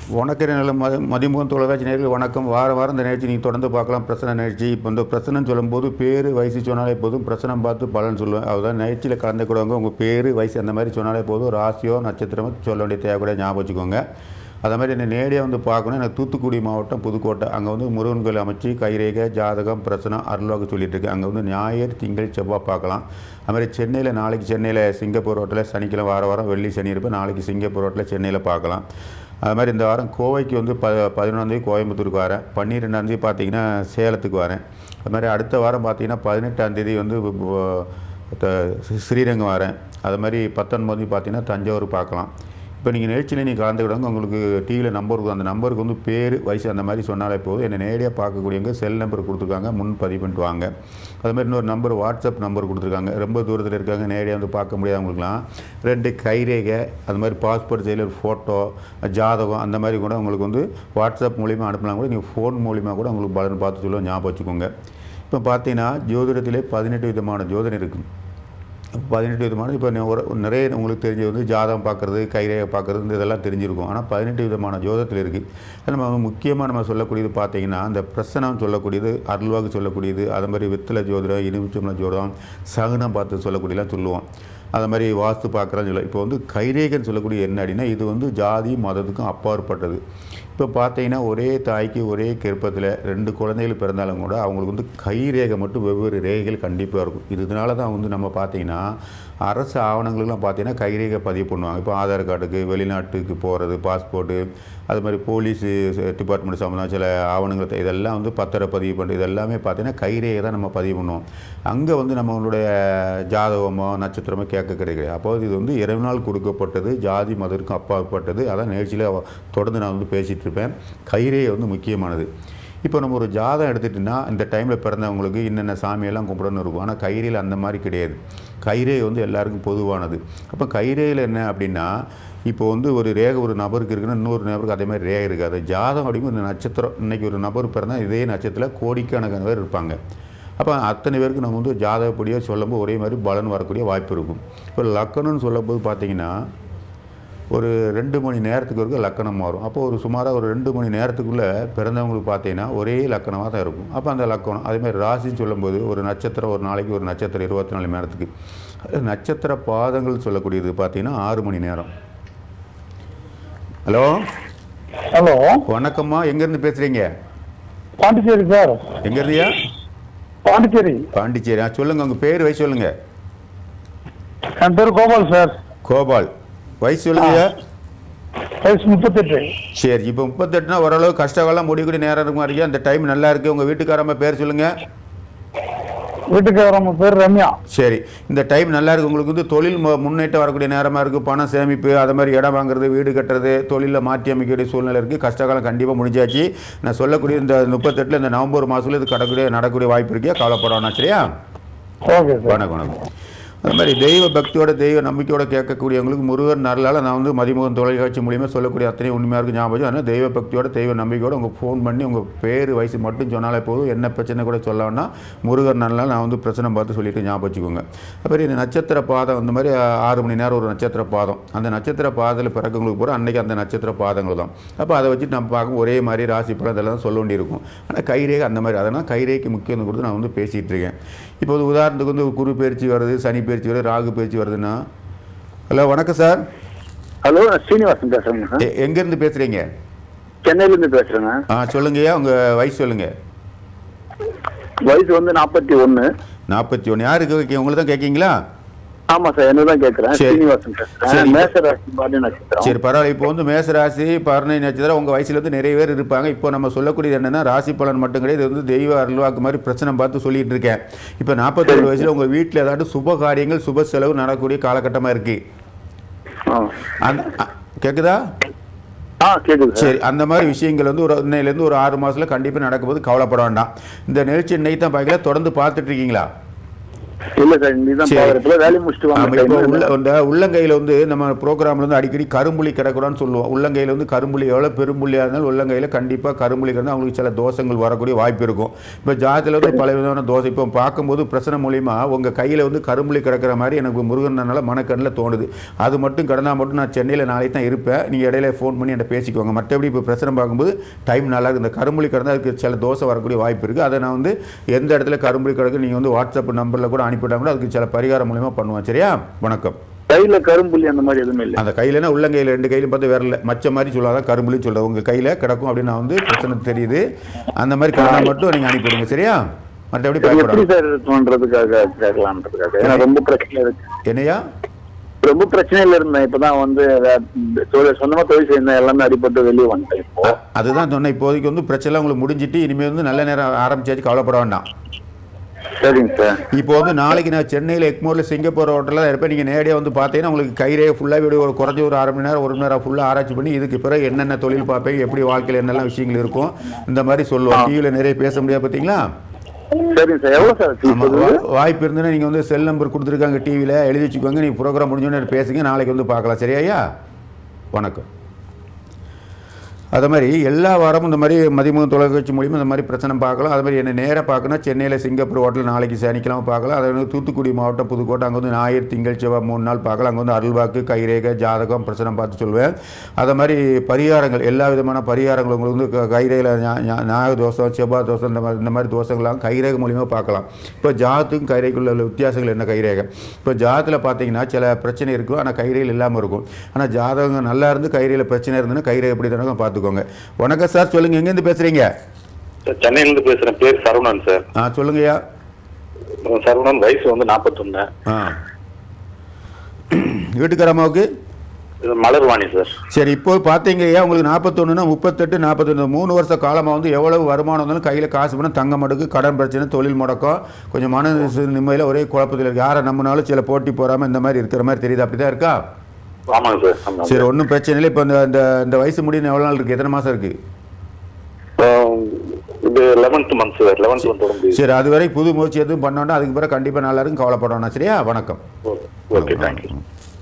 வணக்கம் நல்ல மதி மதிமுகம் தொலைக்காட்சி நேர்கள் வணக்கம் வார வாரம் இந்த நிகழ்ச்சி நீங்கள் தொடர்ந்து பார்க்கலாம் பிரச்சனை நிகழ்ச்சி இப்போ இந்த பிரச்சனைன்னு சொல்லும்போது பேர் வயசு சொன்னாலே போதும் பிரச்சனை பார்த்து பலன் சொல்லுவேன் அதுதான் நிகழ்ச்சியில் கலந்துக்கூடவங்க உங்கள் பேர் வயசு அந்த மாதிரி சொன்னாலே போதும் ராசியோ நட்சத்திரமோ சொல்ல வேண்டிய தேவை கூட ஞாபகம் வச்சுக்கோங்க அதே மாதிரி என்னை நேரடியாக வந்து பார்க்கணும் எனக்கு தூத்துக்குடி மாவட்டம் புதுக்கோட்டை அங்கே வந்து முருகன் கோயில் அமைச்சு கைரேகை ஜாதகம் பிரச்சனை அருள்வாக்கு சொல்லிட்டு இருக்கு அங்கே வந்து ஞாயிறு திங்கள் செவ்வாய் பார்க்கலாம் அது மாதிரி சென்னையில் நாளைக்கு சென்னையில் சிங்கப்பூர் ரோட்டில் சனிக்கிழமை வார வாரம் வெள்ளி சனி இருப்பேன் நாளைக்கு சிங்கப்பூர் ரோட்டில் சென்னையில் பார்க்கலாம் அது மாதிரி இந்த வாரம் கோவைக்கு வந்து ப பதினொன்றாந்தேதி கோயம்புத்தூருக்கு வரேன் பன்னிரெண்டாந்தேதி பார்த்தீங்கன்னா சேலத்துக்கு வரேன் அது மாதிரி அடுத்த வாரம் பார்த்தீங்கன்னா பதினெட்டாந்தேதி வந்து உ- த- ஸ்ரீரங்கம் வரேன் அது மாதிரி பத்தொன்பது பார்த்தீங்கன்னா தஞ்சாவூர் பார்க்கலாம் இப்போ நீங்கள் நிகழ்ச்சியில் நீங்கள் கலந்துக்கிடுவாங்க உங்களுக்கு டிவியில் நம்பர் இருக்கும் அந்த நம்பருக்கு வந்து பேர் வயசு அந்த மாதிரி சொன்னாலே போதும் என்னை நேரடியாக பார்க்கக்கூடியவங்க செல் நம்பர் கொடுத்துருக்காங்க முன் பதிவு பண்ணிட்டு வாங்க அது மாதிரி இன்னொரு நம்பர் வாட்ஸ்அப் நம்பர் கொடுத்துருக்காங்க ரொம்ப தூரத்தில் இருக்காங்க நேரடியாக வந்து பார்க்க முடியாதவங்களுக்குலாம் ரெண்டு கைரேகை அது மாதிரி பாஸ்போர்ட் சைடில் ஒரு ஃபோட்டோ ஜாதகம் அந்த மாதிரி கூட உங்களுக்கு வந்து வாட்ஸ்அப் மூலிமா அனுப்பலாம் கூட நீங்கள் ஃபோன் மூலிமா கூட உங்களுக்கு பலன் பார்த்து சொல்ல ஞாபகம் வச்சுக்கோங்க இப்போ பார்த்தீங்கன்னா ஜோதிடத்திலே பதினெட்டு விதமான ஜோதிடம் இருக்குது பதினெட்டு விதமான இப்போ நி- ஒரு நிறைய உங்களுக்கு தெரிஞ்சது வந்து ஜாதகம் பார்க்குறது கைரேகை பார்க்குறது இந்த இதெல்லாம் தெரிஞ்சிருக்கும் ஆனால் பதினெட்டு விதமான ஜோதத்தில் இருக்குது நம்ம வந்து முக்கியமாக நம்ம சொல்லக்கூடியது பார்த்தீங்கன்னா இந்த பிரசனம் சொல்லக்கூடியது அருள்வாக்கு சொல்லக்கூடியது அது மாதிரி வித்தலை ஜோதிடம் இனிமிச்சம்ல ஜோதிடம் சகுனம் பார்த்து சொல்லக்கூடியலாம் சொல்லுவோம் அது மாதிரி வாஸ்து பார்க்குறோன்னு சொல்ல இப்போ வந்து கைரேகைன்னு சொல்லக்கூடிய என்ன அப்படின்னா இது வந்து ஜாதி மதத்துக்கும் அப்பாற்பட்டது இப்போ பார்த்தீங்கன்னா ஒரே தாய்க்கு ஒரே கெருப்பத்தில் ரெண்டு குழந்தைகள் பிறந்தாலும் கூட அவங்களுக்கு வந்து கை ரேகை மட்டும் வெவ்வேறு ரேகைகள் கண்டிப்பாக இருக்கும் இது இதனால தான் வந்து நம்ம பார்த்தீங்கன்னா அரசு ஆவணங்களுக்கெல்லாம் பார்த்தீங்கன்னா கைரேகை பதிவு பண்ணுவாங்க இப்போ ஆதார் கார்டுக்கு வெளிநாட்டுக்கு போகிறது பாஸ்போர்ட்டு அது மாதிரி போலீஸ் டிபார்ட்மெண்ட் சம்மந்தம் சில ஆவணங்கள் தே- இதெல்லாம் வந்து பத்திரப்பதிவு பண்ணுறது இதெல்லாமே பார்த்தீங்கன்னா கைரேகை தான் நம்ம பதிவு பண்ணுவோம் அங்கே வந்து நம்மளுடைய ஜாதகமோ நட்சத்திரமோ கேட்க கிடையாது அப்போது இது வந்து இறைவனால் கொடுக்கப்பட்டது ஜாதி மதத்திற்கும் அப்பாற்பட்டது அதான் நிகழ்ச்சியில் தொடர்ந்து நான் வந்து பேசிகிட்டு இருப்பேன் கைரேகை வந்து முக்கியமானது இப்போ நம்ம ஒரு ஜாதகம் எடுத்துட்டோம்னா இந்த டைமில் பிறந்தவங்களுக்கு என்னென்ன சாமியெல்லாம் கும்பிடணும் இருக்கும் ஆனால் கைரேயில் அந்த மாதிரி கிடையாது கைரே வந்து எல்லாருக்கும் பொதுவானது அப்போ கைரேயில் என்ன அப்படின்னா இப்போ வந்து ஒரு ரேகை ஒரு நபருக்கு இருக்குன்னா இன்னொரு நபருக்கு அதே மாதிரி ரேகை இருக்காது ஜாதகம் அப்படிங்கிற இந்த நட்சத்திரம் இன்றைக்கி ஒரு நபர் பிறந்தால் இதே நட்சத்திரத்தில் கோடிக்கணக்கான பேர் இருப்பாங்க அப்போ அத்தனை பேருக்கு நம்ம வந்து ஜாதகப்படியாக சொல்லும்போது ஒரே மாதிரி பலன் வரக்கூடிய வாய்ப்பு இருக்கும் இப்போ லக்கணம்னு சொல்லும்போது பார்த்தீங்கன்னா ஒரு ரெண்டு மணி நேரத்துக்கு வரைக்கும் லக்கணம் மாறும் அப்போ ஒரு சுமாராக ஒரு ரெண்டு மணி நேரத்துக்குள்ளே பிறந்தவங்களுக்கு பார்த்தீங்கன்னா ஒரே லக்கணமாக தான் இருக்கும் அப்போ அந்த லக்கணம் அதேமாதிரி ராசின்னு சொல்லும்போது ஒரு நட்சத்திரம் ஒரு நாளைக்கு ஒரு நட்சத்திரம் இருபத்தி நாலு மணி நேரத்துக்கு அது நட்சத்திர பாதங்கள் சொல்லக்கூடியது பார்த்தீங்கன்னா ஆறு மணி நேரம் ஹலோ ஹலோ வணக்கம்மா எங்கேருந்து பேசுகிறீங்க பாண்டிச்சேரி சார் எங்கேருந்தியா பாண்டிச்சேரி பாண்டிச்சேரி ஆ சொல்லுங்கள் உங்கள் பேர் வயசு சொல்லுங்கள் என் பேர் கோபால் சார் கோபால் வயசு சொல்லுங்க வயசு முப்பத்தெட்டு சரி இப்போ முப்பத்தெட்டுனா ஓரளவு கஷ்டகாலம் முடியக்கூடிய நேரம் இருக்கும் வரைக்கும் அந்த டைம் நல்லா இருக்குது உங்கள் வீட்டுக்காரம்மா பேர் சொல்லுங்கள் வீட்டுக்காரಮ್ಮ பேர் ரம்யா சரி இந்த டைம் நல்லா இருக்கு உங்களுக்கு வந்து தொழில் மு- முன்னேற்றம் வரக்கூடிய நேரமாக இருக்குது பணம் சேமிப்பு அது மாதிரி இடம் வாங்குறது வீடு கட்டுறது தொழிலில் மாற்றி அமைக்கக்கூடிய சூழ்நிலை இருக்குது கஷ்டகாலம் கண்டிப்பாக முடிஞ்சாச்சு நான் சொல்லக்கூடிய இந்த முப்பத்தெட்டில் இந்த நவம்பர் மாதத்தில் இது கடக்கூடிய நடக்கக்கூடிய வாய்ப்பு இருக்கியா கவலைப்பட வேணாம் சரியா ஓகே சார் வணக்கம் வணக்கம் அது மாதிரி தெய்வ பக்தியோட தெய்வ நம்பிக்கையோட கேட்கக்கூடியவங்களுக்கு முருகர் நரலால் நான் வந்து மதிமுகம் தொலைக்காட்சி மூலியமாக சொல்லக்கூடிய அத்தனை உண்மையாக இருக்கு ஞாபகம் அதனால் தெய்வ பக்தியோட தெய்வ நம்பிக்கையோட உங்கள் ஃபோன் பண்ணி உங்கள் பேர் வயசு மட்டும் சொன்னாலே போதும் என்ன பிரச்சனை கூட சொல்லணும்னா முருகர் நரலால் நான் வந்து பிரச்சனை பார்த்து சொல்லிட்டு ஞாபகம் வச்சுக்கோங்க அப்புறம் இந்த நட்சத்திர பாதம் அந்த மாதிரி ஆ, ஆறு மணி நேரம் ஒரு நட்சத்திர பாதம் அந்த நட்சத்திர பாதத்தில் பிறக்கவங்களுக்கு பூரா அன்னைக்கு அந்த நட்சத்திர பாதங்கள் தான் அப்போ அதை வச்சுட்டு நம்ம பார்க்கும் ஒரே மாதிரி ராசி பலன் இதெல்லாம் சொல்ல வேண்டியிருக்கும் ஆனால் கைரேகை அந்த மாதிரி அதனால் கைரேகைக்கு முக்கியத்துவம் கொடுத்து நான் வந்து பேசிகிட்டு இருக்கேன் இப்போ வந்து உதாரணத்துக்கு வந்து குரு பயிற்சி வருது சனி பயிற்சி வருது ராகு பயிற்சி வருதுன்னா ஹலோ வணக்கம் சார் ஹலோ நான் ஸ்ரீனிவாசன் பேசுறேங்க சார் எ- எங்கேருந்து பேசுகிறீங்க சென்னையில இருந்து பேசுறேங்க ஆ சொல்லுங்கய்யா உங்கள் வயசு சொல்லுங்கள் வயசு வந்து நாற்பத்தி ஒண்ணு நாற்பத்தி ஒன்று யாருக்கு கேட்க உங்களுக்கு தான் கேட்கீங்களா ஆமா சார் என்னதான் கேட்கறேன் சரி. ஸ்ரீனிவாசன் சரி. பேசுறேன் மேசராசி பாடி நட்சத்திரம் சரி பரவாயில்ல இப்போ வந்து மேசராசி பரணி நட்சத்திரம் உங்கள் வயசுல வந்து நிறைய பேர் இருப்பாங்க இப்போ நம்ம சொல்லக்கூடியது என்னென்னா ராசி பலன் மட்டும் கிடையாது இது வந்து தெய்வ அருள்வாக்கு மாதிரி பிரச்சனை பார்த்து சொல்லிட்டு இருக்கேன் இப்போ நாற்பத்தேழு வயசில் உங்கள் வீட்டில் ஏதாட்டு சுப காரியங்கள் சுப செலவு நடக்கக்கூடிய காலகட்டமாக இருக்குது ஆ. அந்த அ- கேட்குதா ஆ கேக்குது சார் சரி அந்த மாதிரி விஷயங்கள் வந்து ஒரு இன்னையிலேருந்து ஒரு ஆறு மாதத்தில் கண்டிப்பாக நடக்கும்போது கவலைப்பட வேண்டாம் இந்த நிகழ்ச்சி இன்னைக்கு தான் பார்க்கல தொடர்ந்து பார்த்துட்டு இருக்கீங்களா இல்ல சார் இன்னைக்கு சரி. பாக்குறதுல வேலையை முடிச்சுட்டு ஆமா, இப்போ உள்ள வாங்க இந்த உள்ளங்கையில் வந்து நம்ம ப்ரோக்ராம்ல வந்து அடிக்கடி கரும்புலி கிடக்கூடாதுன்னு சொல்லுவோம் உள்ளங்கையில் வந்து கரும்புலி எவ்வளோ பெரும்புள்ளியாக இருந்தாலும் உள்ளங்கையில் கண்டிப்பாக கரும்புலி கிடந்தால் அவங்களுக்கு சில தோஷங்கள் வரக்கூடிய வாய்ப்பு இருக்கும் இப்போ ஜாதத்தில் வந்து பல விதமான தோசை இப்போ பார்க்கும்போது பிரச்சனை மூலிமா உங்கள் கையில் வந்து கரும்புலி கிடக்கிற மாதிரி எனக்கு முருகனால மனக்கண்ணில் தோணுது அது மட்டும் கடந்தா மட்டும் நான் சென்னையில் நாளைக்கு தான் இருப்பேன் நீங்கள் இடையில ஃபோன் பண்ணி என்கிட்ட பேசிக்கோங்க மற்றபடி இப்போ பிரச்சனை பார்க்கும்போது டைம் நல்லா இருக்கு இந்த கரும்புலி கிடந்தா அதுக்கு சில தோசை வரக்கூடிய வாய்ப்பு இருக்குது அதை நான் வந்து எந்த இடத்துல கரும்புலி கிடக்கு நீங்கள் வந்து வாட்ஸ்அப் நம்பரில் கூட அனுப்பிவிட்டா கூட அதுக்கு சில பரிகாரம் மூலிமா பண்ணுவோம் சரியா வணக்கம் கையில கரும்புள்ளி அந்த மாதிரி எதுவுமே இல்ல அந்த கையிலனா உள்ளங்கையில் ரெண்டு கையிலும் பார்த்து விரல மச்ச மாதிரி சொல்லாதான் கரும்புலின்னு சொல்கிறேன் உங்கள் கையில் கிடக்கும் அப்படின்னு நான் வந்து பிரச்சனை தெரியுது அந்த மாதிரி கிடந்தா மட்டும் நீங்கள் அனுப்பிவிடுங்க சரியா மற்றபடி எப்படி பயப்படாது சார் தோன்றதுக்காக கேட்கலான்றதுக்காக ஏன்னா ரொம்ப பிரச்சனை இருக்கு என்னையா ரொம்ப பிரச்சனையில இருந்தேன் இப்பதான் வந்து வே- தொழில் சொந்தமா தொழில் செய்யணும் எல்லாமே அடிபட்டு வெளியே வந்துட்டேன் இப்போ அதுதான் சொன்னேன் இப்போதைக்கு வந்து பிரச்சனை உங்களுக்கு முடிஞ்சிட்டு இனிமேல் வந்து நல்ல நேரம் ஆரம்பிச்சாச்சு கவலைப்பட வேண்டாம் சரிங்க சார் இப்போ வந்து நாளைக்கு நான் சென்னையில் எக்மோரில் சிங்கப்பூர் ஹோட்டலில் தான் இருப்பேன் நீங்கள் நேரடியாக வந்து பார்த்தீங்கன்னா உங்களுக்கு கைரே ஃபுல்லாக வீடு ஒரு குறைஞ்ச ஒரு அரை மணி நேரம் ஒரு மணி நேரம் ஃபுல்லாக ஆராய்ச்சி பண்ணி இதுக்கு பிறகு என்னென்ன தொழில் பார்ப்பேன் எப்படி வாழ்க்கையில் என்னெல்லாம் விஷயங்கள் இருக்கும் இந்த மாதிரி சொல்லுவோம் டிவியில் நிறைய பேச முடியாது பார்த்தீங்களா சரிங்க சார் எவ்வளவு சார் fees ஆமா, அது? வா- வாய்ப்பு இருந்ததுன்னா நீங்கள் வந்து செல் நம்பர் கொடுத்துருக்காங்க டிவியில் எழுதி வச்சுக்கோங்க நீங்கள் ப்ரோக்ராம் முடிஞ்சோடனே பேசுங்க நாளைக்கு வந்து பார்க்கலாம் சரியாயா வணக்கம் அது மாதிரி எல்லா வாரமும் இந்த மாதிரி மதிமுக தொலைக்காட்சி மூலியமா இந்த மாதிரி பிரச்சனை பார்க்கலாம் அது மாதிரி என்ன நேராக பார்க்கணும் சென்னையில் சிங்கப்பூர் ஹோட்டல் நாளைக்கு சனிக்கிழமை பார்க்கலாம் அது வந்து தூத்துக்குடி மாவட்டம் புதுக்கோட்டை அங்கே வந்து ஞாயிறு திங்கள் செவ்வாய் மூணு நாள் பார்க்கலாம் அங்கே வந்து அருள்வாக்கு கைரேகை ஜாதகம் பிரச்சனை பார்த்து சொல்லுவேன் அதை மாதிரி பரிகாரங்கள் எல்லா விதமான பரிகாரங்கள் உங்களுக்கு வந்து க- கைரேகையில் ஞா- ஞா- ஞாயிறு தோசம் செவ்வாய் தோசம் இந்த மாதிரி இந்த மாதிரி தோசங்கள்லாம் கைரேகை மூலியமா பார்க்கலாம் இப்போ ஜாதத்துக்கும் கைரேகைக்குள்ள உள்ள வித்தியாசங்கள் என்ன கைரேகை இப்போ ஜாதத்தில் பார்த்தீங்கன்னா சில பிரச்சனை இருக்கும் ஆனால் கைரேகையில் இல்லாமல் இருக்கும் ஆனால் ஜாதகம் நல்லா இருந்து கைரேகையில் பிரச்சனை இருந்துன்னா கைரேகை எப்படி தானே பார்த்துக்கோங்க வணக்கம் சார் சொல்லுங்கள் எங்கேருந்து பேசுகிறீங்க சார் சென்னையிலேருந்து பேசுகிறேன் பேர் சரவணன் சார் ஆ சொல்லுங்கய்யா சரவணன் வயசு வந்து நாற்பத்தொன்னு ஆ வீட்டுக்காரம்மாவுக்கு இது மலர்வாணி சார் சரி இப்போ பார்த்தீங்கய்யா உங்களுக்கு நாற்பத்தொன்றுனா முப்பத்தெட்டு நாற்பத்தொன்று மூணு வருஷ காலமாக வந்து எவ்வளவு வருமானம் இருந்தாலும் கையில் காசு பணம் தங்க மடுக்கு கடன் பிரச்சனை தொழில் முடக்கம் கொஞ்சம் மன நிம்மதியில் ஒரே குழப்பத்தில் இருக்கு யாரை நம்பினாலும் சில போட்டி போகாமல் இந்த மாதிரி இருக்கிற மாதிரி தெரியுது அப்படி தான் இருக்கா ஆமாங்க சார் ஆமாங்க சரி ஒன்றும் பிரச்சனை இல்லை இப்போ இந்த இந்த இந்த வயசு முடிஞ்சு எவ்வளோ நாள் இருக்குது எத்தனை மாதம் இருக்குது ஆஹ் இது eleventh month sir eleventh month உடம்பு சரி அது வரை புது முயற்சி எதுவும் பண்ணோன்னா அதுக்கு பிறகு கண்டிப்பாக நல்லா இருக்கும் கவலைப்படணும் சரியா வணக்கம் ஓகே தேங்க்யூ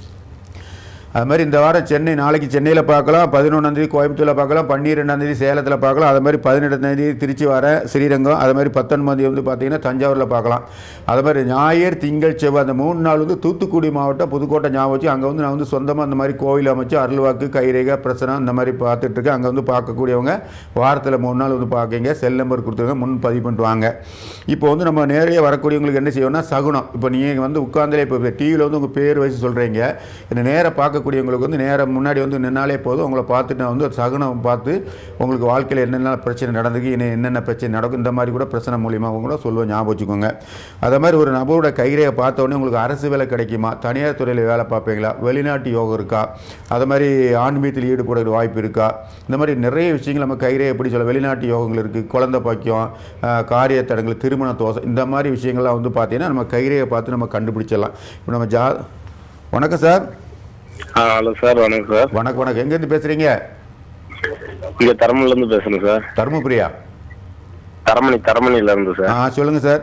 அது மாதிரி இந்த வாரம் சென்னை நாளைக்கு சென்னையில் பார்க்கலாம் பதினொன்றாந்தேதி கோயம்புத்தூரில் பார்க்கலாம் பன்னிரெண்டாந்தேதி சேலத்தில் பார்க்கலாம் அது மாதிரி பதினெட்டாந்தேதி திருச்சி வர ஸ்ரீரங்கம் அது மாதிரி பத்தொன்பதாந்தேதி வந்து பார்த்தீங்கன்னா தஞ்சாவூரில் பார்க்கலாம் அது மாதிரி ஞாயிறு திங்கள் செவ்வாய் அந்த மூணு நாள் வந்து தூத்துக்குடி மாவட்டம் புதுக்கோட்டை ஞாபகம் வச்சு அங்கே வந்து நான் வந்து சொந்தமாக அந்த மாதிரி கோவில் அமைச்சு அருள்வாக்கு கைரேகை பிரச்சனை இந்த மாதிரி பார்த்துட்டு இருக்கேன் அங்கே வந்து பார்க்கக்கூடியவங்க வாரத்தில் மூணு நாள் வந்து பார்க்கீங்க செல் நம்பர் கொடுத்துருங்க முன் பதிவு பண்ணிட்டு வாங்க இப்போ வந்து நம்ம நேரடியாக வரக்கூடியவங்களுக்கு என்ன செய்யணும்னா சகுனம் இப்போ நீங்கள் வந்து உட்காந்துலே இப்போ டிவியில் வந்து உங்கள் பேர் வயசு சொல்கிறீங்க என்ன நேராக பார்க்கக்கூடியவங்களுக்கு வந்து நேராக முன்னாடி வந்து நின்னாலே போதும் உங்களை பார்த்துட்டு நான் வந்து சகுனம் பார்த்து உங்களுக்கு வாழ்க்கையில் என்னென்ன பிரச்சனை நடந்துக்கு இன்னும் என்னென்ன பிரச்சனை நடக்கும் இந்த மாதிரி கூட பிரச்சனை மூலியமாக கூட சொல்லுவேன் ஞாபகம் வச்சுக்கோங்க அதே மாதிரி ஒரு நபரோட கைரேகை பார்த்த உடனே உங்களுக்கு அரசு வேலை கிடைக்குமா தனியார் துறையில் வேலை பார்ப்பீங்களா வெளிநாட்டு யோகம் இருக்கா அது மாதிரி ஆன்மீகத்தில் ஈடுபட வாய்ப்பு இருக்கா இந்த மாதிரி நிறைய விஷயங்கள் நம்ம கைரே எப்படி சொல்ல வெளிநாட்டு யோகங்கள் இருக்குது குழந்தை பாக்கியம் ஆஹ், காரிய தடங்கள் திருமண தோசை இந்த மாதிரி விஷயங்கள்லாம் வந்து பார்த்தீங்கன்னா நம்ம கைரேகை பார்த்து நம்ம கண்டுபிடிச்சிடலாம் இப்போ நம்ம ஜா வணக்கம் சார் ஹலோ சார் வணக்கம் சார் வணக்கம் வணக்கம் எங்கேருந்து பேசுகிறீங்க இங்க தரமணில இருந்து பேசுறேன் சார் தருமபுரியா தரமணி தரமணில இருந்து ஆ சார் சொல்லுங்கள் சார்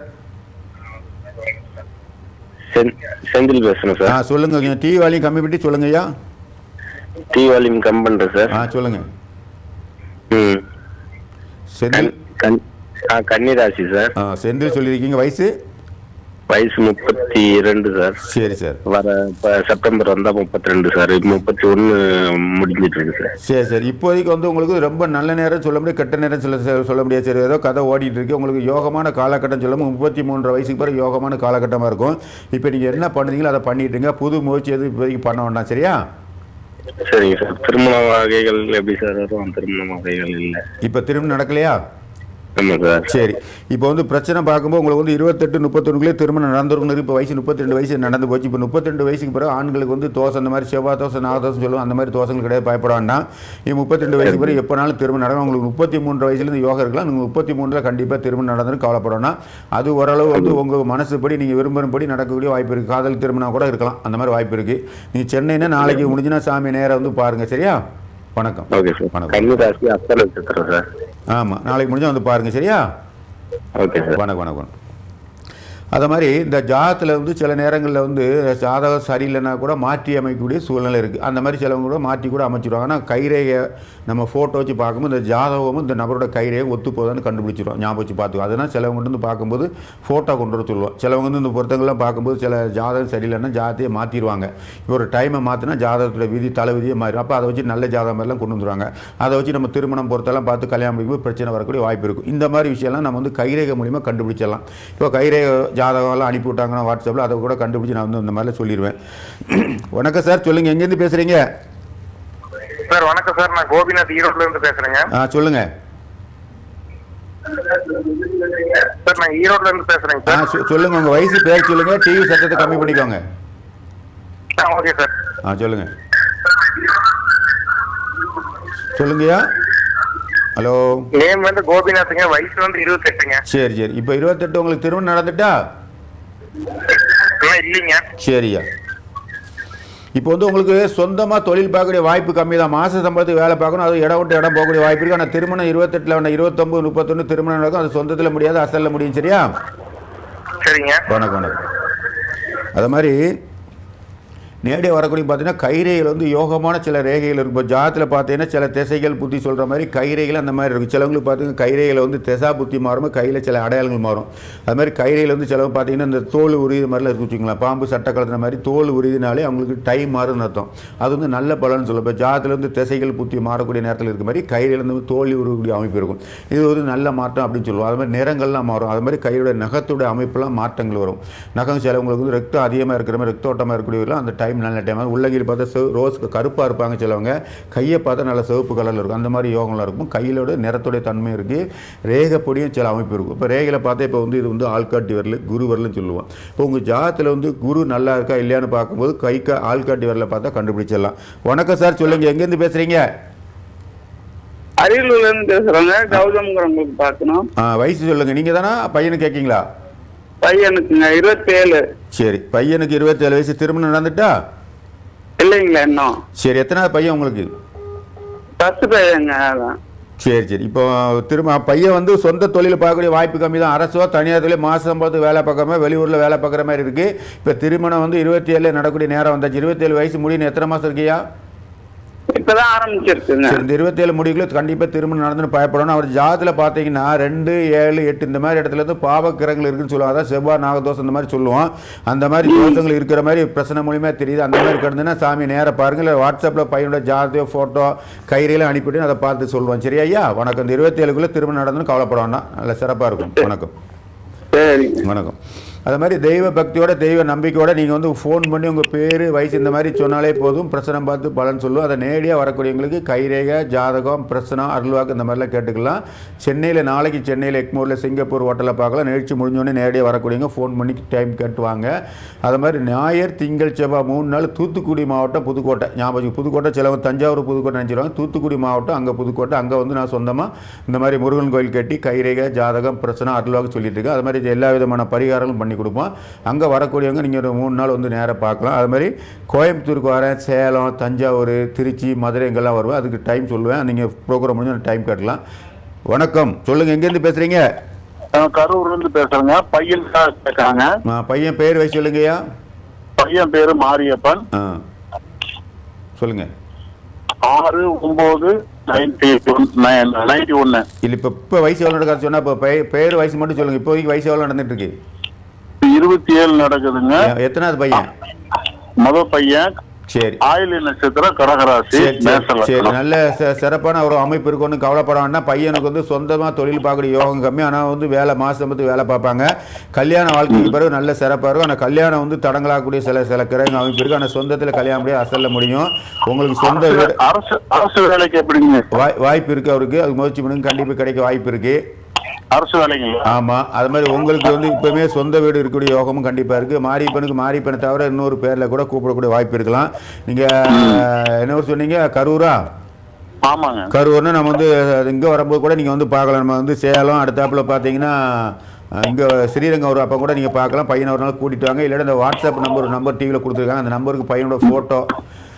செந்- செந்தில் பேசுறேன் ஆ சார் சொல்லுங்கள் டிவி வாலியும் கம்மி பண்ணி சொல்லுங்க ஐயா டீ வால்யூம் கம் பண்றேன் சார் ஆ சொல்லுங்கள் ம் செந்தில் கண் ஆ கன்னிராசி சார் ஆ செந்தில் சொல்லியிருக்கீங்க வயசு வயசு முப்பத்தி ரெண்டு சார் சரி சார் வர இப்ப செப்டம்பர் வந்தா முப்பத்தி ரெண்டு சார் முப்பத்தி ஒன்னு முடிஞ்சிட்டு இருக்கு சார் சரி சரி இப்போதைக்கு வந்து உங்களுக்கு ரொம்ப நல்ல நேரம் சொல்ல முடியாது கெட்ட நேரம் சொல்ல சொல்ல- சொல்ல முடியாது சரி ஏதோ கதை ஓடிட்டு இருக்கு உங்களுக்கு யோகமான காலகட்டம் சொல்ல முப்பத்தி மூன்று வயசுக்கு பிறகு யோகமான காலகட்டமாக இருக்கும் இப்போ நீங்கள் என்ன பண்ணுறீங்களோ அதை பண்ணிட்டுங்க புது முயற்சி எதுவும் இப்போதைக்கு பண்ண வேண்டாம் சரியா சரிங்க சார் திருமண வகைகள் எப்படி சார் வரும் திருமண வகைகள் இல்ல இப்போ திரும்ப நடக்கலையா ஆமா சார் சரி இப்போ வந்து பிரச்சனை பார்க்கும்போது உங்களுக்கு வந்து இருபத்தெட்டு முப்பத்தொன்னுக்குள்ளே திருமணம் நடந்துருக்கணும் இப்போ வயசு முப்பத்தி ரெண்டு வயசு நடந்து போச்சு இப்போ முப்பத்திரெண்டு வயசுக்கு பிறகு ஆண்களுக்கு வந்து தோசை அந்த மாதிரி செவ்வாய் தோசை நாகதோசை சொல்லுவோம் அந்த மாதிரி தோசைகள் கிடையாது பயப்பட வேண்டாம் இது முப்பத்திரெண்டு வயசுக்கு பிறகு எப்போனாலும் திருமணம் நடக்கும் உங்களுக்கு முப்பத்தி மூன்று வயசுலேருந்து யோகா இருக்கலாம் நீங்கள் முப்பத்தி மூணில் கண்டிப்பாக திருமணம் நடந்துன்னு கவலைப்படணும் அது ஓரளவு வந்து உங்கள் மனசுப்படி நீங்கள் விரும்புகிறபடி நடக்கக்கூடிய வாய்ப்பு இருக்குது காதல் திருமணம் கூட இருக்கலாம் அந்த மாதிரி வாய்ப்பு இருக்குது நீங்கள் சென்னைன்னா நாளைக்கு முடிஞ்சுன்னா சாமி நேராக வந்து பாருங்கள் சரியா வணக்கம் ஓகே சார் வணக்கம் கன்னிராசி அத்தனை நட்சத்திரம் சார் ஆமாம் நாளைக்கு முடிஞ்சால் வந்து பாருங்கள் சரியா ஓகே சார் வணக்கம் வணக்கம் அது மாதிரி இந்த ஜாதத்தில் வந்து சில நேரங்களில் வந்து ஜாதகம் சரியில்லைன்னா கூட மாற்றி அமைக்கக்கூடிய சூழ்நிலை இருக்குது அந்த மாதிரி சிலவங்க கூட மாற்றி கூட அமைச்சிருவாங்க ஆனால் கைரேகை நம்ம ஃபோட்டோ வச்சு பார்க்கும்போது இந்த ஜாதகமும் இந்த நபரோட கைரேகை ஒத்து போதான்னு கண்டுபிடிச்சிருவோம் ஞாபகம் வச்சு பார்த்துக்கோ அதனால் சிலவங்க வந்து பார்க்கும்போது ஃபோட்டோ கொண்டு வர சொல்லுவோம் சிலவங்க வந்து இந்த பொருத்தங்கள்லாம் பார்க்கும்போது சில ஜாதகம் சரியில்லைன்னா ஜாதத்தையே மாற்றிடுவாங்க இப்போ ஒரு டைமை மாற்றினா ஜாதகத்தோட விதி தலை விதியை மாறிடும் அப்போ அதை வச்சு நல்ல ஜாதகம் மாதிரிலாம் கொண்டு வந்துருவாங்க அதை வச்சு நம்ம திருமணம் பொறுத்தெல்லாம் பார்த்து கல்யாணம் பண்ணிக்கும்போது பிரச்சனை வரக்கூடிய வாய்ப்பு இருக்கும் இந்த மாதிரி விஷயம்லாம் நம்ம வந்து கைரேகை மூலிமா கண்டுபிடிச்சிடலாம் இப்போ கைரேகை ஜாதகம்லாம் அனுப்பி விட்டாங்கன்னா வாட்ஸ்அப்பில் அதை கூட கண்டுபிடிச்சி நான் வந்து இந்த மாதிரிலாம் சொல்லிடுவேன் வணக்கம் சார் சொல்லுங்கள் எங்கேருந்து பேசுகிறீங்க சார் வணக்கம் சார் நான் கோபிநாத் ஈரோட்ல இருந்து பேசுறேங்க ஆ சொல்லுங்கள் சார் நான் ஈரோட்ல இருந்து பேசுறேங்க ஆ சார் சொ- சொல்லுங்கள் உங்கள் வயசு பேர் சொல்லுங்கள் டிவி சத்தத்தை கம்மி பண்ணிக்கோங்க ஆ ஓகே சார் ஆ சொல்லுங்கள் சொல்லுங்கய்யா ஹலோ நேம் வந்து கோபிநாத்துங்க வயசு வந்து இருபத்தெட்டுங்க சரி சரி இப்போ இருபத்தெட்டு உங்களுக்கு திருமணம் நடந்துட்டா இன்னும் இல்லைங்க சரியா இப்போ வந்து உங்களுக்கு சொந்தமாக தொழில் பார்க்கக்கூடிய வாய்ப்பு கம்மி தான் மாத சம்பளத்துக்கு வேலை பார்க்கணும் அது இடம் விட்டு இடம் போகக்கூடிய வாய்ப்பு இருக்குது ஆனால் திருமணம் இருபத்தெட்டில் வேணா இருபத்தொம்பது முப்பத்தொன்று திருமணம் நடக்கும் அது சொந்தத்தில் முடியாது அசலில் முடியும் சரியா சரிங்க வணக்கம் வணக்கம் அது மாதிரி நேரடியாக வரக்கூடிய பார்த்தீங்கன்னா கைரேகைகள் வந்து யோகமான சில ரேகைகள் இருக்கும் இப்போ ஜாதத்தில் பார்த்தீங்கன்னா சில திசைகள் புத்தி சொல்கிற மாதிரி கைரேகைகள் அந்த மாதிரி இருக்கும் சிலவங்களுக்கு பார்த்தீங்கன்னா கைரேகையில் வந்து திசா புத்தி மாறும் கையில் சில அடையாளங்கள் மாறும் அது மாதிரி கைரேகையில் வந்து சிலவங்க பார்த்தீங்கன்னா இந்த தோல் உரியுது மாதிரிலாம் இருக்கு வச்சுங்களேன் பாம்பு சட்டை கலந்த மாதிரி தோல் உரியுதுனாலே அவங்களுக்கு டைம் மாறுன்னு அர்த்தம் அது வந்து நல்ல பலன்னு சொல்லும் இப்போ ஜாதத்தில் வந்து திசைகள் புத்தி மாறக்கூடிய நேரத்தில் இருக்க மாதிரி கையில் வந்து தோல் உருவக்கூடிய அமைப்பு இருக்கும் இது ஒரு நல்ல மாற்றம் அப்படின்னு சொல்லுவோம் அது மாதிரி நிறங்கள்லாம் மாறும் அது மாதிரி கையோட நகத்தோட அமைப்பெல்லாம் மாற்றங்கள் வரும் நகம் சிலவங்களுக்கு வந்து ரத்தம் அதிகமாக இருக்கிற மாதிரி ரத்தோட்டமாக இருக்கக்கூடியவர்கள் அந்த டைம் நல்ல டைம் உள்ளங்கையில் பார்த்தா செவ் ரோஸ் கருப்பாக இருப்பாங்க சிலவங்க கையை பார்த்தா நல்ல சிவப்பு கலரில் இருக்கும் அந்த மாதிரி யோகம்லாம் இருக்கும் கையிலோட நிறத்துடைய தன்மை இருக்குது ரேகைப்படியும் சில அமைப்பு இருக்கும் இப்போ ரேகையில் பார்த்தா இப்போ வந்து இது வந்து ஆள்காட்டி வரல குரு வரலன்னு சொல்லுவோம் இப்போ உங்கள் ஜாதத்தில் வந்து குரு நல்லா இருக்கா இல்லையான்னு பார்க்கும்போது கைக்கு ஆள்காட்டி வரல பார்த்தா கண்டுபிடிச்சிடலாம் வணக்கம் சார் சொல்லுங்கள் எங்கேருந்து பேசுகிறீங்க அரியலூர்ல இருந்து பேசுறேங்க கௌதம்ங்கிறவங்களுக்கு பார்க்கணும் வயசு சொல்லுங்கள் நீங்கள் தானா பையனு கேட்கீங்களா பையனுக்குங்க இருபத்தி ஏழு சரி பையனுக்கு இருபத்தேழு வயசு திருமணம் நடந்துட்டா இல்லைங்களா இன்னும் சரி எத்தனாவது பையன் உங்களுக்கு ஃபர்ஸ்ட் பையங்க அதான் சரி சரி இப்போ திரும்ப பையன் வந்து சொந்த தொழில் பார்க்கக்கூடிய வாய்ப்பு கம்மி தான் அரசோ தனியார் தொழில் மாத சம்பளத்துக்கு வேலை பார்க்காம வெளியூரில் வேலை பார்க்குற மாதிரி இருக்குது இப்போ திருமணம் வந்து இருபத்தி ஏழு நடக்கக்கூடிய நேரம் வந்தாச்சு இருபத்தேழு வயசு முடியும் எத்தனை மாதம் இருக்கியா இப்பதான் ஆரம்பிச்சிருக்குங்க சரி இந்த இருபத்தேழு முடிவுக்குள்ள கண்டிப்பாக திருமணம் நடந்துன்னு பயப்படணும் அவர் ஜாதத்தில் பார்த்தீங்கன்னா ரெண்டு ஏழு எட்டு இந்த மாதிரி இடத்துல இருந்து பாவக்கிரகங்கள் இருக்குன்னு சொல்லுவாங்க அதான் செவ்வாய் நாகதோஷம் இந்த மாதிரி சொல்லுவோம் அந்த மாதிரி தோஷங்கள் இருக்கிற மாதிரி பிரச்சனை மூலியமா தெரியுது அந்த மாதிரி கிடந்துன்னா சாமி நேராக பாருங்க இல்லை வாட்ஸ்அப்பில் பையனோட ஜாதகம் ஃபோட்டோ கைரையில அனுப்பிட்டு அதை பார்த்து சொல்லுவோம் சரியா ஐயா வணக்கம் இந்த இருபத்தேழுக்குள்ளே திருமணம் நடந்துன்னு கவலைப்பட வேண்டாம் நல்ல சிறப்பாக இருக்கும் வணக்கம் சரிங்க வணக்கம் அது மாதிரி தெய்வ பக்தியோட தெய்வ நம்பிக்கையோட நீங்கள் வந்து ஃபோன் பண்ணி உங்கள் பேர் வயசு இந்த மாதிரி சொன்னாலே போதும் பிரச்சனை பார்த்து பலன் சொல்லும் அதை நேரடியாக வரக்கூடியவங்களுக்கு கைரேகை ஜாதகம் பிரச்சனை அருள்வாக்கு இந்த மாதிரிலாம் கேட்டுக்கலாம் சென்னையில் நாளைக்கு சென்னையில் எக்மோரில் சிங்கப்பூர் ஹோட்டலில் பார்க்கலாம் நிகழ்ச்சி முடிஞ்சோடனே நேரடியாக வரக்கூடியவங்க ஃபோன் பண்ணி டைம் கேட்டுவாங்க அது மாதிரி ஞாயிறு திங்கள் செவ்வாய் மூணு நாள் தூத்துக்குடி மாவட்டம் புதுக்கோட்டை ஞாபகம் புதுக்கோட்டை சிலவங்க தஞ்சாவூர் புதுக்கோட்டை நினச்சிருவாங்க தூத்துக்குடி மாவட்டம் அங்கே புதுக்கோட்டை அங்கே வந்து நான் சொந்தமாக இந்த மாதிரி முருகன் கோயில் கட்டி கைரேகை ஜாதகம் பிரச்சனை அருள்வாக்கு சொல்லிட்டு இருக்கேன் அது மாதிரி எல்லா விதமான பரிகாரங்களும் பண்ணி கொடுப்போம் அங்கே வரக்கூடியவங்க நீங்கள் ஒரு மூணு நாள் வந்து நேராக பார்க்கலாம் அது மாதிரி கோயம்புத்தூருக்கு வரேன் சேலம் தஞ்சாவூர் திருச்சி மதுரை இங்கெல்லாம் வருவேன் அதுக்கு டைம் சொல்லுவேன் நீங்கள் ப்ரோக்ராம் முடிஞ்சு டைம் கட்டலாம் வணக்கம் சொல்லுங்கள் எங்கேருந்து பேசுகிறீங்க கரூர்ல இருந்து பேசுறேங்க பையன் கேட்கறாங்க பையன் பேர் வயசு சொல்லுங்கய்யா பையன் பேரு மாரியப்பன் ஆ சொல்லுங்கள் ஆறு ஒன்பது நைன்டி நைன்டி ஒன்னு இல்லை இப்போ இப்போ வயசு எவ்வளோ நடக்காது சொன்னால் இப்போ பே- பேர் வயசு மட்டும் சொல்லுங்கள் இப்போதைக்கு வயசு எவ்வளோ நடந்துட்டு இருக்கு இருபத்தி ஏழு நடக்குதுங்க எ- எத்தனாவது பையன் முத பையன் சரி ஆயிலி நட்சத்திரம் கடகராசி சரி சரி மேச சரி லக்னம். நல்ல ச- சிறப்பான ஒரு அமைப்பு இருக்குன்னு கவலைப்பட வேண்டாம் பையனுக்கு வந்து சொந்தமாக தொழில் பார்க்கக்கூடிய யோகம் கம்மி ஆனால் வந்து வேலை மாதம் வந்து வேலை பார்ப்பாங்க கல்யாண வாழ்க்கைக்கு பிறகு நல்ல சிறப்பாக இருக்கும் ஆனால் கல்யாணம் வந்து தடங்களாகக்கூடிய சில சில கிரக அமைப்பு இருக்குது ஆனால் சொந்தத்தில் கல்யாணம் முடியாது அசலில் முடியும் உங்களுக்கு சொந்த வீடு அரசு அரசு வேலைக்கு எப்படிங்க வாய் வாய்ப்பு இருக்குது அவருக்கு அது முயற்சி பண்ணுங்க கண்டிப்பாக கிடைக்க வாய்ப்பு இருக்குது அரசு வேலைங்களா ஆமாம் அது மாதிரி உங்களுக்கு வந்து இப்போவுமே சொந்த வீடு இருக்கக்கூடிய யோகமும் கண்டிப்பாக இருக்குது மாரியப்பனுக்கு மாரியப்பனை தவிர இன்னொரு பேரில் கூட கூப்பிடக்கூடிய வாய்ப்பு இருக்கலாம் நீங்கள் என்ன ஊர் சொன்னீங்க கரூரா ஆமாங்க கரூர்னு நம்ம வந்து இங்கே வரும்போது கூட நீங்கள் வந்து பார்க்கலாம் நம்ம வந்து சேலம் அடுத்தாப்புல பார்த்தீங்கன்னா இங்கே ஸ்ரீரங்கம் ஒரு அப்போ கூட நீங்கள் பார்க்கலாம் பையனை ஒரு நாள் கூட்டிட்டு வாங்க இல்லைன்னா இந்த வாட்ஸ்அப் நம்பர் ஒரு நம்பர் டிவியில் கொடுத்துருக்காங்க அந்த நம்பருக்கு பையனோட ஃபோட்டோ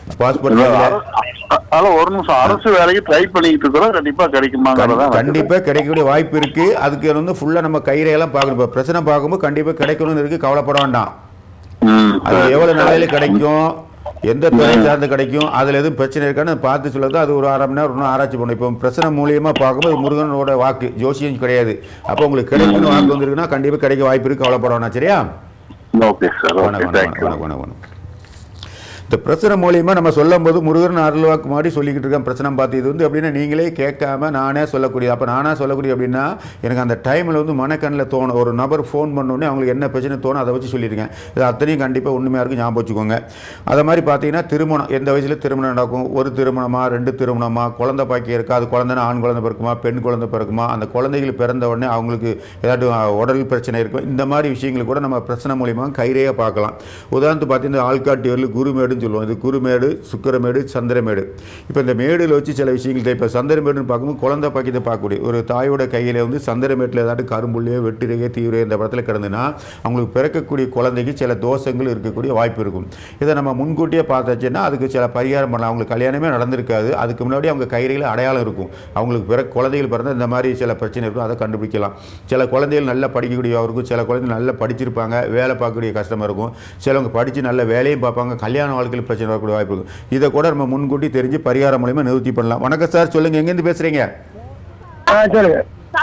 பாஸ்போர்ட் அதனால ஒரு நிமிஷம் அரசு வேலைக்கு ட்ரை பண்ணிட்டு இருக்கிறோம் கண்டிப்பா கிடைக்குமாங்கிறதா கண்டிப்பாக கிடைக்கக்கூடிய வாய்ப்பு இருக்கு அதுக்கு வந்து ஃபுல்லாக நம்ம கைரையெல்லாம் பார்க்கணும் இப்போ பிரச்சனை பார்க்கும்போது கண்டிப்பாக கிடைக்கணும்னு இருக்கு கவலைப்பட வேண்டாம் அது எவ்வளவு நிலையில கிடைக்கும் எந்த துறை சார்ந்து கிடைக்கும் அதுல எதுவும் பிரச்சனை இருக்கான்னு பார்த்து சொல்லுறது அது ஒரு அரை மணி நேரம் இன்னும் ஆராய்ச்சி பண்ணும் இப்போ பிரச்சனை மூலியமா பார்க்கும்போது முருகனோட வாக்கு ஜோசியம் கிடையாது அப்போ உங்களுக்கு கிடைக்கும்னு வாக்கு வந்திருக்குன்னா கண்டிப்பா கிடைக்க வாய்ப்பு இருக்கு கவலைப்பட வேணாம் சரியா ஓகே சார் வணக்கம் ஓகே வணக்கம் தேங்க்யூ வணக்கம் வணக்கம் வணக்கம் இந்த பிரச்சனை மூலியமா நம்ம சொல்லும் போது முருகன் அருள்வாக்கு மாதிரி சொல்லிக்கிட்டு இருக்கேன் பிரச்சனை பார்த்து இது வந்து அப்படின்னா நீங்களே கேட்காம நானே சொல்லக்கூடிய அப்போ நானா சொல்லக்கூடிய அப்படின்னா எனக்கு அந்த டைமில் வந்து மனக்கண்ணில் தோணும் ஒரு நபர் ஃபோன் பண்ணோடனே அவங்களுக்கு என்ன பிரச்சனை தோணும் அதை வச்சு சொல்லியிருக்கேன் இது அத்தனையும் கண்டிப்பாக உண்மையாக இருக்கு ஞாபகம் வச்சுக்கோங்க அதை மாதிரி பார்த்தீங்கன்னா திருமணம் எந்த வயசில் திருமணம் நடக்கும் ஒரு திருமணமா ரெண்டு திருமணமா குழந்தை பாக்கி இருக்கா அது குழந்தைனா ஆண் குழந்தை பிறக்குமா பெண் குழந்தை பிறக்குமா அந்த குழந்தைகள் பிறந்த உடனே அவங்களுக்கு ஏதாட்டும் உடல் பிரச்சனை இருக்கும் இந்த மாதிரி விஷயங்கள் கூட நம்ம பிரச்சனை மூலியமாக கைரேயாக பார்க்கலாம் உதாரணத்துக்கு பார்த்தீங்கன்னா ஆள்காட்டி வரல குருமேடுன்னு சொல்லுவோம் இது குருமேடு சுக்கரமேடு சந்திரமேடு இப்போ இந்த மேடில் வச்சு சில விஷயங்கள் இப்போ சந்திரமேடுன்னு பார்க்கும்போது குழந்தை பாக்கியத்தை பார்க்கக்கூடிய ஒரு தாயோட கையில் வந்து சந்திரமேட்டில் ஏதாட்டு கரும்புள்ளியோ வெட்டிரையோ தீவிர இந்த படத்தில் கிடந்துன்னா அவங்களுக்கு பிறக்கக்கூடிய குழந்தைக்கு சில தோஷங்கள் இருக்கக்கூடிய வாய்ப்பு இருக்கும் இதை நம்ம முன்கூட்டியே பார்த்தாச்சுன்னா அதுக்கு சில பரிகாரம் பண்ணலாம் அவங்களுக்கு கல்யாணமே நடந்திருக்காது அதுக்கு முன்னாடி அவங்க கைரையில் அடையாளம் இருக்கும் அவங்களுக்கு பிற குழந்தைகள் பிறந்த இந்த மாதிரி சில பிரச்சனை இருக்கும் அதை கண்டுபிடிக்கலாம் சில குழந்தைகள் நல்லா படிக்கக்கூடிய இருக்கும் சில குழந்தைகள் நல்லா படிச்சிருப்பாங்க வேலை பார்க்கக்கூடிய கஷ்டமாக இருக்கும் சிலவங்க படித்து நல்ல வேலையும் பார்ப்பாங்க கல்யாண வாழ்க்கையில் பிரச்சனை வரக்கூடிய வாய்ப்பு இருக்கும் இதை கூட நம்ம முன்கூட்டி தெரிஞ்சு பரிகாரம் மூலியமா நிவர்த்தி பண்ணலாம் வணக்கம் சார் சொல்லுங்கள் எங்கேருந்து பேசுகிறீங்க ஆ சொல்லுங்க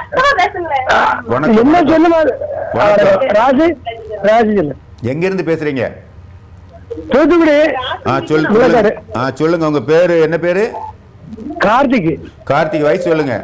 வணக்கம் என்ன வணக்கம். சொல்லுமா வணக்கம். ராஜு ராஜு சொல்லு எங்கேருந்து பேசுகிறீங்க தூத்துக்குடி ஆ சொல் சொல்லுங்க முள்ளக்காடு. ஆ சொல்லுங்க உங்க பேரு என்ன பேரு கார்த்திக் கார்த்திக் வயசு சொல்லுங்க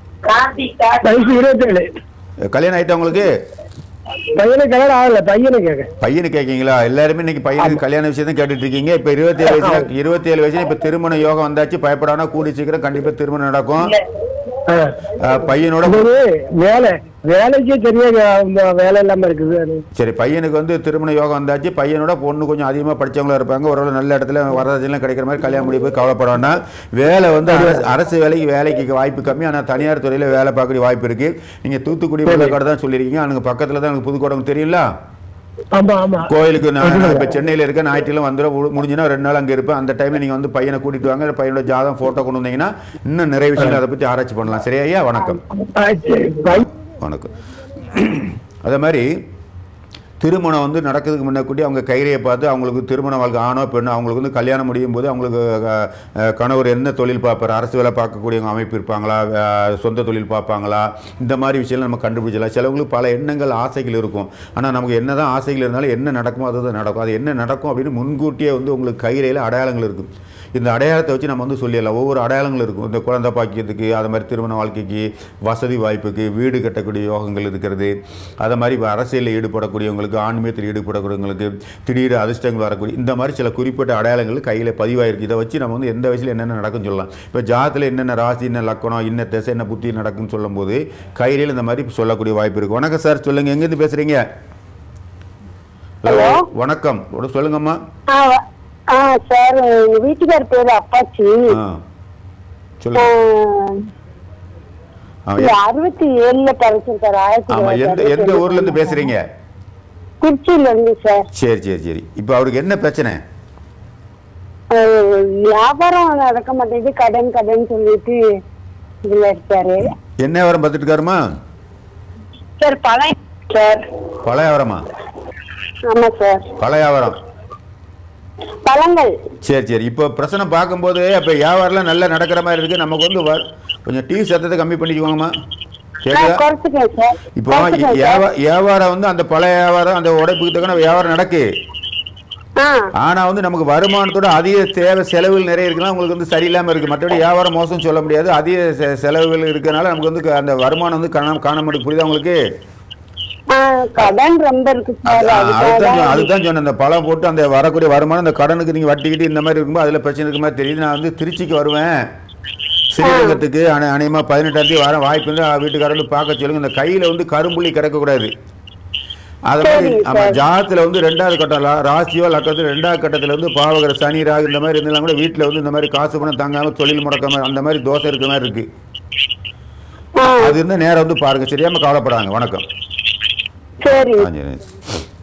வயசு இருபத்தேழு கல்யாணம் ஆயிட்டா உங்களுக்கு பையனுக்கு கல்யாணம் ஆகல பையனை கேட்க பையனு கேட்கீங்களா எல்லாருமே இன்னைக்கு பையனுக்கு கல்யாண விஷயம் தான் கேட்டுட்டு இருக்கீங்க இப்ப இருபத்தி ஏழு வயசுல இருபத்தி ஏழு வயசுல இப்ப திருமண யோகம் வந்தாச்சு பயப்படாம கூடி சீக்கிரம் கண்டிப்பா திருமணம் நடக்கும் ஆ, பையனோட வேலை வேலைக்கே சரியா இந்த வேலை இல்லாம இருக்குது அது. சரி பையனுக்கு வந்து திருமண யோகம் வந்தாச்சு பையனோட பொண்ணு கொஞ்சம் அதிகமாக படிச்சவங்களா இருப்பாங்க ஓரளவு நல்ல இடத்துல வரதட்சணைலாம் கிடைக்கிற மாதிரி கல்யாணம் முடிய போய் கவலைப்பட வேண்டாம் வேலை வந்து அரசு அரசு வேலைக்கு வேலைக்கு வாய்ப்பு கம்மி ஆனால் தனியார் துறையில் வேலை பார்க்கக்கூடிய வாய்ப்பு இருக்கு நீங்க தூத்துக்குடி புதுக்கோட்டை தான் சொல்லியிருக்கீங்க அங்கே பக்கத்தில் தான் எனக்கு புதுக்கோட்டை தெரியுங்களா ஆமா ஆமா கோயிலுக்கு நான் நான் இப்போ சென்னையில் இருக்க ஞாயிற்றுலாம் வந்துடும் மு- முடிஞ்சுன்னா ரெண்டு நாள் அங்கே இருப்பேன் அந்த டைமில் நீங்கள் வந்து பையனை கூட்டிட்டு வாங்க பையனோட ஜாதகம் ஃபோட்டோ கொண்டு வந்தீங்கன்னா இன்னும் நிறைய விஷயங்கள் அதை பற்றி ஆராய்ச்சி பண்ணலாம் சரியா ஐயா வணக்கம் ஆ, சரி. பை- வணக்கம் அதே மாதிரி திருமணம் வந்து நடக்கிறதுக்கு முன்னாடி அவங்க கைரையை பார்த்து அவங்களுக்கு திருமண வாழ்க்கை ஆணோ பெண்ணோ அவங்களுக்கு வந்து கல்யாணம் முடியும் போது அவங்களுக்கு அஹ், அஹ், கணவர் என்ன தொழில் பார்ப்பார் அரசு வேலை பார்க்கக்கூடியவங்க அமைப்பு இருப்பாங்களா அஹ், சொந்த தொழில் பார்ப்பாங்களா இந்த மாதிரி விஷயங்கள் நம்ம கண்டுபிடிச்சலாம் சிலவங்களுக்கு பல எண்ணங்கள் ஆசைகள் இருக்கும் ஆனால் நமக்கு என்ன தான் ஆசைகள் இருந்தாலும் என்ன நடக்குமோ அதுதான் நடக்கும் அது என்ன நடக்கும் அப்படின்னு முன்கூட்டியே வந்து உங்களுக்கு கைரையில் அடையாளங்கள் இருக்கும் இந்த அடையாளத்தை வச்சு நம்ம வந்து சொல்லிடலாம் ஒவ்வொரு அடையாளங்கள் இருக்கும் இந்த குழந்தை பாக்கியத்துக்கு அது மாதிரி திருமண வாழ்க்கைக்கு வசதி வாய்ப்புக்கு வீடு கட்டக்கூடிய யோகங்கள் இருக்கிறது அது மாதிரி இப்ப அரசியலில் ஈடுபடக்கூடியவங்களுக்கு ஆன்மீகத்தில் ஈடுபடக்கூடியவங்களுக்கு திடீர் அதிர்ஷ்டங்கள் வரக்கூடிய இந்த மாதிரி சில குறிப்பிட்ட அடையாளங்கள் கையில் பதிவாயிருக்கு இதை வச்சு நம்ம வந்து எந்த வயசில் என்னென்ன நடக்கும்னு சொல்லலாம் இப்போ ஜாதத்தில் என்னென்ன ராசி என்ன லக்கணம் என்ன திசை என்ன புத்தி நடக்கும்னு சொல்லும்போது கையில் இந்த மாதிரி சொல்லக்கூடிய வாய்ப்பு இருக்குது வணக்கம் சார் சொல்லுங்கள் எங்கேருந்து பேசுகிறீங்க Hello. வணக்கம் ஒரு சொல்லுங்கம்மா ஆ வ- ஆ சார் எங்க வீட்டுக்கார் பேரு அப்பாச்சி ஆ சொல்லுங்க ஆ, எ- அறுபத்தி ஏழுல படிச்சிருக்காரு ஆயிரத்தி ஆமா எந்த தொள்ளாயிரத்தி எந்த அறுபத்தி ஊர்ல இருந்து ஏழுல. பேசுறீங்க திருச்சியில இருந்து சார் சரி சரி சரி இப்போ அவருக்கு என்ன பிரச்சனை அஹ், வியாபாரம் நடக்க மாட்டேங்குது கடன் கடன் சொல்லிட்டு இதுல இருக்காரு என்ன வியாபாரம் பார்த்துட்டு இருக்காருமா சார் பழைய சார் பழ வியாபாரமா ஆமா சார் பழ வியாபாரம் பழங்கள் சரி சரி இப்போ பிரச்சனை பார்க்கும்போது இப்போ வியாபாரம்லாம் நல்லா நடக்கிற மாதிரி இருக்கு நமக்கு வந்து வ- கொஞ்சம் டிவி சத்தத்தை கம்மி பண்ணிக்குவாங்கம்மா கேட்குதா நான் குறைச்சிக்கேன் சார் இப்போ குறைச்சிக்கேன் சார். வியாபா- வியாபாரம் வந்து அந்த பழைய வியாபாரம் அந்த உடைப்புக்கு தக்கன வியாபாரம் நடக்கு ஆ ஆனா வந்து நமக்கு வருமானத்தோட அதிக தேவை செலவுகள் நிறைய இருக்குன்னா உங்களுக்கு வந்து சரியில்லாம இருக்கு மற்றபடி வியாபாரம் மோசம் சொல்ல முடியாது அதிக செ- செலவுகள் இருக்கனால நமக்கு வந்து க- அந்த வருமானம் வந்து காண காண மாட்டேங்குது புரியுதா உங்களுக்கு ஆ, கடன் ரொம்ப இருக்கு சார் அது- அதுக்காக அதுதான் சொ- தான் அதுதான் சொன்னேன் இந்த பழம் போட்டு அந்த வரக்கூடிய வருமானம் இந்த கடனுக்கு நீங்க வட்டிக்கிட்டு இந்த மாதிரி இருக்கும்போது அதுல பிரச்சனை இருக்க மாதிரி தெரியுது நான் வந்து திருச்சிக்கு வருவேன் ஸ்ரீரங்கத்துக்கு அனை அநேகமாக பதினெட்டாம் தேதி வர வாய்ப்பு இருந்து வீட்டுக்காரர்கள் பார்க்க சொல்லுங்க இந்த கையில வந்து கரும்புள்ளி கிடக்கக்கூடாது அது மாதிரி சரிங்க ஆமா சார். ஜாதத்துல வந்து ரெண்டாவது கட்டம் லா- ராசியோ லக்கத்தில் ரெண்டாவது கட்டத்துல வந்து பாவகர சனி ராகு இந்த மாதிரி இருந்தாலும் கூட வீட்டுல வந்து இந்த மாதிரி காசு பணம் தாங்காம தொழில் முடக்காம அந்த மாதிரி தோசை இருக்கிற மாதிரி இருக்கு ஆ, அது இருந்தால் நேரம் வந்து பாருங்க சரியாம கவலைப்படாங்க வணக்கம் சரி ஆ, சரி.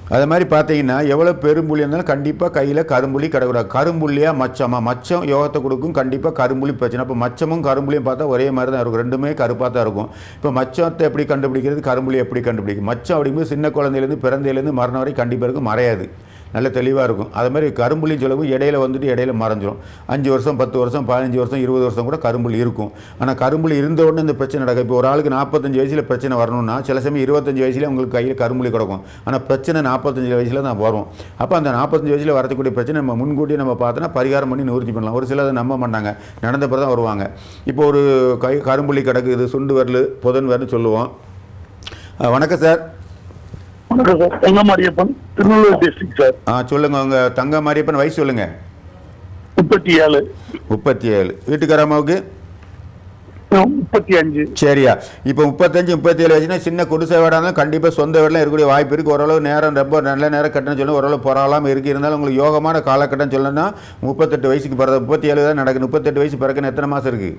அது மாதிரி பார்த்தீங்கன்னா எவ்வளோ பெரும்புள்ளி இருந்தாலும் கண்டிப்பாக கையில் கரும்புள்ளி கிடக்கூடாது கரும்புள்ளியா மச்சமா மச்சம் யோகத்தை கொடுக்கும் கண்டிப்பாக கரும்புள்ளி பிரச்சனை இப்போ மச்சமும் கரும்புள்ளியும் பார்த்தா ஒரே மாதிரி தான் இருக்கும் ரெண்டுமே கருப்பாக தான் இருக்கும் இப்போ மச்சத்தை எப்படி கண்டுபிடிக்கிறது கரும்புள்ளி எப்படி கண்டுபிடிக்கும் மச்சம் அப்படிங்கும்போது சின்ன குழந்தையிலேருந்து பிறந்தையிலேருந்து மரணம் வரை கண்டிப்பாக இருக்கும் மறையாது நல்ல தெளிவாக இருக்கும் அது மாதிரி கரும்புள்ளின்னு சொல்லவும் இடையில வந்துட்டு இடையில மறைஞ்சிரும் அஞ்சு வருஷம் பத்து வருஷம் பதினஞ்சு வருஷம் இருபது வருஷம் கூட கரும்புள்ளி இருக்கும் ஆனால் கரும்புள்ளி இருந்த உடனே இந்த பிரச்சனை நடக்கும் இப்போ ஒரு ஆளுக்கு நாற்பத்தஞ்சு வயசில் பிரச்சனை வரணும்னா சில சமயம் இருபத்தஞ்சு வயசுல உங்களுக்கு கையில் கரும்புள்ளி கிடக்கும் ஆனால் பிரச்சனை நாற்பத்தஞ்சு வயசில் தான் வரும் அப்போ அந்த நாற்பத்தஞ்சு வயசில் வரக்கூடிய பிரச்சனை நம்ம முன்கூட்டியே நம்ம பார்த்தோன்னா பரிகாரம் பண்ணி நிவர்த்தி பண்ணலாம் ஒரு சிலர் அதை நம்ப மாட்டாங்க நடந்த பிறகு தான் வருவாங்க இப்போ ஒரு கை கரும்புள்ளி கிடக்கு இது சுண்டு வரல் புதன் வரல் சொல்லுவோம் அஹ் வணக்கம் சார் வணக்கம் sir Thangamariappan Tirunelveli district sir ஆ சொல்லுங்கள் உங்கள் தங்க மாரியப்பன் வயசு சொல்லுங்கள் முப்பத்தி ஏழு முப்பத்தி ஏழு வீட்டுக்கார அம்மாவுக்கு முப்பத்தி அஞ்சு சரியா இப்போ முப்பத்தஞ்சு முப்பத்தி ஏழு வயசுனா சின்ன குடிசை வீடாலும் கண்டிப்பாக சொந்த வீடெலாம் இருக்கக்கூடிய வாய்ப்பு இருக்குது ஓரளவு நேரம் ரொம்ப நல்ல நேரம் கட்டணும் சொல்லணும் ஓரளவு பொறாளாமல் இருக்குது இருந்தாலும் உங்களுக்கு யோகமான காலகட்டம் சொல்லணும்னா முப்பத்தெட்டு வயசுக்கு பிறகு முப்பத்தி ஏழு தான் நடக்குது முப்பத்தெட்டு வயசு பிறகுன்னு எத்தனை மாதம் இருக்குது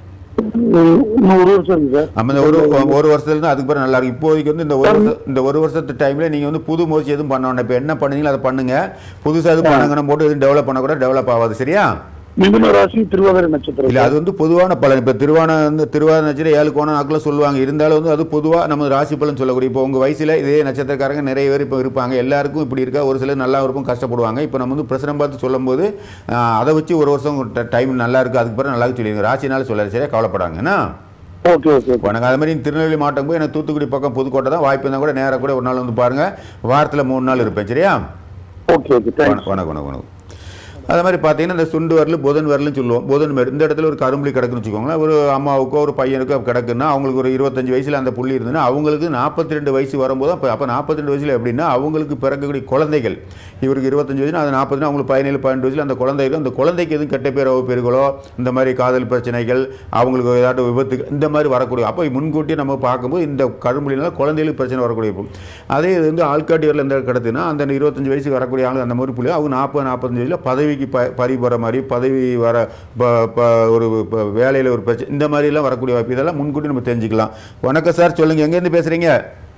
நூறு வருஷம் இருக்கு சார் நம்ம இந்த ஒரு ஒரு வருஷத்துலேருந்து அதுக்கு பிறகு நல்லா இருக்கும் இப்போதைக்கு வந்து இந்த ஒரு வருஷம் இந்த ஒரு வருஷத்து டைமில் நீங்கள் வந்து புது முயற்சி எதுவும் பண்ண வேண்டாம் இப்போ என்ன பண்ணுறீங்களோ அதை பண்ணுங்கள் புதுசாக எதுவும் பண்ணுங்கன்னு போட்டு எதுவும் டெவலப் பண்ணக்கூட டெவலப் ஆகாது சரியா மிதுன ராசி திருவாதிரை நட்சத்திரம் இல்லை அது வந்து பொதுவான பலன் இப்போ திருவான வந்து திருவாத நட்சத்திரம் ஏழு கோணம் நாட்களில் சொல்லுவாங்க இருந்தாலும் வந்து அது பொதுவாக நம்ம ராசி பலன் சொல்லக்கூடிய இப்போ உங்கள் வயசில் இதே நட்சத்திரக்காரங்க நிறைய பேர் இப்போ இருப்பாங்க எல்லாருக்கும் இப்படி இருக்கா ஒரு சிலர் நல்லா இருக்கும் கஷ்டப்படுவாங்க இப்போ நம்ம வந்து பிரசனம் பார்த்து சொல்லும்போது ஆஹ், அதை வச்சு ஒரு வருஷம் டைம் நல்லா இருக்குது அதுக்கு பிறகு நல்லா இருக்கு சொல்லிடுங்க ராசினால சொல்லாது சரியா கவலைப்படாங்கன்னா ஓகே ஓகே வணக்கம் அது மாதிரி திருநெல்வேலி மாவட்டம் போய் எனக்கு தூத்துக்குடி பக்கம் புதுக்கோட்டை தான் வாய்ப்பு இருந்தால் கூட நேராக கூட ஒரு நாள் வந்து பாருங்கள் வாரத்தில் மூணு நாள் இருப்பேன் சரியா ஓகே ஓகே தேங்க்ஸ் வணக்கம் வணக்கம் வணக்கம் வணக்கம் அது மாதிரி பார்த்தீங்கன்னா இந்த சுண்டு வரல் புதன் வரல்னு சொல்லுவோம் புதன் மேடு இந்த இடத்துல ஒரு கரும்புலி கிடக்குன்னு வச்சுக்கோங்களேன் ஒரு அம்மாவுக்கோ ஒரு பையனுக்கோ கிடக்குன்னா அவங்களுக்கு ஒரு இருபத்தஞ்சு வயசில் அந்த புள்ளி இருந்ததுன்னா அவங்களுக்கு நாற்பத்தி ரெண்டு வயசு வரும்போது அப்போ அப்போ நாற்பத்தி ரெண்டு வயசில் எப்படின்னா அவங்களுக்கு பிறக்கக்கூடிய குழந்தைகள் இவருக்கு இருபத்தஞ்சு வயசுனா அது நாற்பதுனா அவங்களுக்கு பதினேழு பன்னெண்டு வயசில் அந்த குழந்தைகள் அந்த குழந்தைக்கு எதுவும் கெட்ட பேர் பேர்களோ இந்த மாதிரி காதல் பிரச்சனைகள் அவங்களுக்கு ஏதாட்டும் விபத்து இந்த மாதிரி வரக்கூடிய அப்போ முன்கூட்டியே நம்ம பார்க்கும்போது இந்த கரும்புலினால குழந்தைகளுக்கு பிரச்சனை வரக்கூடிய இருக்கும் அதே இது வந்து ஆள்காட்டி வரல எந்த கிடத்துனா அந்த இருபத்தஞ்சு வயசுக்கு வரக்கூடிய ஆளு அந்த மாதிரி புள்ளி அவங்க நாற்பது நாற்பத்தஞ்சு வயசில் பதவிக்கு ப பறி போகிற மாதிரி பதவி வர ப- ப- ஒரு வேலையில் ஒரு பிரச்சனை இந்த மாதிரிலாம் வரக்கூடிய வாய்ப்பு இதெல்லாம் முன்கூட்டி நம்ம தெரிஞ்சுக்கலாம் வணக்கம் சார் சொல்லுங்கள் எங்கேருந்து பேசுகிறீங்க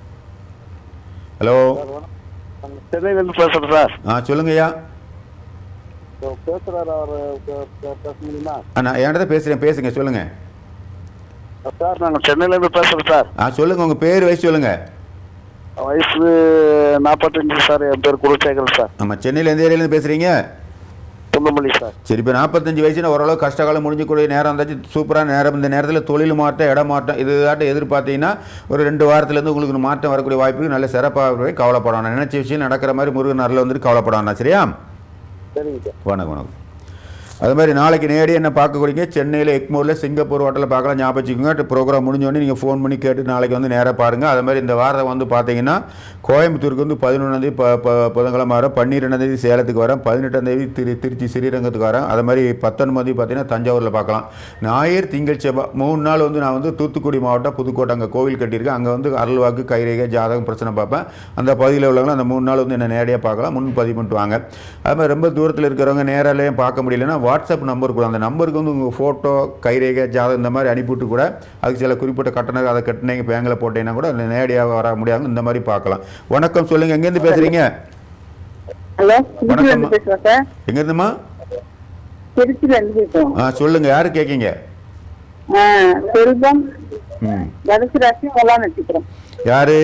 ஹலோ சென்னையிலேருந்து பேசுகிறேன் சார் ஆ சொல்லுங்கய்யா பேசுகிறார் அவர் பேச முடியுமா நான் என்கிட்ட பேசுகிறேன் பேசுங்க சொல்லுங்கள் சார் நாங்கள் சென்னையிலேருந்து பேசுகிறோம் சார் ஆ சொல்லுங்கள் உங்கள் பேர் வயசு சொல்லுங்கள் வயசு நாற்பத்தஞ்சு சார் என் பேர் குலசேகரன் சார் ஆமாம் சென்னையில் எந்த ஏரியாலேருந்து பேசுகிறீங்க தொண்டமல்லி சார் சரி இப்போ நாற்பத்தஞ்சு வயசுனா ஓரளவு கஷ்டகாலம் முடிஞ்சக்கூடிய நேரம் இருந்தாச்சு சூப்பரான நேரம் இந்த நேரத்தில் தொழில் மாற்றம் இடம் மாற்றம் இது தாட்டம் எதிர்பார்த்தீங்கன்னா ஒரு ரெண்டு வாரத்துலேருந்து உங்களுக்கு ஒரு மாற்றம் வரக்கூடிய வாய்ப்பு நல்ல சிறப்பாக கவலைப்படணும் நினைச்ச விஷயம் நடக்கிற மாதிரி முருகன் அருள் வந்துட்டு கவலைப்படணும் சரியா சரிங்க சார் வணக்கம் வணக்கம் அது மாதிரி நாளைக்கு நேரடி என்ன பார்க்கக்கூடியங்க சென்னையில் எக்மோரில் சிங்கப்பூர் ஹோட்டலில் பார்க்கலாம் ஞாபகம் வச்சுக்கோங்க ப்ரோக்ராம் முடிஞ்சோடனே நீங்கள் ஃபோன் பண்ணி கேட்டு நாளைக்கு வந்து நேராக பாருங்கள் அது மாதிரி இந்த வாரம் வந்து பார்த்தீங்கன்னா கோயம்புத்தூருக்கு வந்து பதினொன்றாந்தேதி ப ப புதன்கிழமை வரேன் பன்னிரெண்டாந்தேதி சேலத்துக்கு வரேன் பதினெட்டாந்தேதி திரு திருச்சி ஸ்ரீரங்கத்துக்கு வரேன் அது மாதிரி பத்தொன்பது பார்த்தீங்கன்னா தஞ்சாவூரில் பார்க்கலாம் ஞாயிறு திங்கள் செவ்வாய் மூணு நாள் வந்து நான் வந்து தூத்துக்குடி மாவட்டம் புதுக்கோட்டை அங்கே கோவில் கட்டியிருக்கேன் அங்கே வந்து அருள்வாக்கு கைரேகை ஜாதகம் பிரச்சனை பார்ப்பேன் அந்த பகுதியில் உள்ளவங்களும் அந்த மூணு நாள் வந்து என்ன நேரடியாக பார்க்கலாம் முன் பதிவு பண்ணிட்டு வாங்க அது மாதிரி ரொம்ப தூரத்தில் இருக்கிறவங்க நேராலையும் பார்க்க முடியலன்னா வாட்ஸ்அப் நம்பர் கூட அந்த நம்பருக்கு வந்து உங்கள் ஃபோட்டோ கைரேகை ஜாதகம் இந்த மாதிரி அனுப்பிவிட்டு கூட அதுக்கு சில குறிப்பிட்ட கட்டணம் அதை கட்டினீங்க பேங்கில் போட்டீங்கன்னா கூட அந்த நேரடியாக வர முடியாது இந்த மாதிரி பார்க்கலாம் வணக்கம் சொல்லுங்கள் எங்கேருந்து பேசுகிறீங்க ஹலோ வணக்கம்மா. திருச்சியில இருந்து பேசுறோம் சார் எங்கேருந்துமா திருச்சியில இருந்து பேசுறோம் ஆ சொல்லுங்கள் யார் கேட்கீங்க ஆ, செல்வம் ம் தனுசு ராசி நல்லா நட்சத்திரம் யார்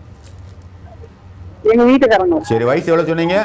எங்க வீட்டுக்காரங்க சரி வயசு எவ்வளோ சொன்னீங்க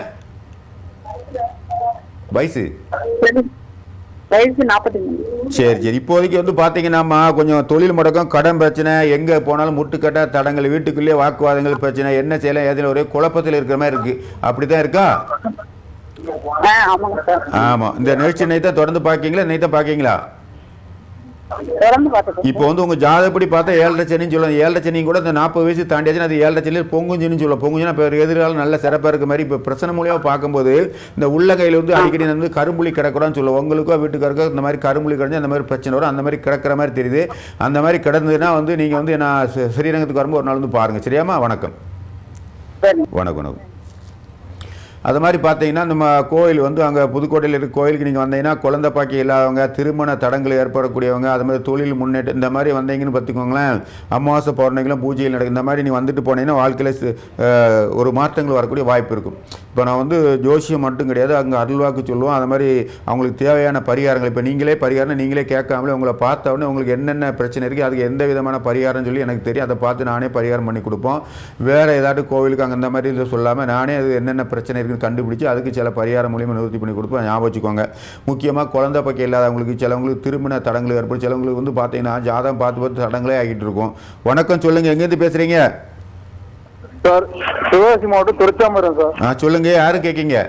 வயசு சரி. வயசு நாற்பத்தி மூணு சரி சரி இப்போதைக்கு வந்து பார்த்தீங்கன்னாம்மா கொஞ்சம் தொழில் முடக்கம் கடன் பிரச்சனை எங்கே போனாலும் முட்டுக்கட்ட தடங்கள் வீட்டுக்குள்ளேயே வாக்குவாதங்கள் பிரச்சனை என்ன செய்யலாம் எதில் ஒரே குழப்பத்தில் இருக்கிற மாதிரி இருக்குது அப்படி தான் இருக்கா ஆ ஆமாங்க சார் ஆமாம் இந்த நிகழ்ச்சி நைத்தை தொடர்ந்து பார்க்கீங்களா நைத்தை பார்க்கீங்களா தொடர்ந்து பார்த்துக்கோங்க இப்போ வந்து உங்கள் ஜாதகப்படி பார்த்தா ஏழரை சனின்னு சொல்லுவாங்க ஏழரை சனி கூட இந்த நாற்பது வயசு தாண்டியாச்சுன்னா அது ஏழரை சனியில் பொங்குஞ்சின்னு சொல்லுவோம் பொங்குஞ்சினா இப்போ எதிர்காலம் நல்ல சிறப்பாக இருக்க மாதிரி இப்போ பிரச்சனை மூலியமாக பார்க்கும்போது இந்த உள்ளங்கையில் வந்து அடிக்கடி வந்து கரும்புலி கிடக்கூடாதுன்னு சொல்லுவோம் உங்களுக்கோ வீட்டுக்காருக்கோ இந்த மாதிரி கரும்புலி கிடந்து அந்த மாதிரி பிரச்சனை வரும் அந்த மாதிரி கிடக்கிற மாதிரி தெரியுது அந்த மாதிரி கிடந்ததுன்னா வந்து நீங்கள் வந்து நான் ஸ்ரீ- ஸ்ரீரங்கத்துக்கு வரும்போது ஒரு நாள் வந்து பாருங்கள் சரியாம்மா வணக்கம் சரி வணக்கம் வணக்கம் அது மாதிரி பார்த்தீங்கன்னா நம்ம கோயில் வந்து அங்கே புதுக்கோட்டையில் இருக்க கோயிலுக்கு நீங்கள் வந்தீங்கன்னா குழந்தை பாக்கி இல்லாதவங்க திருமண தடங்கள் ஏற்படக்கூடியவங்க அது மாதிரி தொழில் முன்னேற்றம் இந்த மாதிரி வந்தீங்கன்னு பார்த்துக்கோங்களேன் அமாவாசை பௌர்ணமிகளும் பூஜைகள் நடக்கும் இந்த மாதிரி நீங்கள் வந்துட்டு போனீங்கன்னா வாழ்க்கையில் சி- அஹ், ஒரு மாற்றங்கள் வரக்கூடிய வாய்ப்பு இருக்கும் இப்போ நான் வந்து ஜோசியம் மட்டும் கிடையாது அங்கே அருள்வாக்கு சொல்லுவோம் அது மாதிரி அவங்களுக்கு தேவையான பரிகாரங்கள் இப்போ நீங்களே பரிகாரம் நீங்களே கேட்காமலே உங்களை பார்த்த உடனே உங்களுக்கு என்னென்ன பிரச்சனை இருக்குது அதுக்கு எந்த விதமான பரிகாரம் சொல்லி எனக்கு தெரியும் அதை பார்த்து நானே பரிகாரம் பண்ணி கொடுப்போம் வேறு ஏதாட்டு கோவிலுக்கு அங்கே இந்த மாதிரி இதை சொல்லாமல் நானே அது என்னென்ன பிரச்சனை இருக்குன்னு கண்டுபிடிச்சு அதுக்கு சில பரிகாரம் மூலியமாக நிவர்த்தி பண்ணி கொடுப்பேன் ஞாபகம் வச்சுக்கோங்க முக்கியமாக குழந்தை பக்கம் இல்லாதவங்களுக்கு சிலவங்களுக்கு திருமண தடங்கள் ஏற்படும் சிலவங்களுக்கு வந்து பார்த்தீங்கன்னா ஜாதகம் பார்த்து பார்த்து தடங்களே ஆகிட்டு இருக்கும் வணக்கம் சொல்லுங்கள் எங்கேருந்து பேசுகிறீங்க சார் சிவகாசி மாவட்டம் திருச்சாமரம் சார் ஆ சொல்லுங்கள் யாரு கேட்கீங்க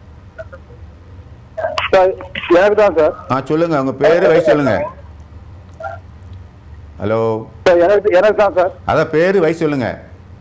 சார் எனக்கு தான் சார் ஆ சொல்லுங்கள் உங்கள் பேர் வயசு சொல்லுங்கள் ஹலோ சார் எனக்கு எனக்கு தான் சார் அதான் பேர் வயசு சொல்லுங்கள்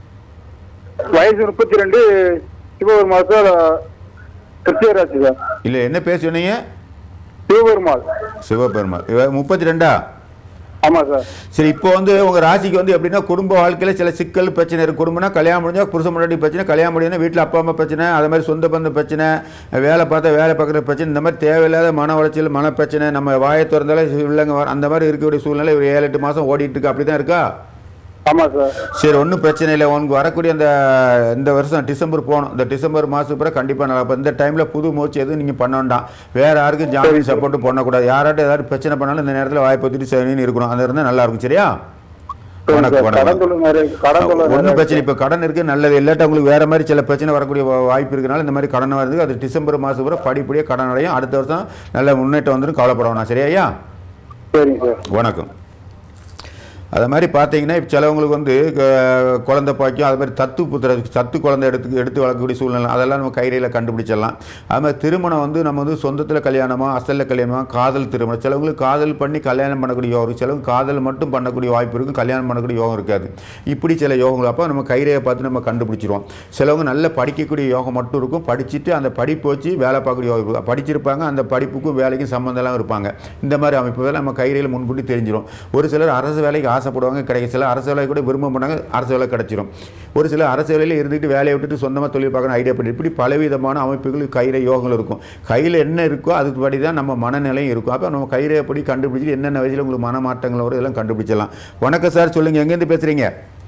வயசு முப்பத்தி ரெண்டு சிவபெருமாள் சார் கிருத்தியராஜ் சார் இல்லை என்ன பேர் சொன்னீங்க சிவபெருமாள் சிவபெருமாள் இவ முப்பத்தி ரெண்டா ஆமா சார் சரி இப்போ வந்து உங்கள் ராசிக்கு வந்து எப்படின்னா குடும்ப வாழ்க்கையில் சில சிக்கல் பிரச்சனை இருக்குது குடும்பம்னா கல்யாணம் முடிஞ்சால் புருஷன் முன்னாடி பிரச்சனை கல்யாணம் முடியுதுன்னா வீட்டில் அப்பா அம்மா பிரச்சனை அது மாதிரி சொந்த பந்த பிரச்சனை வேலை பார்த்தா வேலை பார்க்குற பிரச்சனை இந்த மாதிரி தேவையில்லாத மன உளைச்சல் மன பிரச்சனை நம்ம வாயை திறந்தாலே இல்லைங்க வர- அந்த மாதிரி இருக்கக்கூடிய சூழ்நிலை ஒரு ஏழு எட்டு மாதம் ஓடிட்டு இருக்கு அப்படி தான் இருக்கா ஆமா சார் சரி ஒன்றும் பிரச்சனை இல்லை உனக்கு வரக்கூடிய அந்த இந்த வருஷம் டிசம்பர் போகணும் இந்த டிசம்பர் மாதத்துக்கு பிறகு கண்டிப்பாக நல்லா இப்போ இந்த டைமில் புது மூச்சு எதுவும் நீங்கள் பண்ண வேண்டாம் வேறு யாருக்கும் ஜாமீன் சப்போர்ட்டும் பண்ணக்கூடாது யாராட்டும் ஏதாவது பிரச்சனை பண்ணாலும் இந்த நேரத்தில் வாய்ப்பு சரின்னு இருக்கணும் அது இருந்தால் நல்லா இருக்கும் சரியா வணக்கம் கடன் வணக்கம் தொழில் நிறைய கடன் தொழில் ஒன்றும் நிறைய பிரச்சனை இப்போ கடன் இருக்குது நல்லது இல்லாட்ட உங்களுக்கு வேறு மாதிரி சில பிரச்சனை வரக்கூடிய வா- வாய்ப்பு இருக்கனால இந்த மாதிரி கடன் வருது அது டிசம்பர் மாதம் வரை படிப்படியாக கடன் அடையும் அடுத்த வருஷம் நல்ல முன்னேற்றம் வந்துடும் கவலைப்பட வேணாம் சரியா ஐயா சரிங்க சார் வணக்கம் அது மாதிரி பார்த்தீங்கன்னா இப்போ சிலவங்களுக்கு வந்து க- குழந்தை பாக்கியம் அது மாதிரி தத்து புத்திர சத்து குழந்தை எடுத்து எடுத்து வளர்க்கக்கூடிய சூழ்நிலை அதெல்லாம் நம்ம கைரையில் கண்டுபிடிச்சிடலாம் அது மாதிரி திருமணம் வந்து நம்ம வந்து சொந்தத்தில் கல்யாணமா அசலில் கல்யாணமா காதல் திருமணம் சிலவங்களுக்கு காதல் பண்ணி கல்யாணம் பண்ணக்கூடிய யோகம் இருக்கும் சிலவங்க காதல் மட்டும் பண்ணக்கூடிய வாய்ப்பு இருக்கும் கல்யாணம் பண்ணக்கூடிய யோகம் இருக்காது இப்படி சில யோகங்கள் அப்போ நம்ம கைரையை பார்த்து நம்ம கண்டுபிடிச்சிருவோம் சிலவங்க நல்ல படிக்கக்கூடிய யோகம் மட்டும் இருக்கும் படிச்சுட்டு அந்த படிப்பு வச்சு வேலை பார்க்கக்கூடிய யோகம் இருக்கும் படிச்சிருப்பாங்க அந்த படிப்புக்கும் வேலைக்கும் சம்மந்தம்லாம் இருப்பாங்க இந்த மாதிரி அமைப்புகள் நம்ம கைரையில் முன்கூட்டி தெரிஞ்சிடும் ஒரு சிலர் அரசு வேலைக்கு ஆசைப்படுவாங்க கிடைக்கும் சில அரசு வேலை கூட விரும்ப மாட்டாங்க அரசு வேலை கிடைச்சிரும் ஒரு சிலர் அரசு வேலையில் இருந்துட்டு வேலையை விட்டுட்டு சொந்தமாக தொழில் பார்க்கணும் ஐடியா பண்ணி இப்படி பலவிதமான அமைப்புகள் கையில் யோகங்கள் இருக்கும் கையில் என்ன இருக்கோ அதுபடி தான் நம்ம மனநிலையும் இருக்கும் அப்போ நம்ம கையில் எப்படி கண்டுபிடிச்சி என்னென்ன வயசில் உங்களுக்கு மனமாற்றங்கள் வரும் இதெல்லாம் கண்டுபிடிச்சிடலாம் வணக்கம் சார் சொல்லுங்கள் எங்கேருந்து பேசுகிறீங்க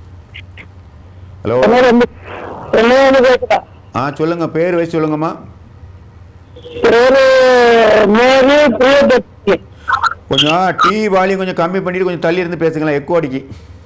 ஹலோ என்ன கேட்குதா ஆ சொல்லுங்கள் பேர் வயசு சொல்லுங்கம்மா பேரு மேரி பிரியதர்ஷினி கொஞ்சம் டீ வால்யூம் கொஞ்சம் கம்மி பண்ணிட்டு கொஞ்சம் தள்ளி இருந்து பேசுங்களேன் எக்கோ அடிக்கி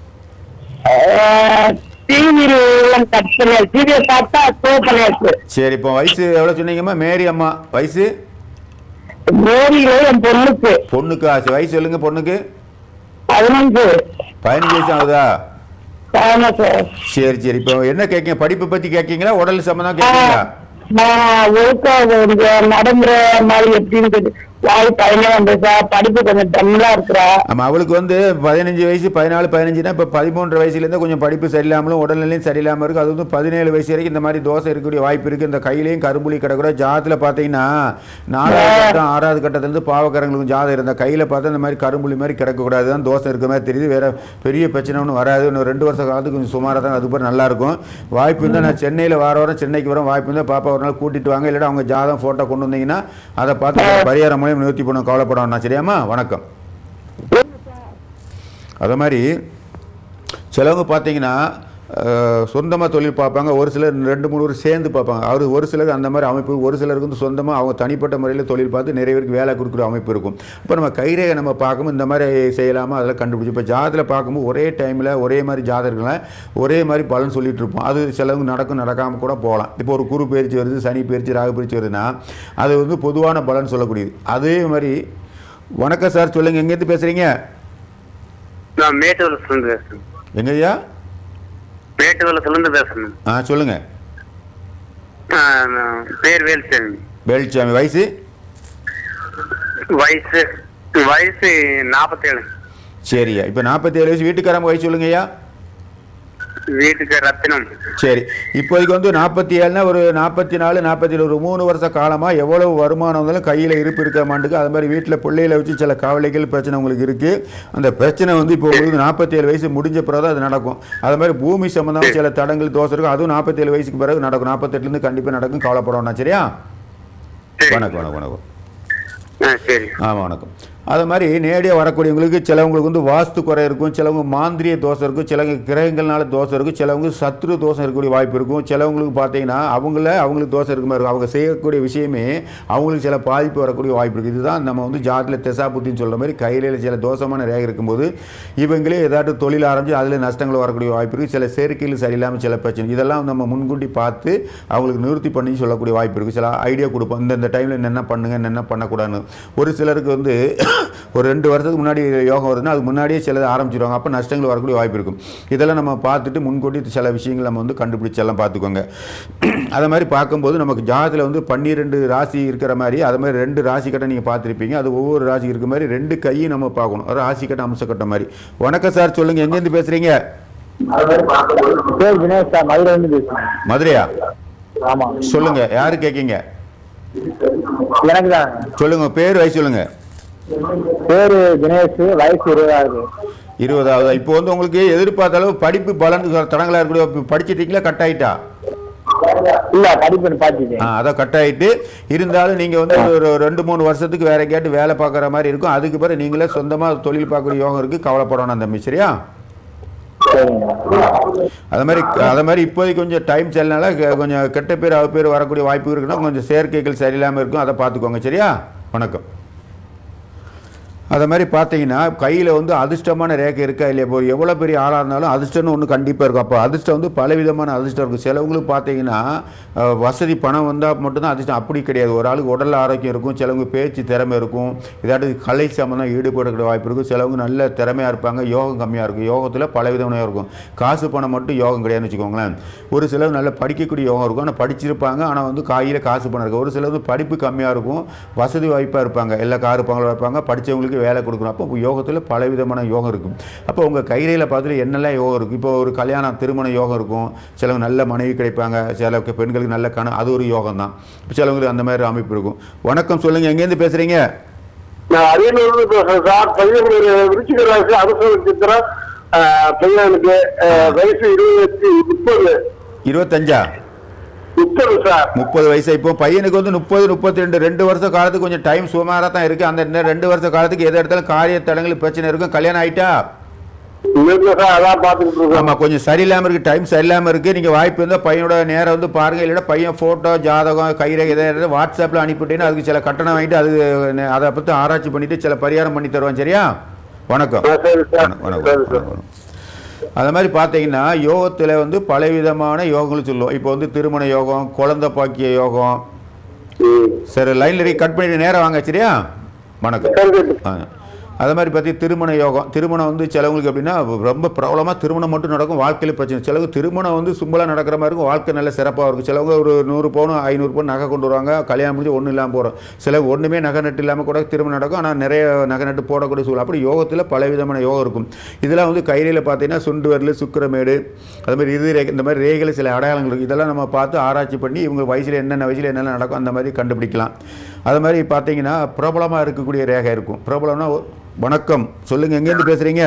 டிவியில் கட் பண்ணி டிவியை பார்த்தா ஷோ பண்ணியாச்சு சரி இப்போ வயசு எவ்வளோ சொன்னீங்கம்மா மேரி அம்மா வயசு மேரியில என் பொண்ணுக்கு பொண்ணுக்கு ஆசை வயசு சொல்லுங்க பொண்ணுக்கு பதினஞ்சு பதினஞ்சு வயசு ஆகுதா ஆமா சார் சரி சரி இப்போ என்ன கேட்கீங்க படிப்பு பற்றி கேட்கீங்களா உடல் சம்மந்தம் கேட்கீங்களா நான் ஒழுக்கா கொஞ்சம் நடந்துற மாதிரி எப்படின்னு கேட்டு வாய் பையனே வந்துச்சா படிப்பு கொஞ்சம் டல்லா இருக்கிறா ஆமாம் அவளுக்கு வந்து பதினஞ்சு வயசு பதினாலு பதினஞ்சுனா இப்போ பதிமூன்று வயசுலேருந்து கொஞ்சம் படிப்பு சரியில்லாமலும் உடல்நிலையும் சரியில்லாமல் இருக்குது அது வந்து பதினேழு வயசு வரைக்கும் இந்த மாதிரி தோசை இருக்கக்கூடிய வாய்ப்பு இருக்குது இந்த கையிலையும் கரும்புலி கிடக்கூட ஜாதத்தில் பார்த்தீங்கன்னா நாலாவது கட்டம் ஆறாவது கட்டத்துலேருந்து பாவக்கரங்களுக்கும் ஜாதம் இருந்தால் கையில் பார்த்தா இந்த மாதிரி கரும்புலி மாதிரி கிடக்கக்கூடாது தான் தோசை இருக்க மாதிரி தெரியுது வேறு பெரிய பிரச்சனை ஒன்றும் வராது இன்னும் ரெண்டு வருஷம் காலத்துக்கு கொஞ்சம் சுமாராக தான் அதுக்கப்புறம் நல்லாயிருக்கும் வாய்ப்பு இருந்தால் நான் சென்னையில் வார வாரம் சென்னைக்கு வரோம் வாய்ப்பு இருந்தால் பாப்பா ஒரு நாள் கூட்டிட்டு வாங்க இல்லைன்னா அவங்க ஜாதகம் ஃபோட்டோ கொண்டு வந்தீங்கன்னா அதை பார்த்து பரிகாரம் மூலியம் நிவர்த்தி பண்ண கவலைப்பட வேண்டாம் சரியாம்மா வணக்கம் அது மாதிரி சிலவங்க பார்த்தீங்கன்னா சொந்தமாக தொழில் பார்ப்பாங்க ஒரு சிலர் ரெண்டு மூணு பேர் சேர்ந்து பார்ப்பாங்க அவர் ஒரு சிலருக்கு அந்த மாதிரி அமைப்பு ஒரு சிலருக்கு வந்து சொந்தமாக அவங்க தனிப்பட்ட முறையில் தொழில் பார்த்து நிறைய பேருக்கு வேலை கொடுக்குற அமைப்பு இருக்கும் இப்போ நம்ம கைரேகை நம்ம பார்க்கும்போது இந்த மாதிரி செய்யலாமா அதெல்லாம் கண்டுபிடிச்சி இப்போ ஜாதத்தில் பார்க்கும்போது ஒரே டைமில் ஒரே மாதிரி ஜாதகங்களை ஒரே மாதிரி பலன் சொல்லிட்டு இருப்போம் அது சிலவங்க நடக்கும் நடக்காமல் கூட போகலாம் இப்போ ஒரு குரு பயிற்சி வருது சனி பயிற்சி ராகு பயிற்சி வருதுன்னா அது வந்து பொதுவான பலன் சொல்லக்கூடியது அதே மாதிரி வணக்கம் சார் சொல்லுங்கள் எங்கேருந்து பேசுகிறீங்க நான் மேட்டுவலத்துலேருந்து பேசுறேன் எங்கய்யா மேட்டுவலத்துலேருந்து பேசுறேன் ஆ சொல்லுங்கள் ஆ, நான் பேர் வேல்சாமி வேலுச்சாமி வயசு வயசு வயசு நாற்பத்தேழு சரியா இப்போ நாற்பத்தி ஏழு வயசு வீட்டுக்காரங்க வயசு சொல்லுங்கய்யா வீட்டுக்கு ரத்தினம் சரி இப்போதைக்கு வந்து நாற்பத்தி ஏழுனா ஒரு நாற்பத்தி நாலு நாற்பத்தி ஒரு மூணு வருஷ காலமாக எவ்வளவு வருமானம் வந்தாலும் கையில் இருப்பு இருக்க மாட்டுக்கு அது மாதிரி வீட்டில் பிள்ளைகளை வச்சு சில கவலைகள் பிரச்சனை உங்களுக்கு இருக்குது அந்த பிரச்சனை வந்து இப்போ உங்களுக்கு நாற்பத்தி ஏழு வயசு முடிஞ்ச பிறகு அது நடக்கும் அது மாதிரி பூமி சம்மந்தமாக சில தடங்கள் தோசை இருக்கும் அதுவும் நாற்பத்தேழு வயசுக்கு பிறகு நடக்கும் நாற்பத்தெட்டுலேருந்து கண்டிப்பாக நடக்கும் கவலைப்படணும் சரியா வணக்கம் வணக்கம் வணக்கம் ஆ சரி ஆமாம் வணக்கம் அது மாதிரி நேரடியாக வரக்கூடியவங்களுக்கு சிலவங்களுக்கு வந்து வாஸ்து குறை இருக்கும் சிலவங்க மாந்திரிய தோசை இருக்கும் சிலவங்க கிரகங்கள்னால தோசை இருக்கும் சிலவங்க சத்ரு தோசை இருக்கக்கூடிய வாய்ப்பு இருக்கும் சிலவங்களுக்கு பார்த்தீங்கன்னா அவங்கள அவங்களுக்கு தோசை இருக்க மாதிரி இருக்கும் அவங்க செய்யக்கூடிய விஷயமே அவங்களுக்கு சில பாதிப்பு வரக்கூடிய வாய்ப்பு இருக்குது இதுதான் நம்ம வந்து ஜாத்தில் தெசா புத்தின்னு சொல்கிற மாதிரி கையில் சில தோஷமான ரேகை இருக்கும்போது இவங்களே ஏதாட்டும் தொழில் ஆரம்பித்து அதில் நஷ்டங்கள் வரக்கூடிய வாய்ப்பு இருக்குது சில சேர்க்கையில் சரியில்லாமல் சில பிரச்சனை இதெல்லாம் நம்ம முன்கூட்டி பார்த்து அவங்களுக்கு நிவர்த்தி பண்ணி சொல்லக்கூடிய வாய்ப்பு இருக்குது சில ஐடியா கொடுப்போம் இந்த இந்த டைமில் என்னென்ன பண்ணுங்க என்னென்ன பண்ணக்கூடாதுன்னு ஒரு சிலருக்கு வந்து ஒரு ரெண்டு வருஷத்துக்கு முன்னாடி யோகம் வருதுன்னா அதுக்கு முன்னாடியே சிலது ஆரம்பிச்சிருவாங்க அப்போ நஷ்டங்கள் வரக்கூடிய வாய்ப்பு இருக்கும் இதெல்லாம் நம்ம பார்த்துட்டு முன்கூட்டி சில விஷயங்கள் நம்ம வந்து கண்டுபிடிச்சு எல்லாம் பார்த்துக்கோங்க அதை மாதிரி பார்க்கும்போது நமக்கு ஜாதத்தில் வந்து பன்னிரெண்டு ராசி இருக்கிற மாதிரி அது மாதிரி ரெண்டு ராசி கட்டை நீங்கள் பார்த்துருப்பீங்க அது ஒவ்வொரு ராசி இருக்க மாதிரி ரெண்டு கையும் நம்ம பார்க்கணும் ஒரு ராசி கட்டை அம்ச கட்ட மாதிரி வணக்கம் சார் சொல்லுங்கள் எங்கேருந்து பேசுகிறீங்க பேர் தினேஷ் சார் மதுரை இருந்து பேசுறேன் மதுரையா ஆமா சொல்லுங்கள் யார் கேட்கீங்க எனக்கு தான் சொல்லுங்கள் பேர் வயசு சொல்லுங்கள் பேரு தினேஷ் வயசு இருபதாவது இருபதாவது இப்போ வந்து உங்களுக்கு எதிர்பார்த்த அளவு படிப்பு பலன் தடங்களாக இருக்கக்கூடிய இப்போ படிச்சிட்டீங்களா கட் ஆயிட்டா இல்ல படிப்பு பாத்துட்டேன் ஆ அதான் கட் ஆயிட்டு இருந்தாலும் நீங்கள் வந்து ஒரு ரெண்டு மூணு வருஷத்துக்கு வேற கேட்டு வேலை பார்க்குற மாதிரி இருக்கும் அதுக்கு பிறகு நீங்களே சொந்தமாக தொழில் பார்க்கக்கூடிய யோகம் இருக்குது கவலைப்படணும் தம்பி சரியா சரிங்க அது மாதிரி அது மாதிரி இப்போதைக்கு கொஞ்சம் டைம் செல்லனால க- கொஞ்சம் கெட்ட பேர் அவ பேர் வரக்கூடிய வாய்ப்பு இருக்குன்னா கொஞ்சம் சேர்க்கைகள் சரியில்லாமல் இருக்கும் அதை பார்த்துக்கோங்க சரியா வணக்கம் அதை மாதிரி பார்த்தீங்கன்னா கையில் வந்து அதிர்ஷ்டமான ரேகை இருக்கா இல்லையா இப்போ எவ்வளோ பெரிய ஆளாக இருந்தாலும் அதிர்ஷ்டம்னு ஒன்று கண்டிப்பாக இருக்கும் அப்போ அதிர்ஷ்டம் வந்து பலவிதமான அதிர்ஷ்டம் இருக்கும் சிலவங்களுக்கு பார்த்தீங்கன்னா அஹ், வசதி பணம் வந்தால் மட்டும்தான் அதிர்ஷ்டம் அப்படி கிடையாது ஒரு ஆளுக்கு உடல் ஆரோக்கியம் இருக்கும் சிலவங்க பேச்சு திறமை இருக்கும் இதாட்டு கலை சம்மந்தம் ஈடுபடக்கூடிய வாய்ப்பு இருக்கும் சிலவங்க நல்ல திறமையாக இருப்பாங்க யோகம் கம்மியாக இருக்கும் யோகத்தில் பலவிதமான யோகம் இருக்கும் காசு பணம் மட்டும் யோகம் கிடையாதுன்னு வச்சுக்கோங்களேன் ஒரு சிலர் நல்ல படிக்கக்கூடிய யோகம் இருக்கும் ஆனால் படிச்சிருப்பாங்க ஆனால் வந்து காயில் காசு பணம் இருக்கும் ஒரு சிலர் வந்து படிப்பு கம்மியாக இருக்கும் வசதி வாய்ப்பாக இருப்பாங்க எல்லா காரு பங்களா வைப்பாங்க படித்தவங்களுக்கு வேலை கொடுக்கணும் அப்போ யோகத்தில் பலவிதமான யோகம் இருக்கும் அப்போ உங்கள் கைரேகையில் பார்த்துட்டு என்னெல்லாம் யோகம் இருக்கும் இப்போ ஒரு கல்யாணம் திருமண யோகம் இருக்கும் சிலவங்க நல்ல மனைவி கிடைப்பாங்க சில பெண்களுக்கு நல்ல கண அது ஒரு யோகம் தான் சிலவங்களுக்கு அந்த மாதிரி அமைப்பு இருக்கும் வணக்கம் சொல்லுங்கள் எங்கேருந்து பேசுகிறீங்க நான் அரியலூர்ல பேசுறேன் சார் பையன் ஒரு விருச்சிக ராசி அரசு நட்சத்திரம் ஆஹ், பையனுக்கு ஆஹ், வயசு இருபத்தி முப்பது இருபத்தஞ்சா முப்பது சார் முப்பது வயசு இப்போ பையனுக்கு வந்து முப்பது முப்பத்தி ரெண்டு ரெண்டு வருஷ காலத்துக்கு கொஞ்சம் டைம் சுமாராக தான் இருக்குது அந்த இந்த ரெண்டு வருஷ காலத்துக்கு எது இடத்துல காரிய தடங்கள் பிரச்சனை இருக்கும் கல்யாணம் ஆயிட்டா இல்ல சார் அதான் பாத்துக்கிட்டு இருக்கோம் ஆமாம் கொஞ்சம் சரியில்லாமல் இருக்குது டைம் சரியில்லாமல் இருக்குது நீங்கள் வாய்ப்பு இருந்தால் பையனோட நேரம் வந்து பாருங்கள் இல்லைன்னா பையன் ஃபோட்டோ ஜாதகம் கைரேகை எதாவது வாட்ஸ்அப்பில் அனுப்பிவிட்டீங்கன்னா அதுக்கு சில கட்டணம் வாங்கிட்டு அது நெ- அதை பற்றி ஆராய்ச்சி பண்ணிவிட்டு சில பரிகாரம் பண்ணி தருவோம் சரியா வணக்கம் ஆ, சரி சார் வணக்கம், வணக்கம், சரி சார் வணக்கம். அது மாதிரி பார்த்தீங்கன்னா யோகத்தில் வந்து பலவிதமான யோகங்கள் சொல்லுவோம் இப்போ வந்து திருமண யோகம் குழந்தை பாக்கிய யோகம் ம். சரி லைனில் கட் பண்ணிட்டு நேரம் வாங்க சரியா வணக்கம் சரி சரி. ஆ. அது மாதிரி பற்றி திருமண யோகம் திருமணம் வந்து சிலவங்களுக்கு எப்படின்னா ரொம்ப பிரபலமாக திருமணம் மட்டும் நடக்கும் வாழ்க்கையில் பிரச்சனை சிலவங்க திருமணம் வந்து சிம்பிளாக நடக்கிற மாதிரி இருக்கும் வாழ்க்கை நல்ல சிறப்பாக இருக்கும் சிலவங்க ஒரு நூறு பவுன் ஐநூறு பவுன் நகை கொண்டு வருவாங்க கல்யாணம் முடிஞ்சு ஒன்றும் இல்லாமல் போகிறோம் சிலவங்க ஒன்றுமே நகை நட்டு இல்லாமல் கூட திருமணம் நடக்கும் ஆனால் நிறைய நகை நட்டு போடக்கூடிய சூழல் அப்படி யோகத்தில் பல விதமான யோகம் இருக்கும் இதெல்லாம் வந்து கையில் பார்த்தீங்கன்னா சுண்டு வரல் சுக்கிரமேடு அது மாதிரி இறுதி ரேகை இந்த மாதிரி ரேகையில் சில அடையாளங்கள் இருக்குது இதெல்லாம் நம்ம பார்த்து ஆராய்ச்சி பண்ணி இவங்க வயசில் என்னென்ன வயசில் என்னென்ன நடக்கும் அந்த மாதிரி கண்டுபிடிக்கலாம் அது மாதிரி பார்த்தீங்கன்னா பிரபலமாக இருக்கக்கூடிய ரேகை இருக்கும் பிரபலம்னா ஒ- வணக்கம் சொல்லுங்கள் எங்கேருந்து பேசுகிறீங்க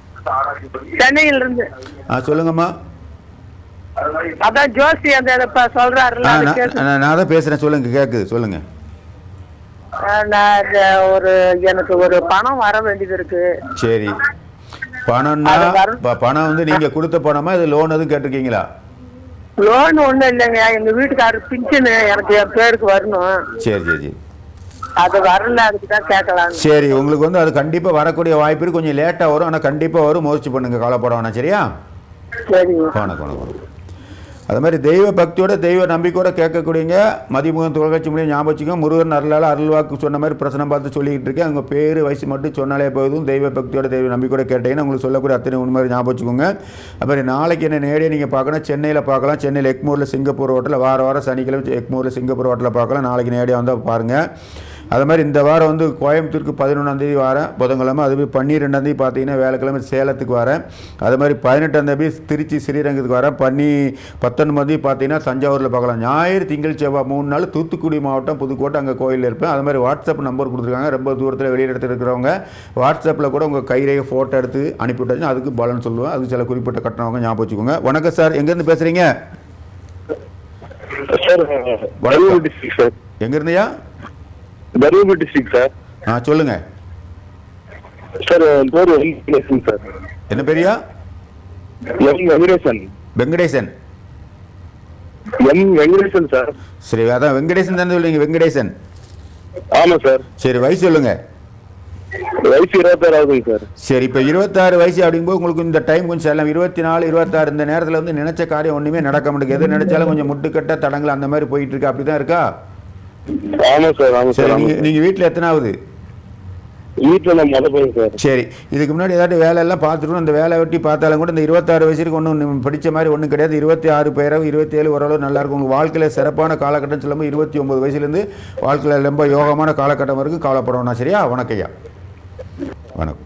சென்னையில இருந்து ஆ சொல்லுங்கம்மா அதான் ஜோசி அந்த இப்ப சொல்றாருல்ல ஆ அது நான் கேட்டு- நான் நான் தான் பேசுகிறேன் சொல்லுங்கள் கேட்குது சொல்லுங்கள் ஆஹ் நான் இந்த ஒரு எனக்கு ஒரு பணம் வர வேண்டியது இருக்கு சரி பணம்னா அது வரும். ப- பணம் வந்து நீங்கள் கொடுத்த பணமா இது லோன் எதுவும் கேட்டிருக்கீங்களா லோன் ஒண்ணும் இல்லைங்க எங்க வீட்டுக்காரர் பின்ஷனு எனக்கு என் பேருக்கு வரணும் சரி சரி சரி அது வரல அதுக்கு தான் கேட்கலாம் சரி உங்களுக்கு வந்து அது கண்டிப்பாக வரக்கூடிய வாய்ப்பு இருக்கு கொஞ்சம் லேட்டாக வரும் ஆனால் கண்டிப்பாக வரும் முயற்சி பண்ணுங்க கவலைப்பட வேணாம் சரியா சரிங்க வணக்கம் வணக்கம் வணக்கம் அது மாதிரி தெய்வ பக்தியோட தெய்வ நம்பிக்கையோட கேட்கக்கூடியங்க மதிமுகம் தொலைக்காட்சி மூலியம் ஞாபகம் வச்சுக்கோங்க முருகன் அருளால் அருள்வாக்கு சொன்ன மாதிரி பிரச்சனை பார்த்து சொல்லிக்கிட்டு இருக்கேன் அவங்க பேர் வயசு மட்டும் சொன்னாலே போதும் தெய்வ பக்தியோட தெய்வ நம்பிக்கையோட கேட்டீங்கன்னா உங்களுக்கு சொல்லக்கூடிய அத்தனை உண்மை மாதிரி ஞாபகம் வச்சுக்கோங்க அப்புறம் நாளைக்கு என்ன நேரடியாக நீங்கள் பார்க்கணும் சென்னையில் பார்க்கலாம் சென்னையில் எக்மூரில் சிங்கப்பூர் ஹோட்டலில் வார வாரம் சனிக்கிழமை எக்மூரில் சிங்கப்பூர் ஹோட்டலில் பார்க்கலாம் நாளைக்கு நேரடியாக வந்தால் பாருங்கள் அது மாதிரி இந்த வாரம் வந்து கோயம்புத்தூருக்கு பதினொன்றாந்தேதி வரேன் புதன்கிழமை அதுவே பன்னிரெண்டாந்தேதி பார்த்தீங்கன்னா வேலைக்கிழமை சேலத்துக்கு வரேன் அது மாதிரி பதினெட்டாந்தேதி திருச்சி ஸ்ரீரங்கத்துக்கு வரேன் பன்னி பத்தொன்பது பார்த்தீங்கன்னா தஞ்சாவூரில் பார்க்கலாம் ஞாயிறு திங்கள் செவ்வாய் மூணு நாள் தூத்துக்குடி மாவட்டம் புதுக்கோட்டை அங்கே கோயிலில் இருப்பேன் அது மாதிரி வாட்ஸ்அப் நம்பர் கொடுத்துருக்காங்க ரொம்ப தூரத்தில் வெளியில் இடத்துல இருக்கிறவங்க வாட்ஸ்அப்பில் கூட உங்கள் கைரேகை ஃபோட்டோ எடுத்து அனுப்பிவிட்டாச்சுன்னா அதுக்கு பலன் சொல்லுவேன் அதுக்கு சில குறிப்பிட்ட கட்டணவங்க ஞாபகம் வச்சுக்கோங்க வணக்கம் சார் எங்கேருந்து பேசுகிறீங்க சார் தருமபுரி டிஸ்ட்ரிக்ட் சார் எங்கேருந்தையா தருமபுரி டிஸ்ட்ரிக்ட் சார் ஆ சொல்லுங்கள் சார் என் பேர் வெங்கடேசன் சார் என்ன பெரியா M Venkatesan Venkatesan M Venkatesan sir சரி அதான் வெங்கடேசன் தானே சொல்லுவீங்க வெங்கடேசன் ஆமா சார் சரி வயசு சொல்லுங்க வயசு இருபத்தாறு ஆகுதுங்க சார் சரி இப்போ இருபத்தாறு வயசு அப்படிங்கும்போது உங்களுக்கு இந்த டைம் கொஞ்சம் செல்லம் இருபத்தி நாலு இருபத்தாறு இந்த நேரத்தில் வந்து நினைச்ச காரியம் ஒன்றுமே நடக்க மாட்டேங்குது எது நினைச்சாலும் கொஞ்சம் முட்டுக்கட்ட தடங்கள் அந்த மாதிரி போயிட்டு இருக்கு அப்படி தான் இருக்கா ஆமா சார் ஆமா சரி சார் ஆமா நீங்கள் நீங்கள் வீட்டில் எத்தனாவது வீட்டுல நான் மொதல் பையன் சார் சரி இதுக்கு முன்னாடி ஏதாட்டு வேலையெல்லாம் பார்த்துட்டு அந்த வேலை வெட்டி பார்த்தாலும் கூட இந்த இருபத்தாறு வயசுக்கு ஒன்றும் படித்த மாதிரி ஒன்றும் கிடையாது இருபத்தி ஆறு பேரோ இருபத்தி ஏழு ஓரளவு நல்லா இருக்கும் உங்கள் வாழ்க்கையில் சிறப்பான காலகட்டம் சொல்லும்போது இருபத்தி ஒம்பது வயசுலேருந்து வாழ்க்கையில் ரொம்ப யோகமான காலகட்டம் வரைக்கும் கவலைப்படணும் சரியா வணக்கம் ஐயா வணக்கம்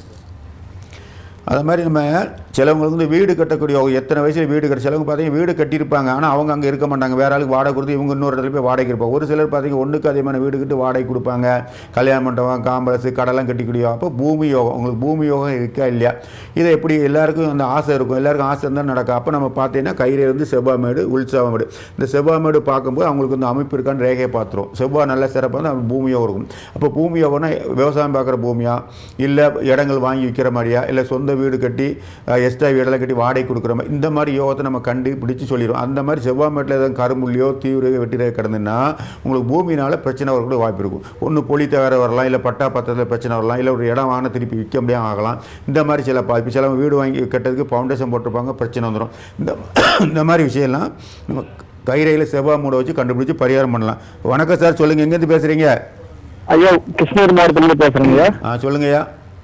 அது மாதிரி நம்ம சிலவங்களுக்கு வந்து வீடு கட்டக்கூடிய அவங்க எத்தனை வயசில் வீடு கட்ட சிலவங்க பார்த்தீங்கன்னா வீடு கட்டியிருப்பாங்க ஆனால் அவங்க அங்கே இருக்க மாட்டாங்க வேற ஆளுக்கு வாடகை கொடுத்து இவங்க இன்னொரு இடத்துல போய் வாடகை இருப்பாங்க ஒரு சிலர் பார்த்தீங்கன்னா ஒன்றுக்கு அதிகமான வீடு கட்டி வாடகை கொடுப்பாங்க கல்யாண மண்டபம் காம்பரஸ் கடலாம் கட்டிக்கூடியோம் அப்போ பூமி யோகம் உங்களுக்கு பூமி யோகம் இருக்கா இல்லையா இதை எப்படி எல்லாருக்கும் அந்த ஆசை இருக்கும் எல்லாருக்கும் ஆசை இருந்தால் நடக்கும் அப்போ நம்ம பார்த்தீங்கன்னா கையில் இருந்து செவ்வாமேடு உள்சாவமேடு இந்த செவ்வாமேடு பார்க்கும்போது அவங்களுக்கு இந்த அமைப்பு இருக்கான்னு ரேகையை பார்த்துரும் செவ்வாய் நல்ல சிறப்பாக வந்து பூமி யோகம் இருக்கும் அப்போ பூமி யோகம்னா விவசாயம் பார்க்குற பூமியா இல்லை இடங்கள் வாங்கி விற்கிற மாதிரியா இல்லை சொந்த வீடு கட்டி எக்ஸ்ட்ரா வீடெல்லாம் கட்டி வாடகை கொடுக்குற மாதிரி இந்த மாதிரி யோகத்தை நம்ம கண்டுபிடிச்சு சொல்லிடுவோம் அந்த மாதிரி செவ்வாய் மேட்டில் எதாவது கரும்புள்ளியோ தீவிர வெட்டிரே கிடந்துன்னா உங்களுக்கு பூமியினால் பிரச்சனை வரக்கூட வாய்ப்பு இருக்கும் ஒன்று பொலி தவிர வரலாம் இல்லை பட்டா பத்திரத்தில் பிரச்சனை வரலாம் இல்லை ஒரு இடம் வாங்கின திருப்பி விற்க முடியாமல் ஆகலாம் இந்த மாதிரி சில பாதிப்பு சில வீடு வாங்கி கட்டுறதுக்கு ஃபவுண்டேஷன் போட்டிருப்பாங்க பிரச்சனை வந்துடும் இந்த இந்த மாதிரி விஷயம்லாம் நம்ம கைரையில் செவ்வாய் மூட வச்சு கண்டுபிடிச்சு பரிகாரம் பண்ணலாம் வணக்கம் சார் சொல்லுங்கள் எங்கேருந்து பேசுகிறீங்க ஐயா கிருஷ்ணகிரி மாவட்டத்துல பேசுறேங்க ஆ சொல்லுங்கய்யா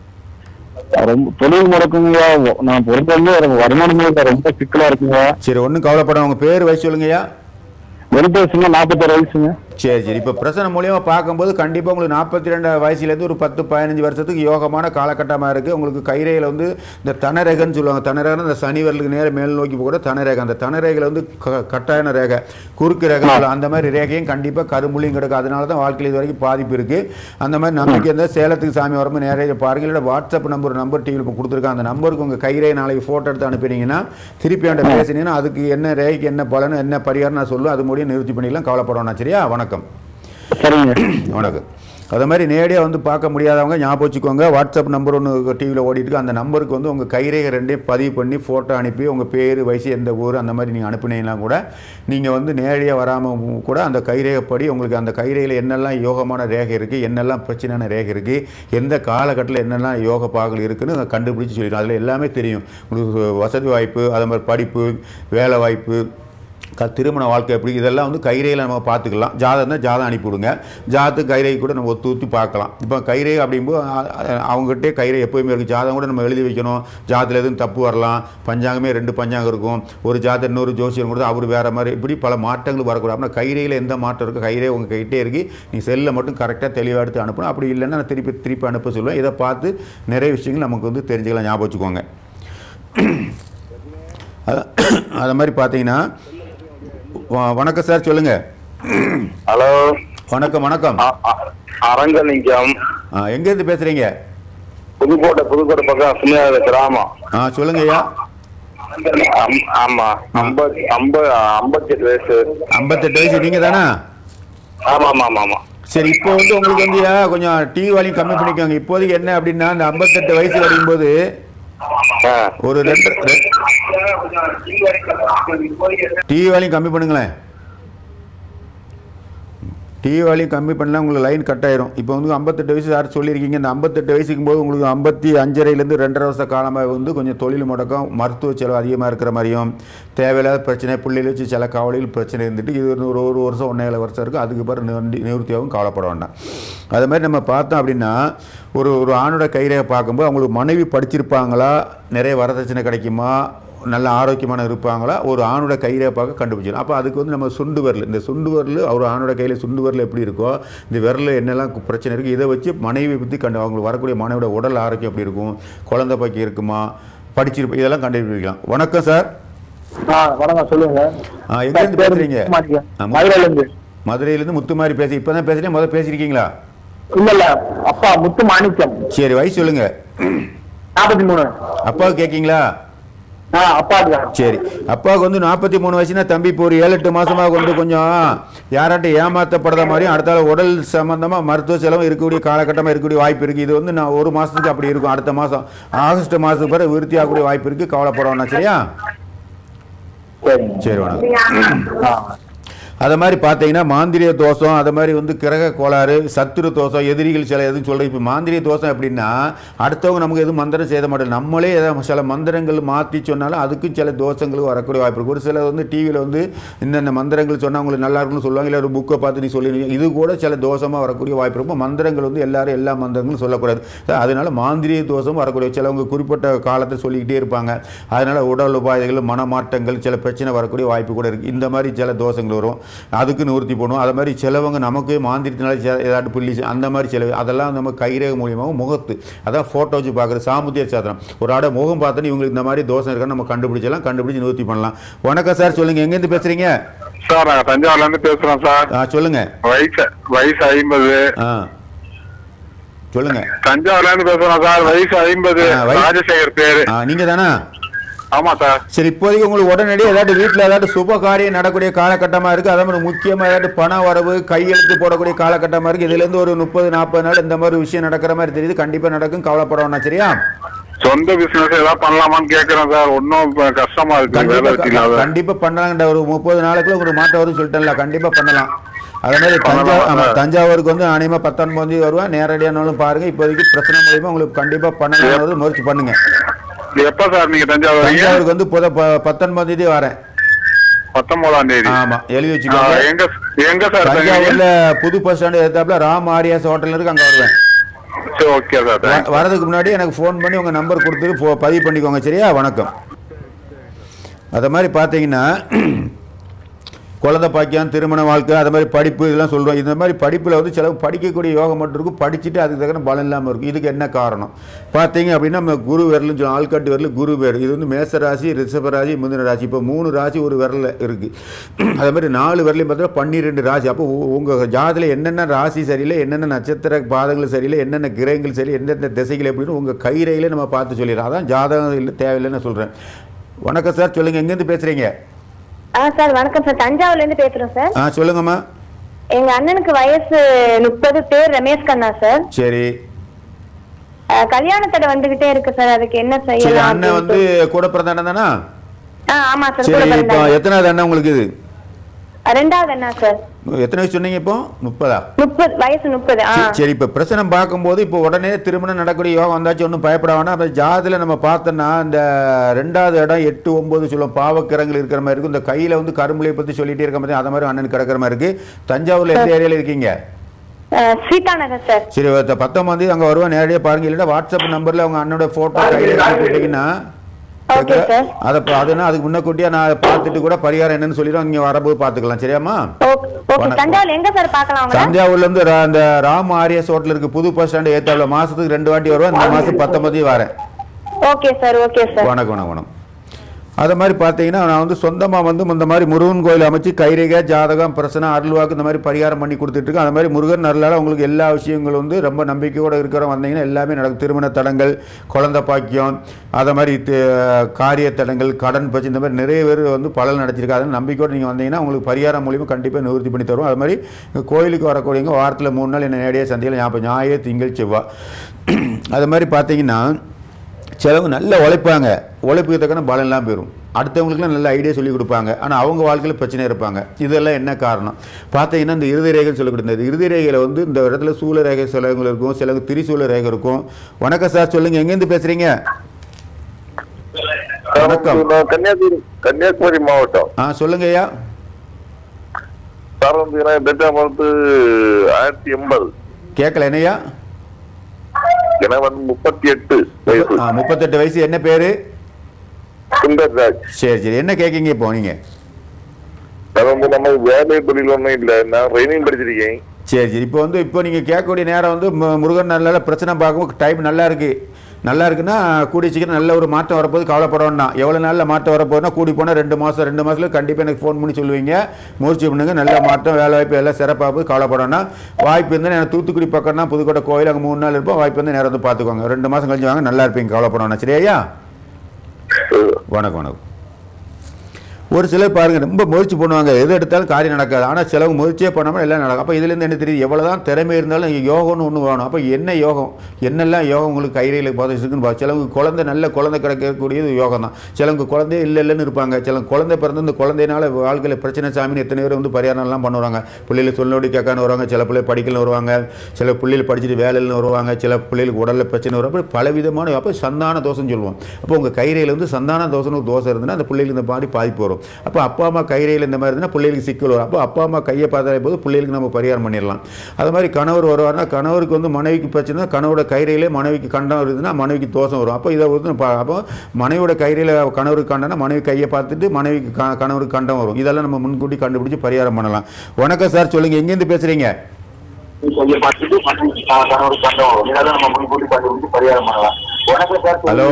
ரொம்ப தொழில் முடக்குங்க நான் பொறுத்தவரைக்கும் வருமானமே இல்ல, ரொம்ப சிக்கலா இருக்குங்க சரி ஒன்றும் கவலைப்படாம உங்கள் பேர் வயசு சொல்லுங்கய்யா வெங்கடேசுங்க நாற்பத்தாறு வயசுங்க சரி சரி இப்போ பிரச்சனை மூலியமாக பார்க்கும்போது கண்டிப்பாக உங்களுக்கு நாற்பத்தி ரெண்டு வயசுலேருந்து ஒரு பத்து பதினஞ்சு வருஷத்துக்கு யோகமான காலகட்டமாக இருக்குது உங்களுக்கு கைரேகையில் வந்து இந்த தனரேகைன்னு சொல்லுவாங்க தனரேகை இந்த சனி வரலுக்கு நேரம் மேல் நோக்கி கூட தனரேகை அந்த தனரேகையில் வந்து க கட்டாயன ரேகை குறுக்கு ரேகை சொல்லுவாங்க. அந்த மாதிரி ரேகையும் கண்டிப்பாக கரும்புள்ளியும் கிடக்கும் அதனால தான் வாழ்க்கையில் இது வரைக்கும் பாதிப்பு இருக்குது அந்த மாதிரி நம்பிக்கை இருந்தால் சேலத்துக்கு சாமி வரும்போது நேரடியாக பாருங்க இல்லை வாட்ஸ்அப் நம்பர் நம்பர் டிவியில் இப்போ கொடுத்துருக்காங்க அந்த நம்பருக்கு உங்கள் கைரே நாளைக்கு ஃபோட்டோ எடுத்து அனுப்பினீங்கன்னா திருப்பி அவன்கிட்ட பேசினீங்கன்னா அதுக்கு என்ன ரேகைக்கு என்ன பலன் என்ன பரிகாரம் நான் சொல்லுவேன் அது முடியும் நிறுத்தி பண்ணிக்கலாம் கவலைப்படணும் சரியா வணக்கம் சரிங்க வணக்கம் அதே மாதிரி நேரடியாக வந்து பார்க்க முடியாதவங்க ஞாபகம் வச்சுக்கோங்க வாட்ஸ்அப் நம்பர் ஒன்று டிவியில் ஓடிட்டு இருக்கு அந்த நம்பருக்கு வந்து உங்கள் கைரேகை ரெண்டையும் பதிவு பண்ணி ஃபோட்டோ அனுப்பி உங்கள் பேர் வயசு எந்த ஊர் அந்த மாதிரி நீங்கள் அனுப்புனீங்கன்னா கூட நீங்கள் வந்து நேரடியாக வராமல் கூட அந்த கைரேகைப்படி உங்களுக்கு அந்த கைரேகையில் என்னெல்லாம் யோகமான ரேகை இருக்குது என்னெல்லாம் பிரச்சனையான ரேகை இருக்குது எந்த காலகட்டத்தில் என்னெல்லாம் யோக பாகல் இருக்குன்னு அதை கண்டுபிடிச்சு சொல்லிடும் அதில் எல்லாமே தெரியும் உங்களுக்கு வசதி வாய்ப்பு அதே மாதிரி படிப்பு வேலை வாய்ப்பு க திருமண வாழ்க்கை எப்படி இதெல்லாம் வந்து கைரேகையில் நம்ம பார்த்துக்கலாம் ஜாதகம் தான் ஜாதகம் அனுப்பிவிடுங்க ஜாதகத்துக்கு கைரேகை கூட நம்ம ஒத்து ஊற்றி பார்க்கலாம் இப்போ கைரேகை அப்படிங்கும்போது அ- அ- அவங்ககிட்டே கைரேகை எப்போயுமே இருக்குது ஜாதகம் கூட நம்ம எழுதி வைக்கணும் ஜாதத்தில் எதுவும் தப்பு வரலாம் பஞ்சாங்கமே ரெண்டு பஞ்சாங்கம் இருக்கும் ஒரு ஜாதகம் இன்னொரு ஜோசியம் கூட அவர் வேறு மாதிரி இப்படி பல மாற்றங்கள் வரக்கூடாது அப்படின்னா கைரேகையில் எந்த மாற்றம் இருக்கோ கைரேகை உங்கள் கைட்டே இருக்கு நீ செல்லில் மட்டும் கரெக்டாக தெளிவாக எடுத்து அனுப்பணும் அப்படி இல்லைன்னா நான் திருப்பி திருப்பி அனுப்ப சொல்லுவேன் இதை பார்த்து நிறைய விஷயங்கள் நமக்கு வந்து தெரிஞ்சுக்கலாம் ஞாபகம் வச்சுக்கோங்க அதான் அது மாதிரி பார்த்தீங்கன்னா வ- வணக்கம் சார் சொல்லுங்கள் ஹலோ வணக்கம் வணக்கம் அரங்கலிங்கம் ஆ எங்கேருந்து பேசுகிறீங்க புதுக்கோட்டை புதுக்கோட்டை பக்கம் சின்ன கிராமம் ஆ சொல்லுங்க ஐயா அம்- ஆமா ஐம்பது ஐம்பது ஐம்பத்தி எட்டு வயசு ஐம்பத்தெட்டு வயசு நீங்கள் தானே ஆமா ஆமா ஆமா ஆமா சரி இப்போ வந்து உங்களுக்கு வந்து ஐயா, கொஞ்சம் டிவி வாலியும் கம்மி பண்ணிக்கோங்க இப்போதைக்கு என்ன அப்படின்னா அந்த ஐம்பத்தெட்டு வயசு வரும்போது ஆ. ஒரு ரெண்டு டிவி வாலியும் கம்மி பண்ணுங்களேன் டிவி வாலியும் கம்மி பண்ணலாம் உங்களுக்கு லைன் கட் ஆயிரும் இப்போ வந்து ஐம்பத்தெட்டு வயசு யார் சொல்லியிருக்கீங்க இந்த ஐம்பத்தெட்டு வயசுக்கும் போது உங்களுக்கு ஐம்பத்தி அஞ்சரைலேருந்து ரெண்டரை வருஷ காலமாக வந்து கொஞ்சம் தொழில் முடக்கம் மருத்துவ செலவு அதிகமாக இருக்கிற மாதிரியும் தேவையில்லாத பிரச்சனை பிள்ளைகள் வச்சு சில கவலையில் பிரச்சனை இருந்துட்டு இது வந்து ஒரு ஒரு வருஷம் ஒன்றேழு வருஷம் இருக்குது அதுக்கு பிறகு நிவர்த்தி நிவர்த்தியாகவும் கவலைப்பட வேண்டாம் அது மாதிரி நம்ம பார்த்தோம் அப்படின்னா ஒரு ஒரு ஆணோட கைரேகை பார்க்கும்போது அவங்களுக்கு மனைவி படிச்சிருப்பாங்களா நிறைய வரதட்சணை கிடைக்குமா நல்ல ஆரோக்கியமான இருப்பாங்களா ஒரு ஆணோட கைரேப்பாக கண்டுபிடிச்சிடும் அப்போ அதுக்கு வந்து நம்ம சுண்டு விரல் இந்த சுண்டு விரல் ஒரு ஆணோட கையில் சுண்டு விரல் எப்படி இருக்கோ இந்த விரலில் என்னெல்லாம் கு- பிரச்சனை இருக்குது இதை வச்சு மனைவி பற்றி கண்டு அவங்களுக்கு வரக்கூடிய மனைவியோட உடல் ஆரோக்கியம் எப்படி இருக்கும் குழந்தை பாக்கி இருக்குமா படிச்சிருப்ப இதெல்லாம் கண்டுபிடிக்கலாம் வணக்கம் சார் ஆ வணக்கம் சொல்லுங்க ஆ, எங்கேருந்து பேசுறீங்க? ஆ, மு- மதுரையில இருந்து மதுரையிலேருந்து முத்துமாரி பேசி இப்போ தான் பேசுகிறேன் முதல்ல பேசியிருக்கீங்களா இல்ல இல்ல அப்பா முத்து மாணிக்கம் சரி வயசு சொல்லுங்கள் நாற்பத்தி மூணு அப்பாவுக்கு கேட்கீங்களா ஆ அப்பா இருக்காங்க சரி அப்பாவுக்கு வந்து நாற்பத்தி மூணு வயசுனா தம்பி இப்போ ஒரு ஏழு எட்டு மாசமாக வந்து கொஞ்சம் யாராட்டும் ஏமாற்றப்படுற மாதிரியும் அடுத்தால உடல் சம்பந்தமாக மருத்துவ செலவும் இருக்கக்கூடிய காலகட்டமாக இருக்கக்கூடிய வாய்ப்பு இருக்குது இது வந்து நான் ஒரு மாதத்துக்கு அப்படி இருக்கும் அடுத்த மாதம் ஆகஸ்ட் மாதத்துக்கு பிறகு விருத்தி ஆகக்கூடிய வாய்ப்பு இருக்குது கவலைப்பட வேணாம் சரியா சரிங்க சரி வணக்கம் ஆ அதை மாதிரி பார்த்தீங்கன்னா மாந்திரிய தோஷம் அதை மாதிரி வந்து கிரக கோளாறு சத்துரு தோஷம் எதிரிகள் சில எதுவும் சொல்கிறேன் இப்போ மாந்திரிய தோஷம் எப்படின்னா அடுத்தவங்க நமக்கு எதுவும் மந்திரம் செய்ய மாட்டோம் நம்மளே எதாவது சில மந்திரங்கள் மாற்றி சொன்னாலும் அதுக்கும் சில தோஷங்கள் வரக்கூடிய வாய்ப்பு இருக்குது ஒரு சிலர் வந்து டிவியில் வந்து இந்தந்த மந்திரங்கள் சொன்னால் உங்களுக்கு நல்லா இருக்கும்னு சொல்லுவாங்க இல்லை ஒரு புக்கை பார்த்து நீ சொல்லிடுவீங்க இது கூட சில தோஷமாக வரக்கூடிய வாய்ப்பு இருக்கும் மந்திரங்கள் வந்து எல்லாரும் எல்லா மந்திரங்களும் சொல்லக்கூடாது அதனால மாந்திரிய தோஷம் வரக்கூடிய சிலவங்க குறிப்பிட்ட காலத்தை சொல்லிக்கிட்டே இருப்பாங்க அதனால உடல் உபாதைகள் மனமாட்டங்கள் சில பிரச்சனை வரக்கூடிய வாய்ப்பு கூட இருக்குது இந்த மாதிரி சில தோஷங்கள் வரும் அதுக்கு நிவர்த்தி பண்ணுவோம் அது மாதிரி சிலவங்க நமக்கு மாந்திரத்தினால சில- ஏதாட்டு புள்ளி செ- அந்த மாதிரி சில அதெல்லாம் நம்ம கைரேக மூலியமாகவும் முகத்து அதான் ஃபோட்டோ வச்சு பார்க்குறது சாமுத்திய சாத்திரம் ஒரு ஆட முகம் பார்த்தோன்னு இவங்களுக்கு இந்த மாதிரி தோஷம் இருக்கான்னு நம்ம கண்டுபிடிச்சலாம் கண்டுபிடிச்சு நிவர்த்தி பண்ணலாம் வணக்கம் சார் சொல்லுங்கள் எங்கேருந்து பேசுகிறீங்க சார் நாங்க தஞ்சாவூர்ல இருந்து பேசுறோம் சார் ஆ சொல்லுங்கள் வயசு வயசு ஐம்பது ஆ சொல்லுங்கள் தஞ்சாவூர்ல இருந்து பேசுறோம் சார் வயசு ஐம்பது ஆ, வயசு- ராஜசேகர் பேரு ஆ நீங்கள் தானே ஆமா சார் சரி இப்போதைக்கு உங்களுக்கு உடனடியாக ஏதாட்டு வீட்டில் ஏதாட்டு சுப காரியம் நடக்கூடிய காலகட்டமாக இருக்குது அதே மாதிரி முக்கியமாக ஏதாட்டு பண வரவு கையெழுத்து போடக்கூடிய காலகட்டமாக இருக்குது இதுலேருந்து ஒரு முப்பது நாற்பது நாள் இந்த மாதிரி விஷயம் நடக்கிற மாதிரி தெரியுது கண்டிப்பாக நடக்கும் கவலைப்பட வேணாம் சரியா சொந்த பிசினஸ் ஏதாவது பண்ணலாமான்னு கேக்குறேன் சார் ஒன்னும் கஷ்டமா இருக்கு வேலை கண்டிப்பாக வச்சுக்கலாத கண்டிப்பாக பண்ணலாங்கன்ற ஒரு முப்பது நாளுக்குள்ள உங்களுக்கு மாற்றம் வரும்னு சொல்லிட்டேன்ல கண்டிப்பாக பண்ணலாம் அதே மாதிரி தஞ்சாவூர் பண்ணலாம், ஆமாம் சார். தஞ்சாவூருக்கு வந்து அநேகமாக பத்தொன்பது தேதி வருவேன் நேரடியானாலும் பாருங்கள் இப்போதைக்கு பிரச்சனை மூலியமாக உங்களுக்கு கண்டிப்பாக பண்ணலாம் முயற்சி பண்ணுங்கள் எப்ப சார் நீங்க தஞ்சாவூர் வரீங்க? தஞ்சாவூருக்கு வந்து புத ப- பத்தொன்பது தேதி வரேன் பத்தொன்பதாம் தேதி ஆமாம் எழுதி ஆ, வச்சுக்கோங்க எங்க எங்க சார் தஞ்சாவூர்ல தங்குவீங்க? புது பஸ் ஸ்டாண்டு எடுத்தாப்புல ராம் ஆரியாஸ் ஹோட்டல் இருக்கு அங்க வருவேன் சரி ஓகே சார் வ- தேங்க்ஸ். வரதுக்கு முன்னாடி எனக்கு ஃபோன் பண்ணி உங்க நம்பர் கொடுத்துட்டு ஃபோ- பதிவு பண்ணிக்கோங்க சரியா வணக்கம் அதை மாதிரி பார்த்தீங்கன்னா குழந்தை பாக்கியம் திருமண வாழ்க்கை அது மாதிரி படிப்பு இதெல்லாம் சொல்கிறோம் இந்த மாதிரி படிப்பில் வந்து சில படிக்கக்கூடிய யோகம் மட்டும் இருக்கும் படிச்சுட்டு அதுக்கு தகுந்த பலம் இல்லாமல் இருக்கும் இதுக்கு என்ன காரணம் பார்த்தீங்க அப்படின்னா நம்ம குரு விரல்னு சொல்லுவோம் ஆள்காட்டு விரல் குரு பேர் இது வந்து மேச ராசி ரிஷப ராசி முந்தின ராசி இப்போ மூணு ராசி ஒரு விரலில் இருக்குது அதே மாதிரி நாலு விரலையும் பார்த்தா பன்னிரெண்டு ராசி அப்போ உங்கள் ஜாதத்தில் என்னென்ன ராசி சரியில்லை என்னென்ன நட்சத்திர பாதங்கள் சரியில்லை என்னென்ன கிரகங்கள் சரி எந்தெந்த திசைகள் எப்படின்னு உங்கள் கைரையிலே நம்ம பார்த்து சொல்லிடுறோம் அதான் ஜாதகம் இல்லை தேவையில்லைன்னு நான் சொல்கிறேன் வணக்கம் சார் சொல்லுங்கள் எங்கேருந்து பேசுகிறீங்க ஆ சார் வணக்கம் சார் தஞ்சாவூர்ல இருந்து பேசுறோம் சார் ஆ சொல்லுங்கம்மா எங்க அண்ணனுக்கு வயசு முப்பது பேர் ரமேஷ் கண்ணா சார் சரி அஹ், கல்யாணத்தடை வந்துகிட்டே இருக்கு சார் அதுக்கு என்ன சரி செய்யலாம் அண்ணன் வந்து அப்படின்ட்டு. கூட பிறந்த அண்ணன் தானா ஆ ஆமா சார் கூட சரி இப்போ பிறந்தாங்க. எத்தனாவது அண்ணன் உங்களுக்கு இது அஹ், ரெண்டாவது அண்ணா சார் எத்தனை வயசு சொன்னீங்க இப்போ முப்பதா முப்பது வயசு முப்பது ஆ சரி, சரி இப்போ பிரச்சனை பார்க்கும்போது இப்போ உடனே திருமணம் நடக்கக்கூடிய யோகம் வந்தாச்சு ஒன்றும் பயப்பட வேணாம் அப்போ ஜாதியில் நம்ம பார்த்தோன்னா இந்த ரெண்டாவது இடம் எட்டு ஒம்பது சொல்லுவோம் பாவக்கிரங்கள் இருக்கிற மாதிரி இருக்கும் இந்த கையில் வந்து கரும்புலையை பற்றி சொல்லிட்டே இருக்க மாதிரி அதை மாதிரி அண்ணன் கிடக்கிற மாதிரி இருக்குது தஞ்சாவூரில் எந்த ஏரியாவில் இருக்கீங்க அஹ், சீதா நகர் சார் சரி ஒருத்த பத்தொம்பது தேதி அங்கே வருவேன் நேரடியாக பாருங்க இல்லைன்னா வாட்ஸ்அப் நம்பரில் அவங்க அண்ணனோட ஃபோட்டோ கையில் எடுத்து போட்டிங்கன்னா Okay, sir. அதை பா- அதுனா அதுக்கு முன்னக்கூட்டியே நான் அதை பார்த்துட்டு கூட பரிகாரம் என்னன்னு சொல்லிடுவோம் இங்கே வரும்போது பார்த்துக்கலாம் சரியாம்மா ஓகே ஓகே வணக்கம். தஞ்சாவூர்ல எங்க சார் பார்க்கலாம் அவங்கள தஞ்சாவூர்ல இருந்து ரா- அந்த ராம் ஆரியஸ் ஹோட்டல் இருக்கு புது பஸ் ஸ்டாண்டு ஏத்தாப்புல மாசத்துக்கு ரெண்டு வாட்டி வருவேன் இந்த மாசம் பத்தொன்பது வரேன் ஓகே சார் ஓகே சார் வணக்கம் வணக்கம் வணக்கம் அதை மாதிரி பார்த்தீங்கன்னா நான் வந்து சொந்தமாக வந்து இந்த மாதிரி முருகன் கோயில் அமைச்சு கைரேகை ஜாதகம் பிரசனை அருள்வாக்கு இந்த மாதிரி பரிகாரம் பண்ணி கொடுத்துட்ருக்கேன் அந்த மாதிரி முருகன் நல்லால உங்களுக்கு எல்லா விஷயங்களும் வந்து ரொம்ப நம்பிக்கையோடு இருக்கிற வந்தீங்கன்னா எல்லாமே நடக்கும் திருமண தடங்கள் குழந்தை பாக்கியம் அதை மாதிரி தி- காரிய தடங்கள் கடன் பச்சு இந்த மாதிரி நிறைய பேர் வந்து பலன் நடத்திருக்காங்க அதனால நம்பிக்கையோடு நீங்கள் வந்தீங்கன்னா உங்களுக்கு பரிகாரம் மூலியமாக கண்டிப்பாக நிவர்த்தி பண்ணி தருவோம் அது மாதிரி கோயிலுக்கு வரக்கூடியவங்க வாரத்தில் மூணு நாள் என்ன நேரடியாக சந்தையில் ஞாபகம் ஞாயிறு திங்கள் செவ்வாய் அது மாதிரி பார்த்தீங்கன்னா சிலவங்க நல்லா உழைப்பாங்க உழைப்புக்கு தக்கன பலம் எல்லாம் போயிடும் அடுத்தவங்களுக்குலாம் நல்ல ஐடியா சொல்லி கொடுப்பாங்க ஆனால் அவங்க வாழ்க்கையில் பிரச்சனை இருப்பாங்க இதெல்லாம் என்ன காரணம் பார்த்தீங்கன்னா இந்த இறுதி ரேகைன்னு சொல்லக்கூடிய இந்த இறுதி ரேகையில் வந்து இந்த இடத்துல சூழ ரேகை சிலவங்க இருக்கும் சிலவங்க திரிசூல ரேகை இருக்கும் வணக்கம் சார் சொல்லுங்கள் எங்கேருந்து பேசுகிறீங்க வணக்கம். நான் கன்னியாகுமரி கன்னியாகுமரி மாவட்டம் ஆ சொல்லுங்க ஐயா சார் வந்து டேட் ஆஃப் பர்த் ஆயிரத்தி எண்பது கேட்கல என்னய்யா எனக்கு வந்து முப்பத்தி எட்டு வயசு ஆ முப்பத்தெட்டு வயசு என்ன பேர் சுந்தர்ராஜ் சரி சரி என்ன கேட்கீங்க இப்போ நீங்கள் அது வந்து நம்ம வேலை தொழில் ஒன்றும் இல்லை நான் ட்ரைனிங் படிச்சிருக்கேன் சரி சரி இப்போ வந்து இப்போ நீங்கள் கேட்கக்கூடிய நேரம் வந்து மு- முருகன் நல்ல பிரச்சனை பார்க்கும் டைம் நல்லா இருக்குது நல்லா இருக்குன்னா கூடி சீக்கிரம் நல்ல ஒரு மாற்றம் வரப்போது கவலைப்பட வேண்டாம் எவ்வளோ நாளில் மாற்றம் வரப்போகுதுன்னா கூடி போனால் ரெண்டு மாதம் ரெண்டு மாதத்துல கண்டிப்பாக எனக்கு ஃபோன் பண்ணி சொல்லுவீங்க முயற்சி பண்ணுங்க நல்ல மாற்றம் வேலை வாய்ப்பு எல்லாம் சிறப்பாக போது கவலைப்பட வேண்டாம் வாய்ப்பு இருந்தால் எனக்கு தூத்துக்குடி பக்கம்னா புதுக்கோட்டை கோயில் அங்கே மூணு நாள் இருப்போம் வாய்ப்பு வந்து நேரம் வந்து பார்த்துக்கோங்க ரெண்டு மாதம் கழிச்சு வாங்க நல்லா இருப்பீங்க கவலைப்பட வேண்டாம் சரியா வணக்கம் வணக்கம் ஒரு சிலர் பாருங்க ரொம்ப முயற்சி பண்ணுவாங்க எது எடுத்தாலும் காரியம் நடக்காது ஆனால் சிலவங்க முயற்சியே பண்ணாமல் எல்லாம் நடக்கும் அப்போ இதுலேருந்து என்ன தெரியுது எவ்வளோதான் திறமை இருந்தாலும் இங்க யோகம்னு ஒன்று வேணும் அப்போ என்ன யோகம் என்னெல்லாம் யோகம் உங்களுக்கு கைரையில் இருக்குன்னு பா சிலவங்க குழந்தை நல்ல குழந்தை கிடைக்கக்கூடியது யோகம் தான் சிலவங்க குழந்தையே இல்லை இல்லைன்னு இருப்பாங்க சிலவங்க குழந்தை பிறந்து இந்த குழந்தைனால வாழ்க்கையில் பிரச்சனை சாமின்னு எத்தனை பேர் வந்து பரிகாரம்லாம் பண்ணுவாங்க பிள்ளைகள் சொல்லோடி கேட்கான்னு வருவாங்க சில பிள்ளை படிக்கலன்னு வருவாங்க சில பிள்ளைகள் படிச்சுட்டு வேலைன்னு வருவாங்க சில பிள்ளைகளுக்கு உடலில் பிரச்சனை வரும் அப்படி பலவிதமான அப்போ சந்தான தோஷம் சொல்லுவோம் அப்போ உங்கள் கைரையில் வந்து சந்தான தோஷம்னு ஒரு தோசை இருந்ததுன்னா அந்த பிள்ளைகளுக்கு இந்த மாதிரி பாதிப்பு வரும் அப்போ அப்பா அம்மா கைரையில் இந்த மாதிரி இருந்தால் பிள்ளைகளுக்கு சிக்கல் வரும் அப்போ அப்பா அம்மா கையை பார்த்தாலே போது பிள்ளைகளுக்கு நம்ம பரிகாரம் பண்ணிடலாம் அது மாதிரி கணவர் வருவார்னா கணவருக்கு வந்து மனைவிக்கு பிரச்சனை கணவரோட கைரையிலே மனைவிக்கு கண்டம் வருதுன்னா மனைவிக்கு தோஷம் வரும் அப்போ இதை வந்து பா- அப்போ மனைவியோட கைரையில் கணவருக்கு கண்டனா மனைவி கையை பார்த்துட்டு மனைவிக்கு க- கணவருக்கு கண்டம் வரும் இதெல்லாம் நம்ம முன்கூட்டி கண்டுபிடிச்சு பரிகாரம் பண்ணலாம் வணக்கம் சார் சொல்லுங்கள் எங்கேருந்து பேசுகிறீங்க கொஞ்சம் பார்த்துட்டு மனைவி கணவர் கண்டம் வரும் இதெல்லாம் நம்ம முன்கூட்டி கண்டுபிடிச்சு பரிகாரம் பண்ணலாம் வணக்கம் சார் ஹலோ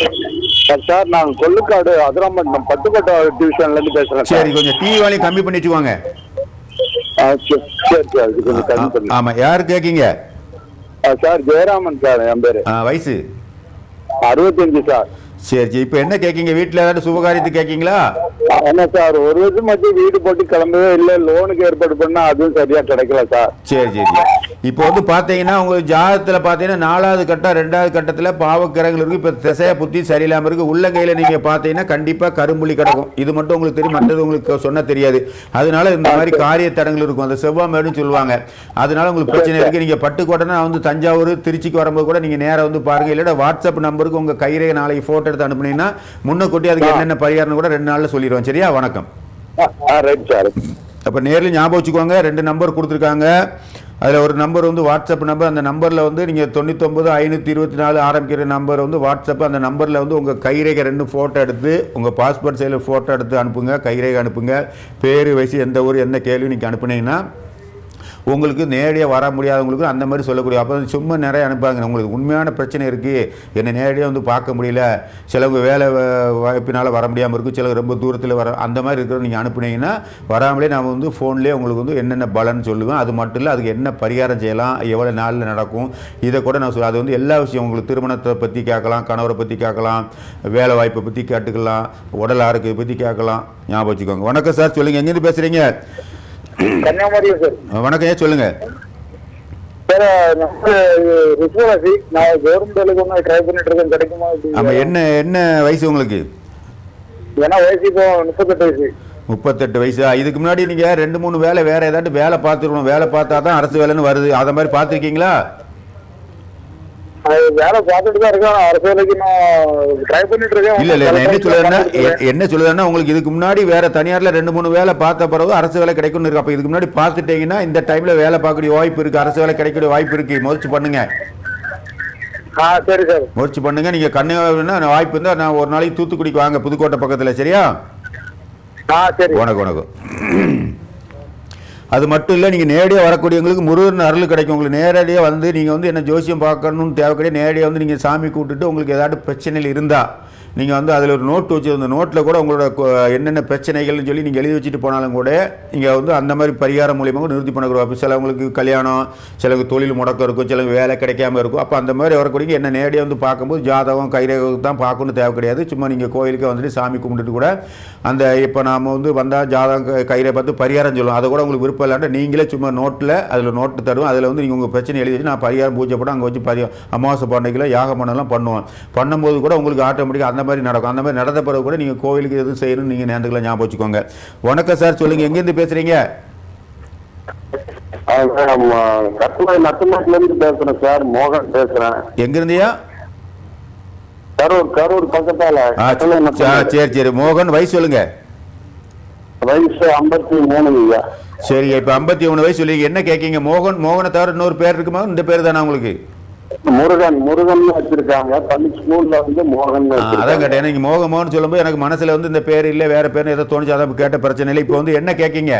சார் நான் கொல்லுக்காடு அதிராம்பட்டினம் பட்டுக்கோட்டை டிவிஷன்ல இருந்து பேசுறேன் சரி கொஞ்சம் டிவி வாலையும் கம்மி பண்ணி வச்சுக்கோங்க ஆ, சரி சரி சார் இது கொஞ்சம் கம்மி பண்ணுங்க ஆமாம் யார் கேட்கீங்க ஆ, சார் ஜெயராமன் சார் என் பேரு ஆ, வயசு அறுபத்தஞ்சு சார் சரி சரி இப்போ என்ன கேட்கீங்க வீட்டில் ஏதாட்டு சுபகாரியத்துக்கு கேட்கீங்களா என்ன சார் ஒரு வருஷம் மட்டும் வீடு போட்டு கிளம்பவே இல்லை லோனுக்கு ஏற்பாடு பண்ணா அதுவும் சரியா கிடைக்கல சார் சரி சரி இப்போ வந்து பார்த்தீங்கன்னா உங்களுக்கு ஜாதகத்தில் பார்த்தீங்கன்னா நாலாவது கட்டம் ரெண்டாவது கட்டத்தில் பாவக்கிரகங்கள் இருக்குது இப்போ திசைய புத்தி சரியில்லாமல் இருக்குது உள்ளங்கையில் நீங்கள் பார்த்தீங்கன்னா கண்டிப்பாக கரும்புலி கிடக்கும் இது மட்டும் உங்களுக்கு தெரியும் மற்றது உங்களுக்கு சொன்ன தெரியாது அதனால இந்த மாதிரி காரிய தடங்கள் இருக்கும் அந்த செவ்வாய் மேடுன்னு சொல்லுவாங்க அதனால உங்களுக்கு பிரச்சனை இருக்குது நீங்கள் பட்டுக்கோட்டைனா வந்து தஞ்சாவூர் திருச்சிக்கு வரும்போது கூட நீங்கள் நேராக வந்து பாருங்கள் இல்லைன்னா வாட்ஸ்அப் நம்பருக்கு உங்கள் கைரேகை நாளைக்கு ஃபோட்டோ எடுத்து அனுப்புனீங்கன்னா முன்ன கொட்டி அதுக்கு என்னென்ன பரிகாரம் கூட ரெண்டு நாளில் சொல்லிடுவோம் சரியா வணக்கம் ஆ ரைட் சார் அப்போ நேரில் ஞாபகம் வச்சுக்கோங்க ரெண்டு நம்பர் கொடுத்துருக்காங்க அதில் ஒரு நம்பர் வந்து வாட்ஸ்அப் நம்பர் அந்த நம்பரில் வந்து நீங்கள் தொண்ணூத்தொம்பது ஐநூற்றி இருபத்தி நாலு ஆரம்பிக்கிற நம்பர் வந்து வாட்ஸ்அப் அந்த நம்பரில் வந்து உங்கள் கைரேகை ரெண்டு ஃபோட்டோ எடுத்து உங்கள் பாஸ்போர்ட் சைடில் ஃபோட்டோ எடுத்து அனுப்புங்க கைரேகை அனுப்புங்க பேர் வயசு எந்த ஊர் என்ன கேள்வி நீங்கள் அனுப்புனீங்கன்னா உங்களுக்கு நேரடியாக வர முடியாதவங்களுக்கு அந்த மாதிரி சொல்லக்கூடிய அப்போ சும்மா நிறைய அனுப்பாங்க உங்களுக்கு உண்மையான பிரச்சனை இருக்குது என்னை நேரடியாக வந்து பார்க்க முடியல சிலவங்க வேலை வ- வாய்ப்பினால் வர முடியாமல் இருக்கும் சிலவங்க ரொம்ப தூரத்தில் வர அந்த மாதிரி இருக்கிற நீங்கள் அனுப்புனீங்கன்னா வராமலே நான் வந்து ஃபோன்லேயே உங்களுக்கு வந்து என்னென்ன பலன் சொல்லுவேன் அது மட்டும் இல்லை அதுக்கு என்ன பரிகாரம் செய்யலாம் எவ்வளோ நாளில் நடக்கும் இதை கூட நான் சொல்ல அது வந்து எல்லா விஷயம் உங்களுக்கு திருமணத்தை பற்றி கேட்கலாம் கணவரை பற்றி கேட்கலாம் வேலை வாய்ப்பை பற்றி கேட்டுக்கலாம் உடல் ஆரோக்கியத்தை பற்றி கேட்கலாம் ஞாபகம் வச்சுக்கோங்க வணக்கம் சார் சொல்லுங்கள் எங்கேருந்து பேசுகிறீங்க கன்னியாகுமரியா சார் வணக்கம் ஏன் சொல்லுங்கள் சார் நம்ம ரிசர்வாசி நான் கவர்மெண்ட் வேலைக்கு ஒன்று ட்ரை பண்ணிட்டு இருக்கேன் கிடைக்குமா ஆமாம் அப்படி என்ன என்ன வயசு உங்களுக்கு ஏன்னா வயசு இப்போ முப்பத்தெட்டு வயசு முப்பத்தெட்டு வயசா இதுக்கு முன்னாடி நீங்கள் ரெண்டு மூணு வேலை வேறு ஏதாட்டு வேலை பார்த்துருக்கணும் வேலை பார்த்தா தான் அரசு வேலைன்னு வருது அதை மாதிரி பார்த்துருக்கீங்களா அது வேலை பார்த்துட்டு தான் இருக்கேன் அரசு வேலைக்கு நான் ட்ரை பண்ணிட்டு இருக்கேன் இல்லை இல்லை நான் என்ன சொல்லுறேன்னா எ- என்ன சொல்லுறேன்னா உங்களுக்கு இதுக்கு முன்னாடி வேற தனியாரில் ரெண்டு மூணு வேலை பார்த்த பிறகு அரசு வேலை கிடைக்கும்னு இருக்கு அப்போ இதுக்கு முன்னாடி பார்த்துட்டீங்கன்னா இந்த டைமில் வேலை பார்க்கக்கூடிய வாய்ப்பு இருக்குது அரசு வேலை கிடைக்கக்கூடிய வாய்ப்பு இருக்குது முயற்சி பண்ணுங்க ஆ சரி சார் முயற்சி பண்ணுங்க நீங்கள் கன்னியாகுமரினா வாய்ப்பு இருந்தால் நான் ஒரு நாளைக்கு தூத்துக்குடிக்கு வாங்க புதுக்கோட்டை பக்கத்தில் சரியா ஆ சரி வணக்கம் வணக்கம் அது மட்டும் இல்லை நீங்கள் நேரடியாக வரக்கூடியவங்களுக்கு முருகன் அருள் கிடைக்கும் உங்களுக்கு நேரடியாக வந்து நீங்கள் வந்து என்ன ஜோசியம் பார்க்கணும்னு தேவை கிடையாது நேரடியாக வந்து நீங்கள் சாமி கூப்பிட்டுட்டு உங்களுக்கு ஏதாட்டு பிரச்சனைகள் இருந்தால் நீங்கள் வந்து அதில் ஒரு நோட் வச்சு அந்த நோட்டில் கூட உங்களோட கொ- என்னென்ன பிரச்சனைகள்னு சொல்லி நீங்கள் எழுதி வச்சுட்டு போனாலும் கூட நீங்கள் வந்து அந்த மாதிரி பரிகாரம் மூலியமாக கூட நிறுத்தி பண்ணக்கூடாது அப்போ சிலவங்களுக்கு கல்யாணம் சிலவங்க தொழில் முடக்கம் இருக்கும் சிலவங்க வேலை கிடைக்காம இருக்கும் அப்போ அந்த மாதிரி வரக்கூடிய என்ன நேரடியாக வந்து பார்க்கும்போது ஜாதகம் கைரேகம் தான் பார்க்கணும்னு தேவை கிடையாது சும்மா நீங்கள் கோயிலுக்கு வந்துட்டு சாமி கும்பிட்டுட்டு கூட அந்த இப்போ நாம் வந்து வந்தால் ஜாதகம் க- கைரை பார்த்து பரிகாரம் சொல்லுவோம் அதை கூட உங்களுக்கு விருப்பம் இல்லாட்டா நீங்களே சும்மா நோட்டில் அதில் நோட்டு தருவோம் அதில் வந்து நீங்கள் உங்கள் பிரச்சனை எழுதி வச்சு நான் பரிகாரம் பூஜை போட்டு அங்கே வச்சு பரி அமாவாசை பண்டிகையில் யாகம் பண்ணலாம் பண்ணுவோம் பண்ணும்போது கூட உங்களுக்கு ஆட்டோமேட்டிக்காக அந்த மாதிரி நடக்கும் அந்த மாதிரி நடந்த பிறகு கூட நீங்கள் கோவிலுக்கு எதுவும் செய்யணும்னு நீங்கள் நேரத்துக்குள்ள ஞாபகம் வச்சுக்கோங்க வணக்கம் சார் சொல்லுங்கள் எங்கேருந்து பேசுகிறீங்க கட்டுமாய் நட்டுமாட்டில இருந்து பேசுறேன் சார் மோகன் பேசுறேன் எங்கேருந்தியா கரூர் கரூர் பக்கத்தால ஆ கட்டுமாய் ச- நட்டுமாட்டி. சரி சரி மோகன் வயசு சொல்லுங்கள் வயசு ஐம்பத்தி மூணு ஐயா சரி இப்போ ஐம்பத்தி மூணு வயசு சொல்லி என்ன கேட்கீங்க மோகன் மோகனை தவிர இன்னொரு பேர் இருக்குமா இந்த பேர் தானே உங்களுக்கு முருகன் முருகன் வச்சிருக்காங்க பள்ளி ஸ்கூல்ல வந்து மோகன் ஆ, அதான் கேட்டேன் எனக்கு மோக மோகன் சொல்லும்போது எனக்கு மனசில் வந்து இந்த பேர் இல்லை வேறு பேர் ஏதோ தோணுச்சு அதான் கேட்ட பிரச்சனை இல்லை இப்போ வந்து என்ன கேட்கீங்க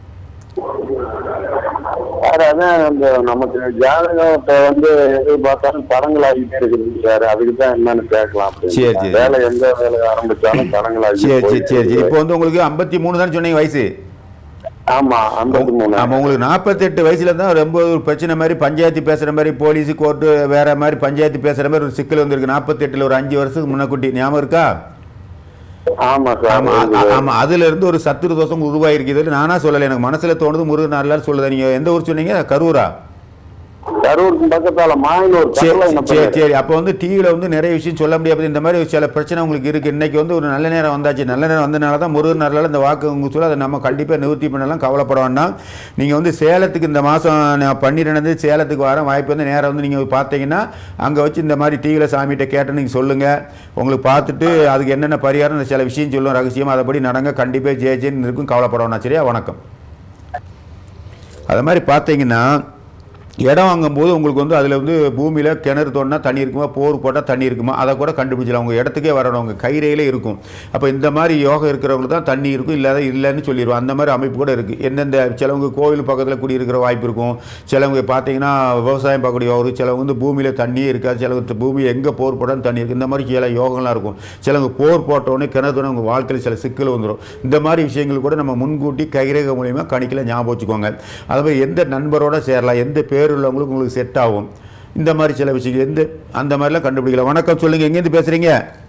சார் அதான் அந்த நமக்கு ஜாதகத்தை வந்து எது பார்த்தாலும் தடங்களாகிட்டே இருக்குது சார் அதுக்கு தான் என்னன்னு கேட்கலாம் அப்படின்னு. சரி, சரி. வேலை எந்த வேலை ஆரம்பிச்சாலும் தடங்களாகி சரி சரி போயிட்டே சரி சரி இருக்குது. இப்போ வந்து உங்களுக்கு ஐம்பத்தி மூணு தானே சொன்னீங்க வயசு ஆமா ஐம்பத்தி மூணு ஆமாம் உங்களுக்கு நாற்பத்தெட்டு வயசுல தான் ரொம்ப ஒரு பிரச்சனை மாதிரி பஞ்சாயத்து பேசுகிற மாதிரி போலீஸ் கோர்ட்டு வேற மாதிரி பஞ்சாயத்து பேசுகிற மாதிரி ஒரு சிக்கல் வந்திருக்கு நாற்பத்தெட்டில் ஒரு அஞ்சு வருஷத்துக்கு முன்னக்குட்டி ஞாபகம் இருக்கா ஆமா சார் ஆமா இருக்குது. ஆ- ஆமா அதுல இருந்து ஒரு சத்துரு தோஷம் உருவாயிருக்குது நானா சொல்லலை எனக்கு மனசுல தோணுது முருகன் நல்லா சொல்லுது நீங்க எந்த ஊர் சொன்னீங்க கரூரா கரூருக்கு பக்கத்தால மாயனூர் சரி கடலை சரி, என்ன சரி பேரு? சரி அப்போ வந்து டிவியில் வந்து நிறைய விஷயம் சொல்ல முடியாது இந்த மாதிரி சில பிரச்சனை உங்களுக்கு இருக்குது இன்னைக்கு வந்து ஒரு நல்ல நேரம் வந்தாச்சு நல்ல நேரம் வந்தனால தான் முருகன் நல்ல இந்த வாக்கு உங்களுக்கு சொல்ல அதை நம்ம கண்டிப்பாக நிவர்த்தி பண்ணலாம் கவலைப்பட வேண்டாம் நீங்கள் வந்து சேலத்துக்கு இந்த மாதம் நான் பன்னிரெண்டு சேலத்துக்கு வரேன் வாய்ப்பு வந்து நேரம் வந்து நீங்கள் பார்த்தீங்கன்னா அங்கே வச்சு இந்த மாதிரி டிவியில் சாமிகிட்ட கேட்டு நீங்கள் சொல்லுங்கள் உங்களுக்கு பார்த்துட்டு அதுக்கு என்னென்ன பரிகாரம் சில விஷயம் சொல்லுவோம் ரகசியம் அதைப்படி நடங்க கண்டிப்பாக ஜெயிச்சேன்னு இருக்கும் கவலைப்பட வேண்டாம் சரியா வணக்கம் அது மாதிரி பார்த்தீங்கன்னா இடம் வாங்கும்போது உங்களுக்கு வந்து அதில் வந்து பூமியில் கிணறு தோண்டினா தண்ணி இருக்குமா போர் போட்டால் தண்ணி இருக்குமா அதை கூட கண்டுபிடிச்சலாம் உங்கள் இடத்துக்கே வரணும் உங்கள் கைரையில் இருக்கும் அப்போ இந்த மாதிரி யோகம் இருக்கிறவங்களுக்கு தான் தண்ணி இருக்கும் இல்லாத இல்லைன்னு சொல்லிடுவோம் அந்த மாதிரி அமைப்பு கூட இருக்குது எந்தெந்த சிலவங்க கோவில் பக்கத்தில் குடியிருக்கிற வாய்ப்பு இருக்கும் சிலவங்க பார்த்தீங்கன்னா விவசாயம் பார்க்கக்கூடிய யோகம் இருக்கும் சிலவங்க வந்து பூமியில் தண்ணியே இருக்காது சிலவங்க பூமி எங்கே போர் போட்டாலும் தண்ணி இருக்குது இந்த மாதிரி சில யோகம்லாம் இருக்கும் சிலவங்க போர் போட்டோடனே கிணறு தோணை உங்கள் வாழ்க்கையில் சில சிக்கல் வந்துடும் இந்த மாதிரி விஷயங்கள் கூட நம்ம முன்கூட்டி கைரேகை மூலியமாக கணிக்கல ஞாபகம் வச்சுக்கோங்க அதுமாதிரி எந்த நண்பரோட சேரலாம் எந்த பேர் உள்ளவங்களுக்கு உங்களுக்கு செட் ஆகும் இந்த மாதிரி சில விஷயங்கள் எந்த அந்த மாதிரிலாம் கண்டுபிடிக்கலாம் வணக்கம் சொல்லுங்கள் எங்கேருந்து பேசுகிறீங்க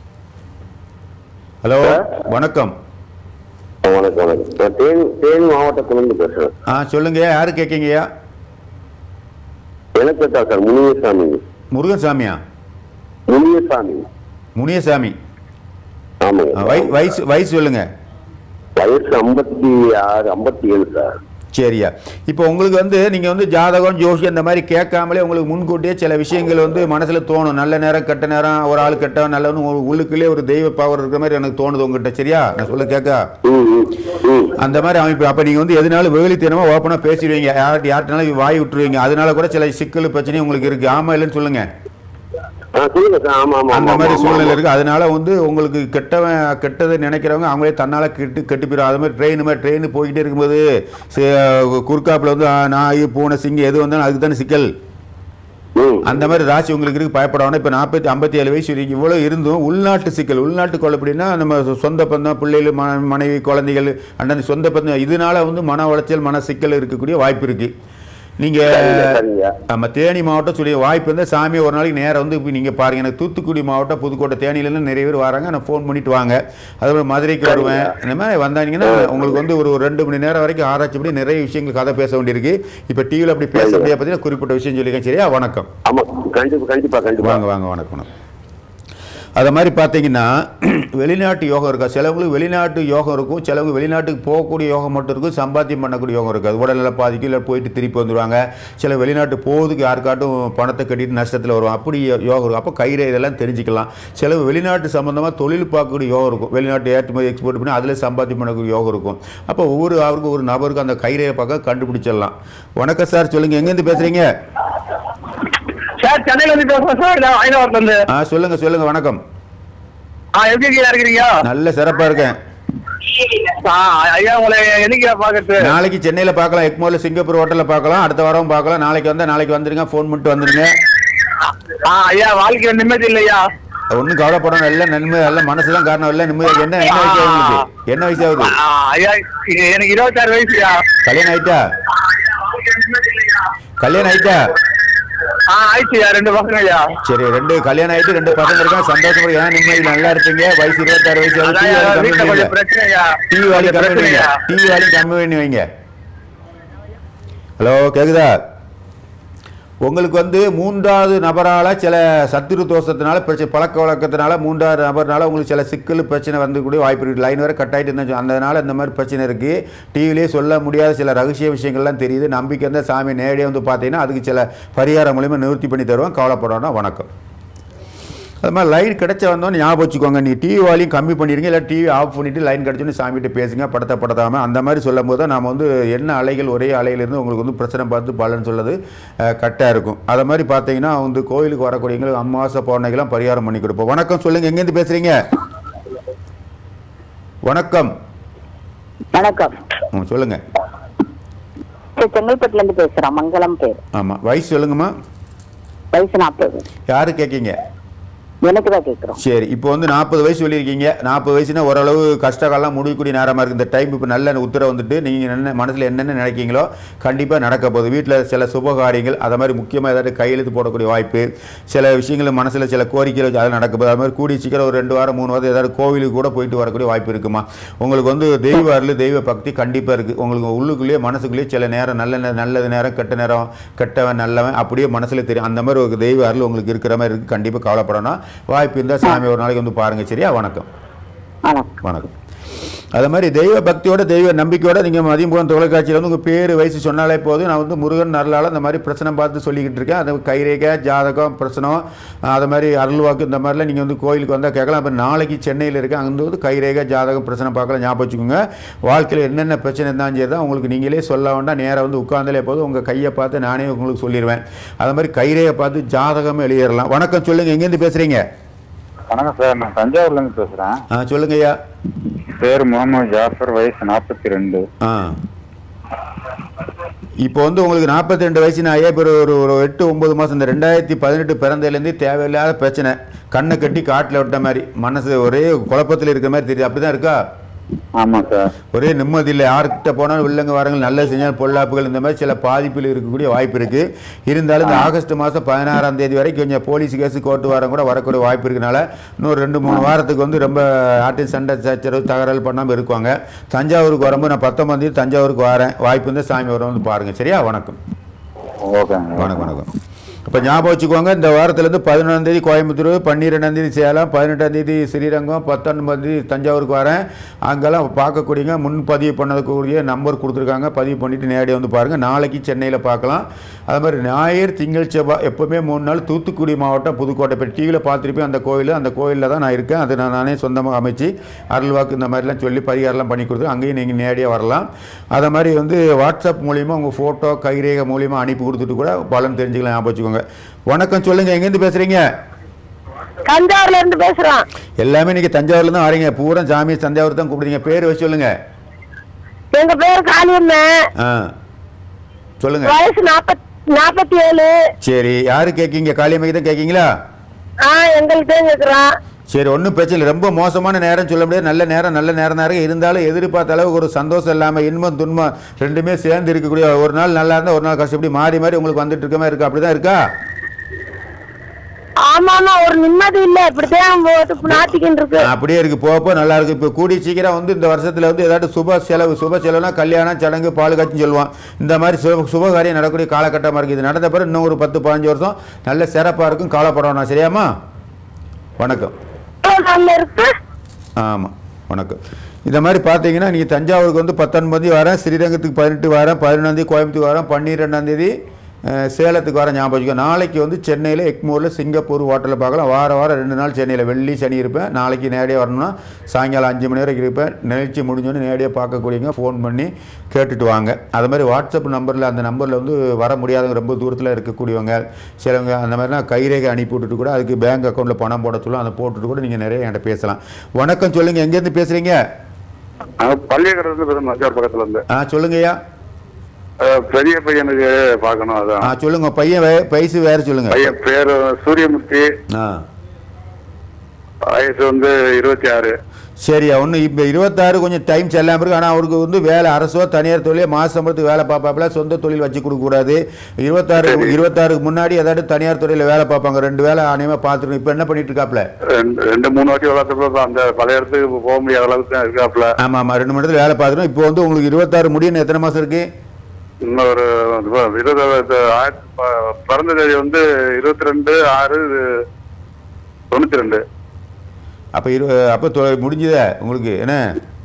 ஹலோ வணக்கம் வணக்கம் வணக்கம் நான் தேனி தேனி மாவட்டத்திலிருந்து பேசுறேன் ஆ சொல்லுங்க யாரு கேட்கீங்கய்யா எனக்கு தான் சார் முனியசாமி முருகன் சாமியா முனியசாமி முனியசாமி ஆமாங்க ஆ, வய வயசு வயசு சொல்லுங்க வயசு ஐம்பத்தி ஆறு ஐம்பத்தி ஏழு சார் சரியா இப்போ உங்களுக்கு வந்து நீங்கள் வந்து ஜாதகம் ஜோஷி இந்த மாதிரி கேட்காமலே உங்களுக்கு முன்கூட்டியே சில விஷயங்கள் வந்து மனசில் தோணும் நல்ல நேரம் கெட்ட நேரம் ஒரு ஆள் கெட்ட நல்லவனு ஒரு உள்ளுக்குள்ளே ஒரு தெய்வ பவர் இருக்கிற மாதிரி எனக்கு தோணுது உங்ககிட்ட சரியா நான் சொல்ல கேட்க ம் ம் ம் அந்த மாதிரி அமைப்பு அப்போ நீங்கள் வந்து எதுனாலும் வேலித்தனமாக ஓப்பனாக பேசிடுவீங்க யார்கிட்ட யார்கிட்டனாலும் வாய் விட்டுருவீங்க அதனால கூட சில சிக்கல் பிரச்சனையும் உங்களுக்கு இருக்குது ஆமாம் இல்லைன்னு சொல்லுங்கள் ஆ சொல்லுங்க சார் ஆமா ஆமா அந்த ஆமா, மாதிரி ஆமா, சூழ்நிலை ஆமா. இருக்கு அதனால வந்து உங்களுக்கு கெட்டவன் கெட்டதை நினைக்கிறவங்க அவங்களே தன்னால கெட்டு கெட்டு போயிடும் அது மாதிரி ட்ரெயின் மாதிரி ட்ரெயின் போய்கிட்டே இருக்கும்போது சே- குறுக்காப்புல வந்து ஆ, நாய் பூனை சிங்கம் எது வந்தாலும் அதுக்கு தானே சிக்கல் ம் அந்த மாதிரி ராசி உங்களுக்கு இருக்கு பயப்படணும் இப்போ நாற்பத்தி ஐம்பத்தி ஏழு வயசு வரைக்கும் இவ்வளோ இருந்தும் உள்நாட்டு சிக்கல் உள்நாட்டு கொலை எப்படின்னா நம்ம சொ- சொந்த பந்தம் பிள்ளைகள் ம மனைவி குழந்தைகள் அண்ணன் சொந்த பந்தம் இதனால வந்து மன உளைச்சல் மன சிக்கல் இருக்கக்கூடிய வாய்ப்பு இருக்கு சரிங்க, நீங்கள் சரிங்க. நம்ம தேனி மாவட்டம் சொல்லி வாய்ப்பு இருந்தால் சாமி ஒரு நாளைக்கு நேரம் வந்து இப்போ நீங்கள் பாருங்கள் எனக்கு தூத்துக்குடி மாவட்டம் புதுக்கோட்டை தேனியிலேருந்து நிறைய பேர் வராங்க நான் ஃபோன் பண்ணிட்டு வாங்க அதுபோல் மதுரைக்கு வருவேன் இந்த மாதிரி வந்தாங்கன்னா உங்களுக்கு வந்து ஒரு ஒரு ரெண்டு மணி நேரம் வரைக்கும் ஆராய்ச்சி பண்ணி நிறைய விஷயங்கள் கதை பேச வேண்டியிருக்கு இப்போ டிவியில் அப்படி பேச முடியாது பார்த்தீங்கன்னா குறிப்பிட்ட விஷயம் சொல்லியிருக்கேன் சரியா வணக்கம் ஆமா கண்டிப்பா கண்டிப்பா கண்டிப்பா வாங்க வாங்க வணக்கம் வணக்கம் அதை மாதிரி பார்த்தீங்கன்னா வெளிநாட்டு யோகம் இருக்கா சிலவங்களுக்கு வெளிநாட்டு யோகம் இருக்கும் சிலவங்க வெளிநாட்டுக்கு போகக்கூடிய யோகம் மட்டும் இருக்கும் சம்பாத்தியம் பண்ணக்கூடிய யோகம் இருக்காது உடல்நல பாதிக்கும் இல்லை போயிட்டு திருப்பி வந்துடுவாங்க சில வெளிநாட்டு போகிறதுக்கு யாருக்காட்டும் பணத்தை கட்டிட்டு நஷ்டத்தில் வரும் அப்படி யோகம் இருக்கும் அப்போ கைரே இதெல்லாம் தெரிஞ்சுக்கலாம் சில வெளிநாட்டு சம்மந்தமாக தொழில் பார்க்கக்கூடிய யோகம் இருக்கும் வெளிநாட்டு ஏற்றுமதி எக்ஸ்போர்ட் பண்ணி அதில் சம்பாத்தியம் பண்ணக்கூடிய யோகம் இருக்கும் அப்போ ஒவ்வொரு அவருக்கும் ஒரு நபருக்கு அந்த கைரேயை பார்க்க கண்டுபிடிச்சிடலாம் வணக்கம் சார் சொல்லுங்கள் எங்கேருந்து பேசுகிறீங்க சார் சென்னையில இருந்து பேசுறேன் சார் நான் ஐநாவரத்துல இருந்து ஆ சொல்லுங்கள் சொல்லுங்கள் வணக்கம் ஆ எப்படி இருக்கீங்க இருக்கிறீங்க நல்ல சிறப்பாக இருக்கேன் ஆ, ஐயா உங்களை என்னைக்கு பாக்குறது நாளைக்கு சென்னையில் பார்க்கலாம் எக்மோல சிங்கப்பூர் ஹோட்டலில் பார்க்கலாம் அடுத்த வாரம் பார்க்கலாம் நாளைக்கு வந்தால் நாளைக்கு வந்துடுங்க ஃபோன் பண்ணிட்டு வந்துடுங்க ஆ ஐயா வாழ்க்கை நிம்மதி இல்லையா ஒன்றும் கவலைப்படணும் எல்லாம் நன்மை எல்லாம் மனசு தான் காரணம் இல்லை நிம்மதி என்ன என்ன வயசு ஆகுது உங்களுக்கு என்ன வயசு ஆகுது ஆ, ஐயா இ- எனக்கு இருபத்தாறு வயசுயா கல்யாணம் ஆயிட்டா கல்யாணம் ஆயிட்டா ஆ ஆயிடுச்சுயா ரெண்டு பசங்க ஐயா சரி ரெண்டு கல்யாணம் ஆயிட்டு ரெண்டு பசங்க இருக்காங்க சந்தோஷமா ஏன் நிம்மதி நல்லா இருப்பீங்க வயசு இருபத்தாறு வயசு ஆகுது அதான் டிவி ஐயா, வாலி கம்மி வீட்டுல வைங்க கொஞ்சம் பிரச்சனையா டிவி வாலி கொஞ்சம் கம்மி வைங்க பிரச்சனையா டிவி வாலி கம்மி பண்ணி வைங்க ஹலோ கேக்குதா உங்களுக்கு வந்து மூன்றாவது நபரால் சில சத்துரு தோஷத்தினால பிரச்சனை பழக்க வழக்கத்தினால மூன்றாவது நபர்னால உங்களுக்கு சில சிக்கல் பிரச்சனை வந்துக்கூடிய வாய்ப்பு இருக்குது லைன் வரை கட் ஆகிட்டு இருந்தா அதனால இந்த மாதிரி பிரச்சனை இருக்குது டிவிலே சொல்ல முடியாத சில ரகசிய விஷயங்கள்லாம் தெரியுது நம்பிக்கை இருந்தால் சாமி நேரடியாக வந்து பார்த்தீங்கன்னா அதுக்கு சில பரிகாரம் மூலியமாக நிவர்த்தி பண்ணி தருவோம் கவலைப்படணும் வணக்கம் அது மாதிரி லைன் கிடைச்ச வந்தோன்னு ஞாபகம் வச்சுக்கோங்க நீ டிவி வால்யூம் கம்மி பண்ணிடுங்க இல்லை டிவி ஆஃப் பண்ணிவிட்டு லைன் கிடச்சோன்னு சாமிகிட்ட பேசுங்க படத்தை படத்தாமல் அந்த மாதிரி சொல்லும் போது தான் நாம் வந்து என்ன அலைகள் ஒரே அலையிலிருந்து உங்களுக்கு வந்து பிரச்சனை பார்த்து பலன் சொல்லுது கரெக்டாக இருக்கும் அதை மாதிரி பார்த்தீங்கன்னா வந்து கோயிலுக்கு வரக்கூடியவங்களுக்கு அமாவாசை பௌர்ணமிக்கெல்லாம் பரிகாரம் பண்ணி கொடுப்போம் வணக்கம் சொல்லுங்கள் எங்கேருந்து பேசுகிறீங்க வணக்கம் வணக்கம் ம் சொல்லுங்கள் செங்கல்பட்டுல இருந்து பேசுறோம் மங்களம் பேர் ஆமாம் வயசு சொல்லுங்கம்மா வயசு நாற்பது யாரு கேட்கீங்க எனக்கு தான் கேக்குறோம் சரி இப்போ வந்து நாற்பது வயசு சொல்லியிருக்கீங்க நாற்பது வயசுனா ஓரளவு கஷ்டகாலம் முடியக்கூடிய நேரமாக இருக்குது இந்த டைம் இப்போ நல்ல உத்தரவு வந்துட்டு நீங்கள் என்ன மனசில் என்னென்ன நினைக்கிறீங்களோ கண்டிப்பாக நடக்க போகுது வீட்டில் சில சுப காரியங்கள் அதை மாதிரி முக்கியமாக ஏதாவது கையெழுத்து போடக்கூடிய வாய்ப்பு சில விஷயங்கள் மனசில் சில கோரிக்கைகள் வச்சு அது நடக்க போகுது அது மாதிரி கூடி சீக்கிரம் ஒரு ரெண்டு வாரம் மூணு வாரம் ஏதாவது கோவிலுக்கு கூட போயிட்டு வரக்கூடிய வாய்ப்பு இருக்குமா உங்களுக்கு வந்து தெய்வ அருள் தெய்வ பக்தி கண்டிப்பாக இருக்குது உங்களுக்கு உள்ளுக்குள்ளேயே மனசுக்குள்ளேயே சில நேரம் நல்ல நே- நல்லது நேரம் கெட்ட நேரம் கெட்டவன் நல்லவன் அப்படியே மனசில் தெரியும் அந்த மாதிரி ஒரு தெய்வ அருள் உங்களுக்கு இருக்கிற மாதிரி இருக்குது கண்டிப்பாக கவலைப்படணும் வாய்ப்பு இருந்தால் சாமி ஒரு நாளைக்கு வந்து பாருங்கள் சரியா வணக்கம் வணக்கம் வணக்கம் அது மாதிரி தெய்வ பக்தியோட தெய்வ நம்பிக்கையோட நீங்கள் மதியம்புகம் தொலைக்காட்சியில் வந்து உங்கள் பேர் வயசு சொன்னாலே போதும் நான் வந்து முருகன் நரலால் இந்த மாதிரி பிரச்சனை பார்த்து சொல்லிக்கிட்டு இருக்கேன் அது கைரேகை ஜாதகம் பிரச்சனை அது மாதிரி அருள்வாக்கு இந்த மாதிரிலாம் நீங்கள் வந்து கோயிலுக்கு வந்தால் கேட்கலாம் அப்போ நாளைக்கு சென்னையில் இருக்கேன் அங்கே வந்து கைரேகை ஜாதகம் பிரச்சனை பார்க்கலாம் ஞாபகம் வச்சுக்கோங்க வாழ்க்கையில் என்னென்ன பிரச்சனை இருந்தாலும் சரி தான் உங்களுக்கு நீங்களே சொல்ல வேண்டாம் நேராக வந்து உட்காந்தாலே போதும் உங்கள் கையை பார்த்து நானே உங்களுக்கு சொல்லிடுவேன் அது மாதிரி கைரேகை பார்த்து ஜாதகமே எழுதிடலாம் வணக்கம் சொல்லுங்கள் எங்கேருந்து பேசுகிறீங்க வணக்கம் சார் நான் தஞ்சாவூர்ல இருந்து பேசுறேன் ஆ சொல்லுங்க ஐயா பேர் முகமது ஜாஃபர் வயசு நாற்பத்தி ரெண்டு ஆ இப்போ வந்து உங்களுக்கு நாற்பத்தி ரெண்டு வயசு நான் ஐயா இப்போ ஒரு ஒரு எட்டு ஒம்பது மாதம் இந்த ரெண்டாயிரத்தி பதினெட்டு பிறந்ததுலேருந்து தேவையில்லாத பிரச்சனை கண்ணை கட்டி காட்டில் விட்ட மாதிரி மனசு ஒரே குழப்பத்தில் இருக்கிற மாதிரி தெரியுது அப்படி தான் இருக்கா ஆமா சார் ஒரே நிம்மதி இல்லை யார்கிட்ட போனாலும் வில்லங்க வரங்கள் நல்ல செஞ்சால் பொல்லாப்புகள் இந்த மாதிரி சில பாதிப்பில் இருக்கக்கூடிய வாய்ப்பு இருக்குது இருந்தாலும் இந்த ஆகஸ்ட் மாதம் பதினாறாம் தேதி வரைக்கும் கொஞ்சம் போலீஸ் கேஸ் கோர்ட்டு வாரம் கூட வரக்கூடிய வாய்ப்பு இருக்கனால இன்னொரு ரெண்டு மூணு வாரத்துக்கு வந்து ரொம்ப ஆட்டு சண்டை சச்சரவு தகராறு பண்ணாமல் இருக்குவாங்க தஞ்சாவூருக்கு வரும்போது நான் பத்தொம்பது தேதி தஞ்சாவூருக்கு வரேன் வாய்ப்பு இருந்தால் சாமி வர வந்து பாருங்கள் சரியா வணக்கம் ஓகேங்க வணக்கம் வணக்கம் இப்போ ஞாபகம் வச்சுக்கோங்க இந்த வாரத்துலேருந்து பதினொன்றாம் தேதி கோயம்புத்தூர் பன்னிரெண்டாம் தேதி சேலம் பதினெட்டாம் தேதி ஸ்ரீரங்கம் பத்தொன்பதாம் தேதி தஞ்சாவூருக்கு வரேன் அங்கெல்லாம் பார்க்கக்கூடியங்க முன்பதிவு பண்ணக்கூடிய நம்பர் கொடுத்துருக்காங்க பதிவு பண்ணிவிட்டு நேரடியாக வந்து பாருங்கள் நாளைக்கு சென்னையில் பார்க்கலாம் அது மாதிரி ஞாயிறு திங்கள் செவ்வாய் எப்போவுமே மூணு நாள் தூத்துக்குடி மாவட்டம் புதுக்கோட்டை இப்போ டிவியில் பார்த்துருப்பேன் அந்த கோயில் அந்த கோயிலில் தான் நான் இருக்கேன் அது நான் நானே சொந்தமாக அமைச்சு அருள்வாக்கு இந்த மாதிரிலாம் சொல்லி பரிகாரம்லாம் பண்ணி கொடுத்து அங்கேயும் நீங்கள் நேரடியாக வரலாம் அதை மாதிரி வந்து வாட்ஸ்அப் மூலிமா உங்கள் ஃபோட்டோ கைரேகை மூலிமா அனுப்பி கொடுத்துட்டு கூட பலன் தெரிஞ்சுக்கலாம் ஞாபகம் வச்சுக்கோங்க வணக்கம் சொல்லுங்கள் எங்கேருந்து பேசுகிறீங்க தஞ்சாவூர்ல இருந்து பேசுறோம் எல்லாமே இன்னைக்கு தஞ்சாவூர்ல தான் வரீங்க பூரா சாமி தஞ்சாவூர் தான் கூப்பிடுறீங்க பேர் வச்சு சொல்லுங்க எங்க பேர் காளியம்மா ஆ சொல்லுங்க வயசு நாப்பத் நாப்பத்தி ஏழு சரி யாரு கேட்கீங்க காளியம்மைக்கு தான் கேட்கீங்களா ஆ எங்களுக்கு தான் கேக்குறோம் சரி ஒன்றும் பிரச்சனை இல்லை ரொம்ப மோசமான நேரம் சொல்ல முடியாது நல்ல நேரம் நல்ல நேரம் தான் இருக்கு இருந்தாலும் எதிர்பார்த்த அளவுக்கு ஒரு சந்தோஷம் இல்லாமல் இன்பம் துன்பம் ரெண்டுமே சேர்ந்து இருக்கக்கூடிய ஒரு நாள் நல்லா இருந்தால் ஒரு நாள் கஷ்டப்படி மாறி மாறி உங்களுக்கு வந்துட்டு இருக்க மாதிரி இருக்கா அப்படி தான் இருக்கா ஆமாமா ஒரு நிம்மதி இல்ல இப்படித்தான் போட்டு நாத்திக்கிட்டு இருக்கு அப்படியே இருக்கு போக போக நல்லா இருக்கு இப்போ கூடி சீக்கிரம் வந்து இந்த வருஷத்துல வந்து ஏதாட்டு சுப செலவு சுப செலவுனா கல்யாணம் சடங்கு பால் காட்சின்னு சொல்லுவான் இந்த மாதிரி சுப சுப காரியம் நடக்கக்கூடிய காலகட்டமாக இருக்குது இது நடந்த பிறகு இன்னும் ஒரு பத்து பதினஞ்சு வருஷம் நல்ல சிறப்பாக இருக்கும் காலப்படணும் சரியாம்மா வணக்கம் நல்ல இருக்கு ஆமாம் வணக்கம் இந்த மாதிரி பார்த்தீங்கன்னா நீங்கள் தஞ்சாவூருக்கு வந்து பத்தொன்பது வரேன் ஸ்ரீரங்கத்துக்கு பதினெட்டு வரேன் பதினொன்றாந்தேதி கோயம்புத்தூர் வரேன் பன்னிரெண்டாந்தேதி அஹ், சேலத்துக்கு வரேன் ஞாபகம் வச்சுக்கோ நாளைக்கு வந்து சென்னையில் எக்மூரில் சிங்கப்பூர் ஹோட்டலில் பார்க்கலாம் வார வாரம் ரெண்டு நாள் சென்னையில் வெள்ளி சனி இருப்பேன் நாளைக்கு நேரடியாக வரணும்னா சாயங்காலம் அஞ்சு மணி வரைக்கும் இருப்பேன் நிகழ்ச்சி முடிஞ்சோன்னே நேரடியாக பார்க்கக்கூடியவங்க ஃபோன் பண்ணி கேட்டுட்டு வாங்க அது மாதிரி வாட்ஸ்அப் நம்பரில் அந்த நம்பரில் வந்து வர முடியாதவங்க ரொம்ப தூரத்தில் இருக்கக்கூடியவங்க சிலவங்க அந்த மாதிரிலாம் கைரேகை அனுப்பி விட்டுட்டு கூட அதுக்கு பேங்க் அக்கௌண்ட்டில் பணம் போட சொல்லும் அதை போட்டுட்டு கூட நீங்கள் நிறைய என்கிட்ட பேசலாம் வணக்கம் சொல்லுங்கள் எங்கேருந்து பேசுகிறீங்க பள்ளியக்கடை இருந்து பேசுறேன் மச்சார் பக்கத்துல இருந்து ஆ சொல்லுங்கய்யா அஹ், பெரிய பையனுக்கு பார்க்கணும் ஆ அதான் சொல்லுங்க பையன் வே- வயசு வேறு சொல்லுங்க பையன் பேரு சூரியமூர்த்தி ஆ வயசு வந்து இருபத்தி ஆறு சரியா ஒன்று இப்போ இருபத்தாறு கொஞ்சம் டைம் செல்லாமல் இருக்கு ஆனால் அவருக்கு வந்து வேலை அரசோ தனியார் தொழில் மாச சம்பளத்துக்கு வேலை பார்ப்பாப்புல சொந்த தொழில் வச்சு கொடுக்கக்கூடாது இருபத்தாறு இருபத்தாறுக்கு முன்னாடி ஏதாவது தனியார் தொழிலில் வேலை பார்ப்பாங்க ரெண்டு வேலை அனைவா பார்த்துருக்கோம் இப்போ என்ன பண்ணிட்டு இருக்காப்புல ரெண்டு ரெண்டு மூணு வாட்டி வளர்த்தப்ப அந்த பழைய இடத்துக்கு போக முடியாத அளவுக்கு தான் இருக்காப்புல ஆமாம் ஆமாம் ரெண்டு மணி நேரத்தில் வேலை பார்த்துருக்கோம் இப்போ வந்து உங்களுக்கு இருபத்தாறு முடியும் எத்தனை மாதம் இருக்கு இன்னொரு இருபது ஆயிரத்தி ப- பிறந்த தேதி வந்து இருபத்தி ரெண்டு ஆறு தொண்ணூத்தி ரெண்டு அப்போ இரு அப்போ தொ முடிஞ்சுதே உங்களுக்கு என்ன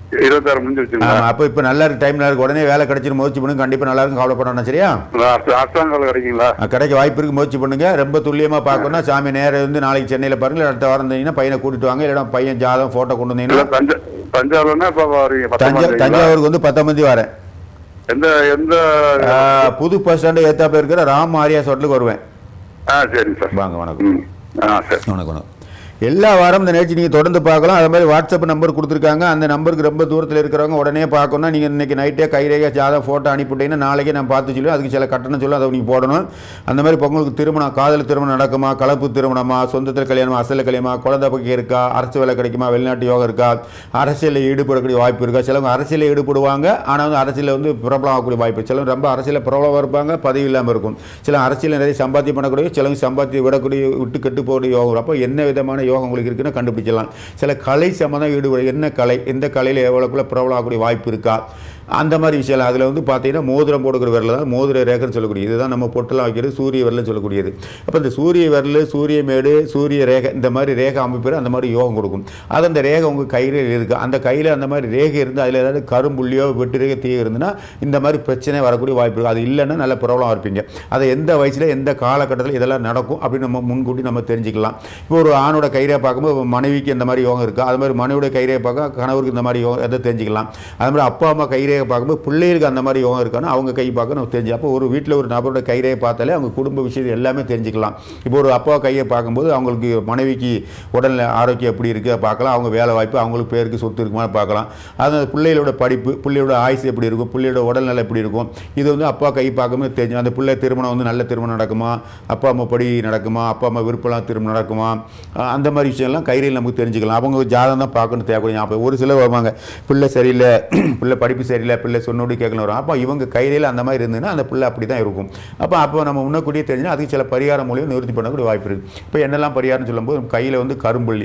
இருபத்தாறு முடிஞ்சு வச்சுங்களா ஆமாம் அப்போ இப்போ நல்லா இருக்கு டைம் இருக்கு உடனே வேலை கிடைச்சிரு முயற்சி பண்ணுங்க கண்டிப்பாக நல்லா இருக்கும் கவலைப்படணும் சரியா அரசாங்கம் கிடைக்குங்களா அஹ் கிடைக்க வாய்ப்பு இருக்கு முயற்சி பண்ணுங்க ரொம்ப துல்லியமாக பார்க்கணும்னா சாமி நேரம் வந்து நாளைக்கு சென்னையில் பாருங்க இல்லை அடுத்த வாரம் இருந்தீங்கன்னா பையனை கூட்டிட்டு வாங்க இல்லைனா பையன் ஜாதகம் ஃபோட்டோ கொண்டு இல்ல வந்தீங்கன்னா தஞ்சை தஞ்சாவூர்னா இப்ப வரீங்க தஞ்சா பத்தொன்பது தேதிங்களா? தஞ்சாவூருக்கு வந்து பத்தாம் தேதி வரேன் எந்த எந்த அஹ் புது பஸ் ஸ்டாண்டு ஏத்தாப்புல இருக்கிற ராம் ஆரியாஸ் ஹோட்டலுக்கு வருவேன் ஆ சரிங்க சார் வாங்க வணக்கம் ம் ஆ சரி வணக்கம் வணக்கம் எல்லா வாரம் இந்த நிகழ்ச்சி நீங்கள் தொடர்ந்து பார்க்கலாம் அதே மாதிரி வாட்ஸ்அப் நம்பர் கொடுத்துருக்காங்க அந்த நம்பருக்கு ரொம்ப தூரத்தில் இருக்கிறவங்க உடனே பார்க்கணும்னா நீங்கள் இன்னைக்கு நைட்டே கைரேகை ஜாதகம் ஃபோட்டோ அனுப்பிவிட்டீங்கன்னா நாளைக்கே நான் பார்த்து சொல்லுவேன் அதுக்கு சில கட்டணம் சொல்லுவேன் அதை நீங்கள் போடணும் அந்த மாதிரி இப்போ உங்களுக்கு திருமணம் காதல் திருமணம் நடக்குமா கலப்பு திருமணமா சொந்தத்தில் கல்யாணமா அசல கல்யாணமா குழந்தை பக்கம் இருக்கா அரசு வேலை கிடைக்குமா வெளிநாட்டு யோகம் இருக்கா அரசியலில் ஈடுபடக்கூடிய வாய்ப்பு இருக்கா சிலவங்க அரசியலில் ஈடுபடுவாங்க ஆனால் வந்து அரசியலில் வந்து பிரபலம் ஆகக்கூடிய வாய்ப்பு சிலவங்க ரொம்ப அரசியலில் பிரபலமாக இருப்பாங்க பதவி இல்லாமல் இருக்கும் சில அரசியலில் நிறைய சம்பாத்தியம் பண்ணக்கூடிய சிலவங்க சம்பாத்தி விடக்கூடிய விட்டு கெட்டு போகக்கூடிய யோகம் வரும். அப்போ என்ன விதமான யோகம் உங்களுக்கு இருக்குன்னு கண்டுபிடிச்சிடலாம் சில கலை சம்மந்தம் ஈடுபட என்ன கலை எந்த கலையில் எவ்வளோக்குள்ள பிரபலம் ஆகக்கூடிய வாய்ப்பு இருக்கா அந்த மாதிரி விஷயம் அதில் வந்து பார்த்தீங்கன்னா மோதிரம் போடுகிற விரல் தான் மோதிர ரேகைன்னு சொல்லக்கூடியது இதுதான் நம்ம பொட்டெல்லாம் வைக்கிறது சூரிய விரல்னு சொல்லக்கூடியது அப்போ இந்த சூரிய விரல் சூரிய மேடு சூரிய ரேகை இந்த மாதிரி ரேகை அமைப்பு அந்த மாதிரி யோகம் கொடுக்கும் அது அந்த ரேகை உங்கள் கையில் இருக்குது அந்த கையில் அந்த மாதிரி ரேகை இருந்து அதில் ஏதாவது கரும்புள்ளியோ வெட்டு ரேகை தீ இருந்துன்னா இந்த மாதிரி பிரச்சனை வரக்கூடிய வாய்ப்பு இருக்குது அது இல்லைன்னா நல்ல ப்ராப்ளம் இருப்பீங்க அதை எந்த வயசில் எந்த காலகட்டத்தில் இதெல்லாம் நடக்கும் அப்படின்னு நம்ம முன்கூட்டி நம்ம தெரிஞ்சுக்கலாம் இப்போ ஒரு ஆணோட கைரேகை பார்க்கும்போது மனைவிக்கு இந்த மாதிரி யோகம் இருக்குது அது மாதிரி மனைவியோட கைரேகை பார்க்க கணவருக்கு இந்த மாதிரி யோகம் எதை தெரிஞ்சுக்கலாம் அது மாதிரி அப்பா அம்மா கைரேகை பார்க்கும்போது பிள்ளைகளுக்கு அந்த மாதிரி யோகம் இருக்கான்னு அவங்க கை பார்க்க நம்ம தெரிஞ்சு அப்போ ஒரு வீட்டில் ஒரு நபரோட கைரேகை பார்த்தாலே அவங்க குடும்ப விஷயம் எல்லாமே தெரிஞ்சுக்கலாம் இப்போ ஒரு அப்பா கையை பார்க்கும்போது அவங்களுக்கு மனைவிக்கு உடல் ஆரோக்கியம் எப்படி இருக்குது பார்க்கலாம் அவங்க வேலை வாய்ப்பு அவங்களுக்கு பேருக்கு சொத்து இருக்குமான்னு பார்க்கலாம் அது பிள்ளைகளோட படிப்பு பிள்ளையோட ஆயுசு எப்படி இருக்கும் பிள்ளையோட உடல்நலம் எப்படி இருக்கும் இது வந்து அப்பா கை பார்க்கும்போது தெரிஞ்சு அந்த பிள்ளை திருமணம் வந்து நல்ல திருமணம் நடக்குமா அப்பா அம்மா படி நடக்குமா அப்பா அம்மா விருப்பம்லாம் திருமணம் நடக்குமா அஹ் அந்த மாதிரி விஷயம்லாம் கைரையில் நமக்கு தெரிஞ்சுக்கலாம் அவங்க ஜாதகம் தான் பார்க்கணும் தேவைக்கூடிய ஞாபகம் ஒரு சிலர் வருவாங்க பிள்ளை சரியில்லை பிள்ளை படிப்பு சரியில்லை பிள்ளை சொன்னோடி கேட்கணும் வரும் அப்போ இவங்க கைரையில் அந்த மாதிரி இருந்ததுன்னா அந்த பிள்ளை அப்படி தான் இருக்கும் அப்போ அப்போ நம்ம முன்னக்கூடியே தெரிஞ்சுன்னா அதுக்கு சில பரிகாரம் மூலியம் நிவர்த்தி பண்ணக்கூடிய வாய்ப்பு இருக்குது இப்போ என்னெல்லாம் பரிகாரம்னு சொல்லும்போது கையில் வந்து கரும்புள்ளி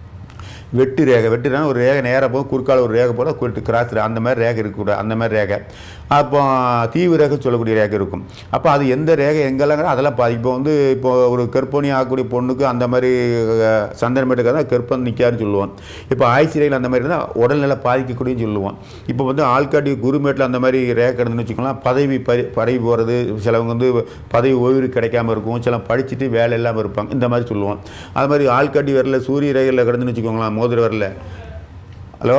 வெட்டு ரேகை வெட்டுனா ஒரு ரேகை நேராக போகும் குறுக்கால ஒரு ரேகை போட குறுட்டு கிராஸ் அந்த மாதிரி ரேகை இருக்கக்கூடாது அந்த மாதிரி ரேகை அப்போ தீவு ரேகை சொல்லக்கூடிய ரேகை இருக்கும் அப்போ அது எந்த ரேகை எங்கெல்லாம் அதெல்லாம் பாதி இப்போ வந்து இப்போ ஒரு கற்பனை ஆகக்கூடிய பொண்ணுக்கு அந்த மாதிரி அஹ், சந்தனமேட்டுக்கு தான் கற்பம் நிற்காருன்னு சொல்லுவோம் இப்போ ஆய்ச்சிரையில் அந்த மாதிரி இருந்தால் உடல்நிலை பாதிக்கக்கூடியன்னு சொல்லுவோம் இப்போ வந்து ஆள்காட்டி குருமேட்டில் அந்த மாதிரி ரேகை கிடந்துன்னு வச்சுக்கலாம் பதவி பறி பதவி போகிறது சிலவங்க வந்து பதவி ஓய்வு கிடைக்காம இருக்கும் சில படிச்சுட்டு வேலை இல்லாமல் இருப்பாங்க இந்த மாதிரி சொல்லுவோம் அது மாதிரி ஆள்காட்டி வரல சூரிய ரேகையில் கிடந்துன்னு வச்சுக்கோங்களேன் மோதிர வரல ஹலோ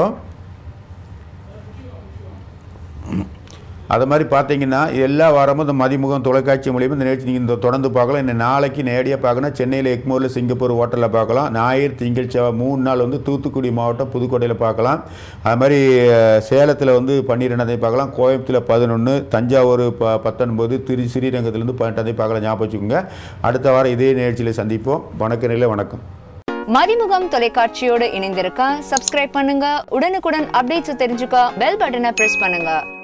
அது மாதிரி பார்த்தீங்கன்னா எல்லா வாரமும் இந்த மதிமுகம் தொலைக்காட்சி மூலியமாக இந்த நிகழ்ச்சி நீங்கள் இந்த தொடர்ந்து பார்க்கலாம் இந்த நாளைக்கு நேரடியாக பார்க்கணும் சென்னையில் எக்மோரில் சிங்கப்பூர் ஹோட்டலில் பார்க்கலாம் ஞாயிறு திங்கள் செவ்வாய் மூணு நாள் வந்து தூத்துக்குடி மாவட்டம் புதுக்கோட்டையில் பார்க்கலாம் அது மாதிரி அஹ், சேலத்தில் வந்து பன்னிரெண்டாந்தேதி பார்க்கலாம் கோயம்புத்தூரில் பதினொன்று தஞ்சாவூர் ப பத்தொன்பது திரு ஸ்ரீரங்கத்துலேருந்து பதினெட்டாந்தேதி பார்க்கலாம் ஞாபகம் வச்சுக்கோங்க அடுத்த வாரம் இதே நிகழ்ச்சியில் சந்திப்போம் வணக்க நிலை வணக்கம் மதிமுகம் தொலைக்காட்சியோடு இணைந்திருக்க சப்ஸ்கிரைப் பண்ணுங்க உடனுக்குடன் அப்டேட்ஸ் தெரிஞ்சுக்க பெல் பட்டனை பிரஸ் பண்ணுங்க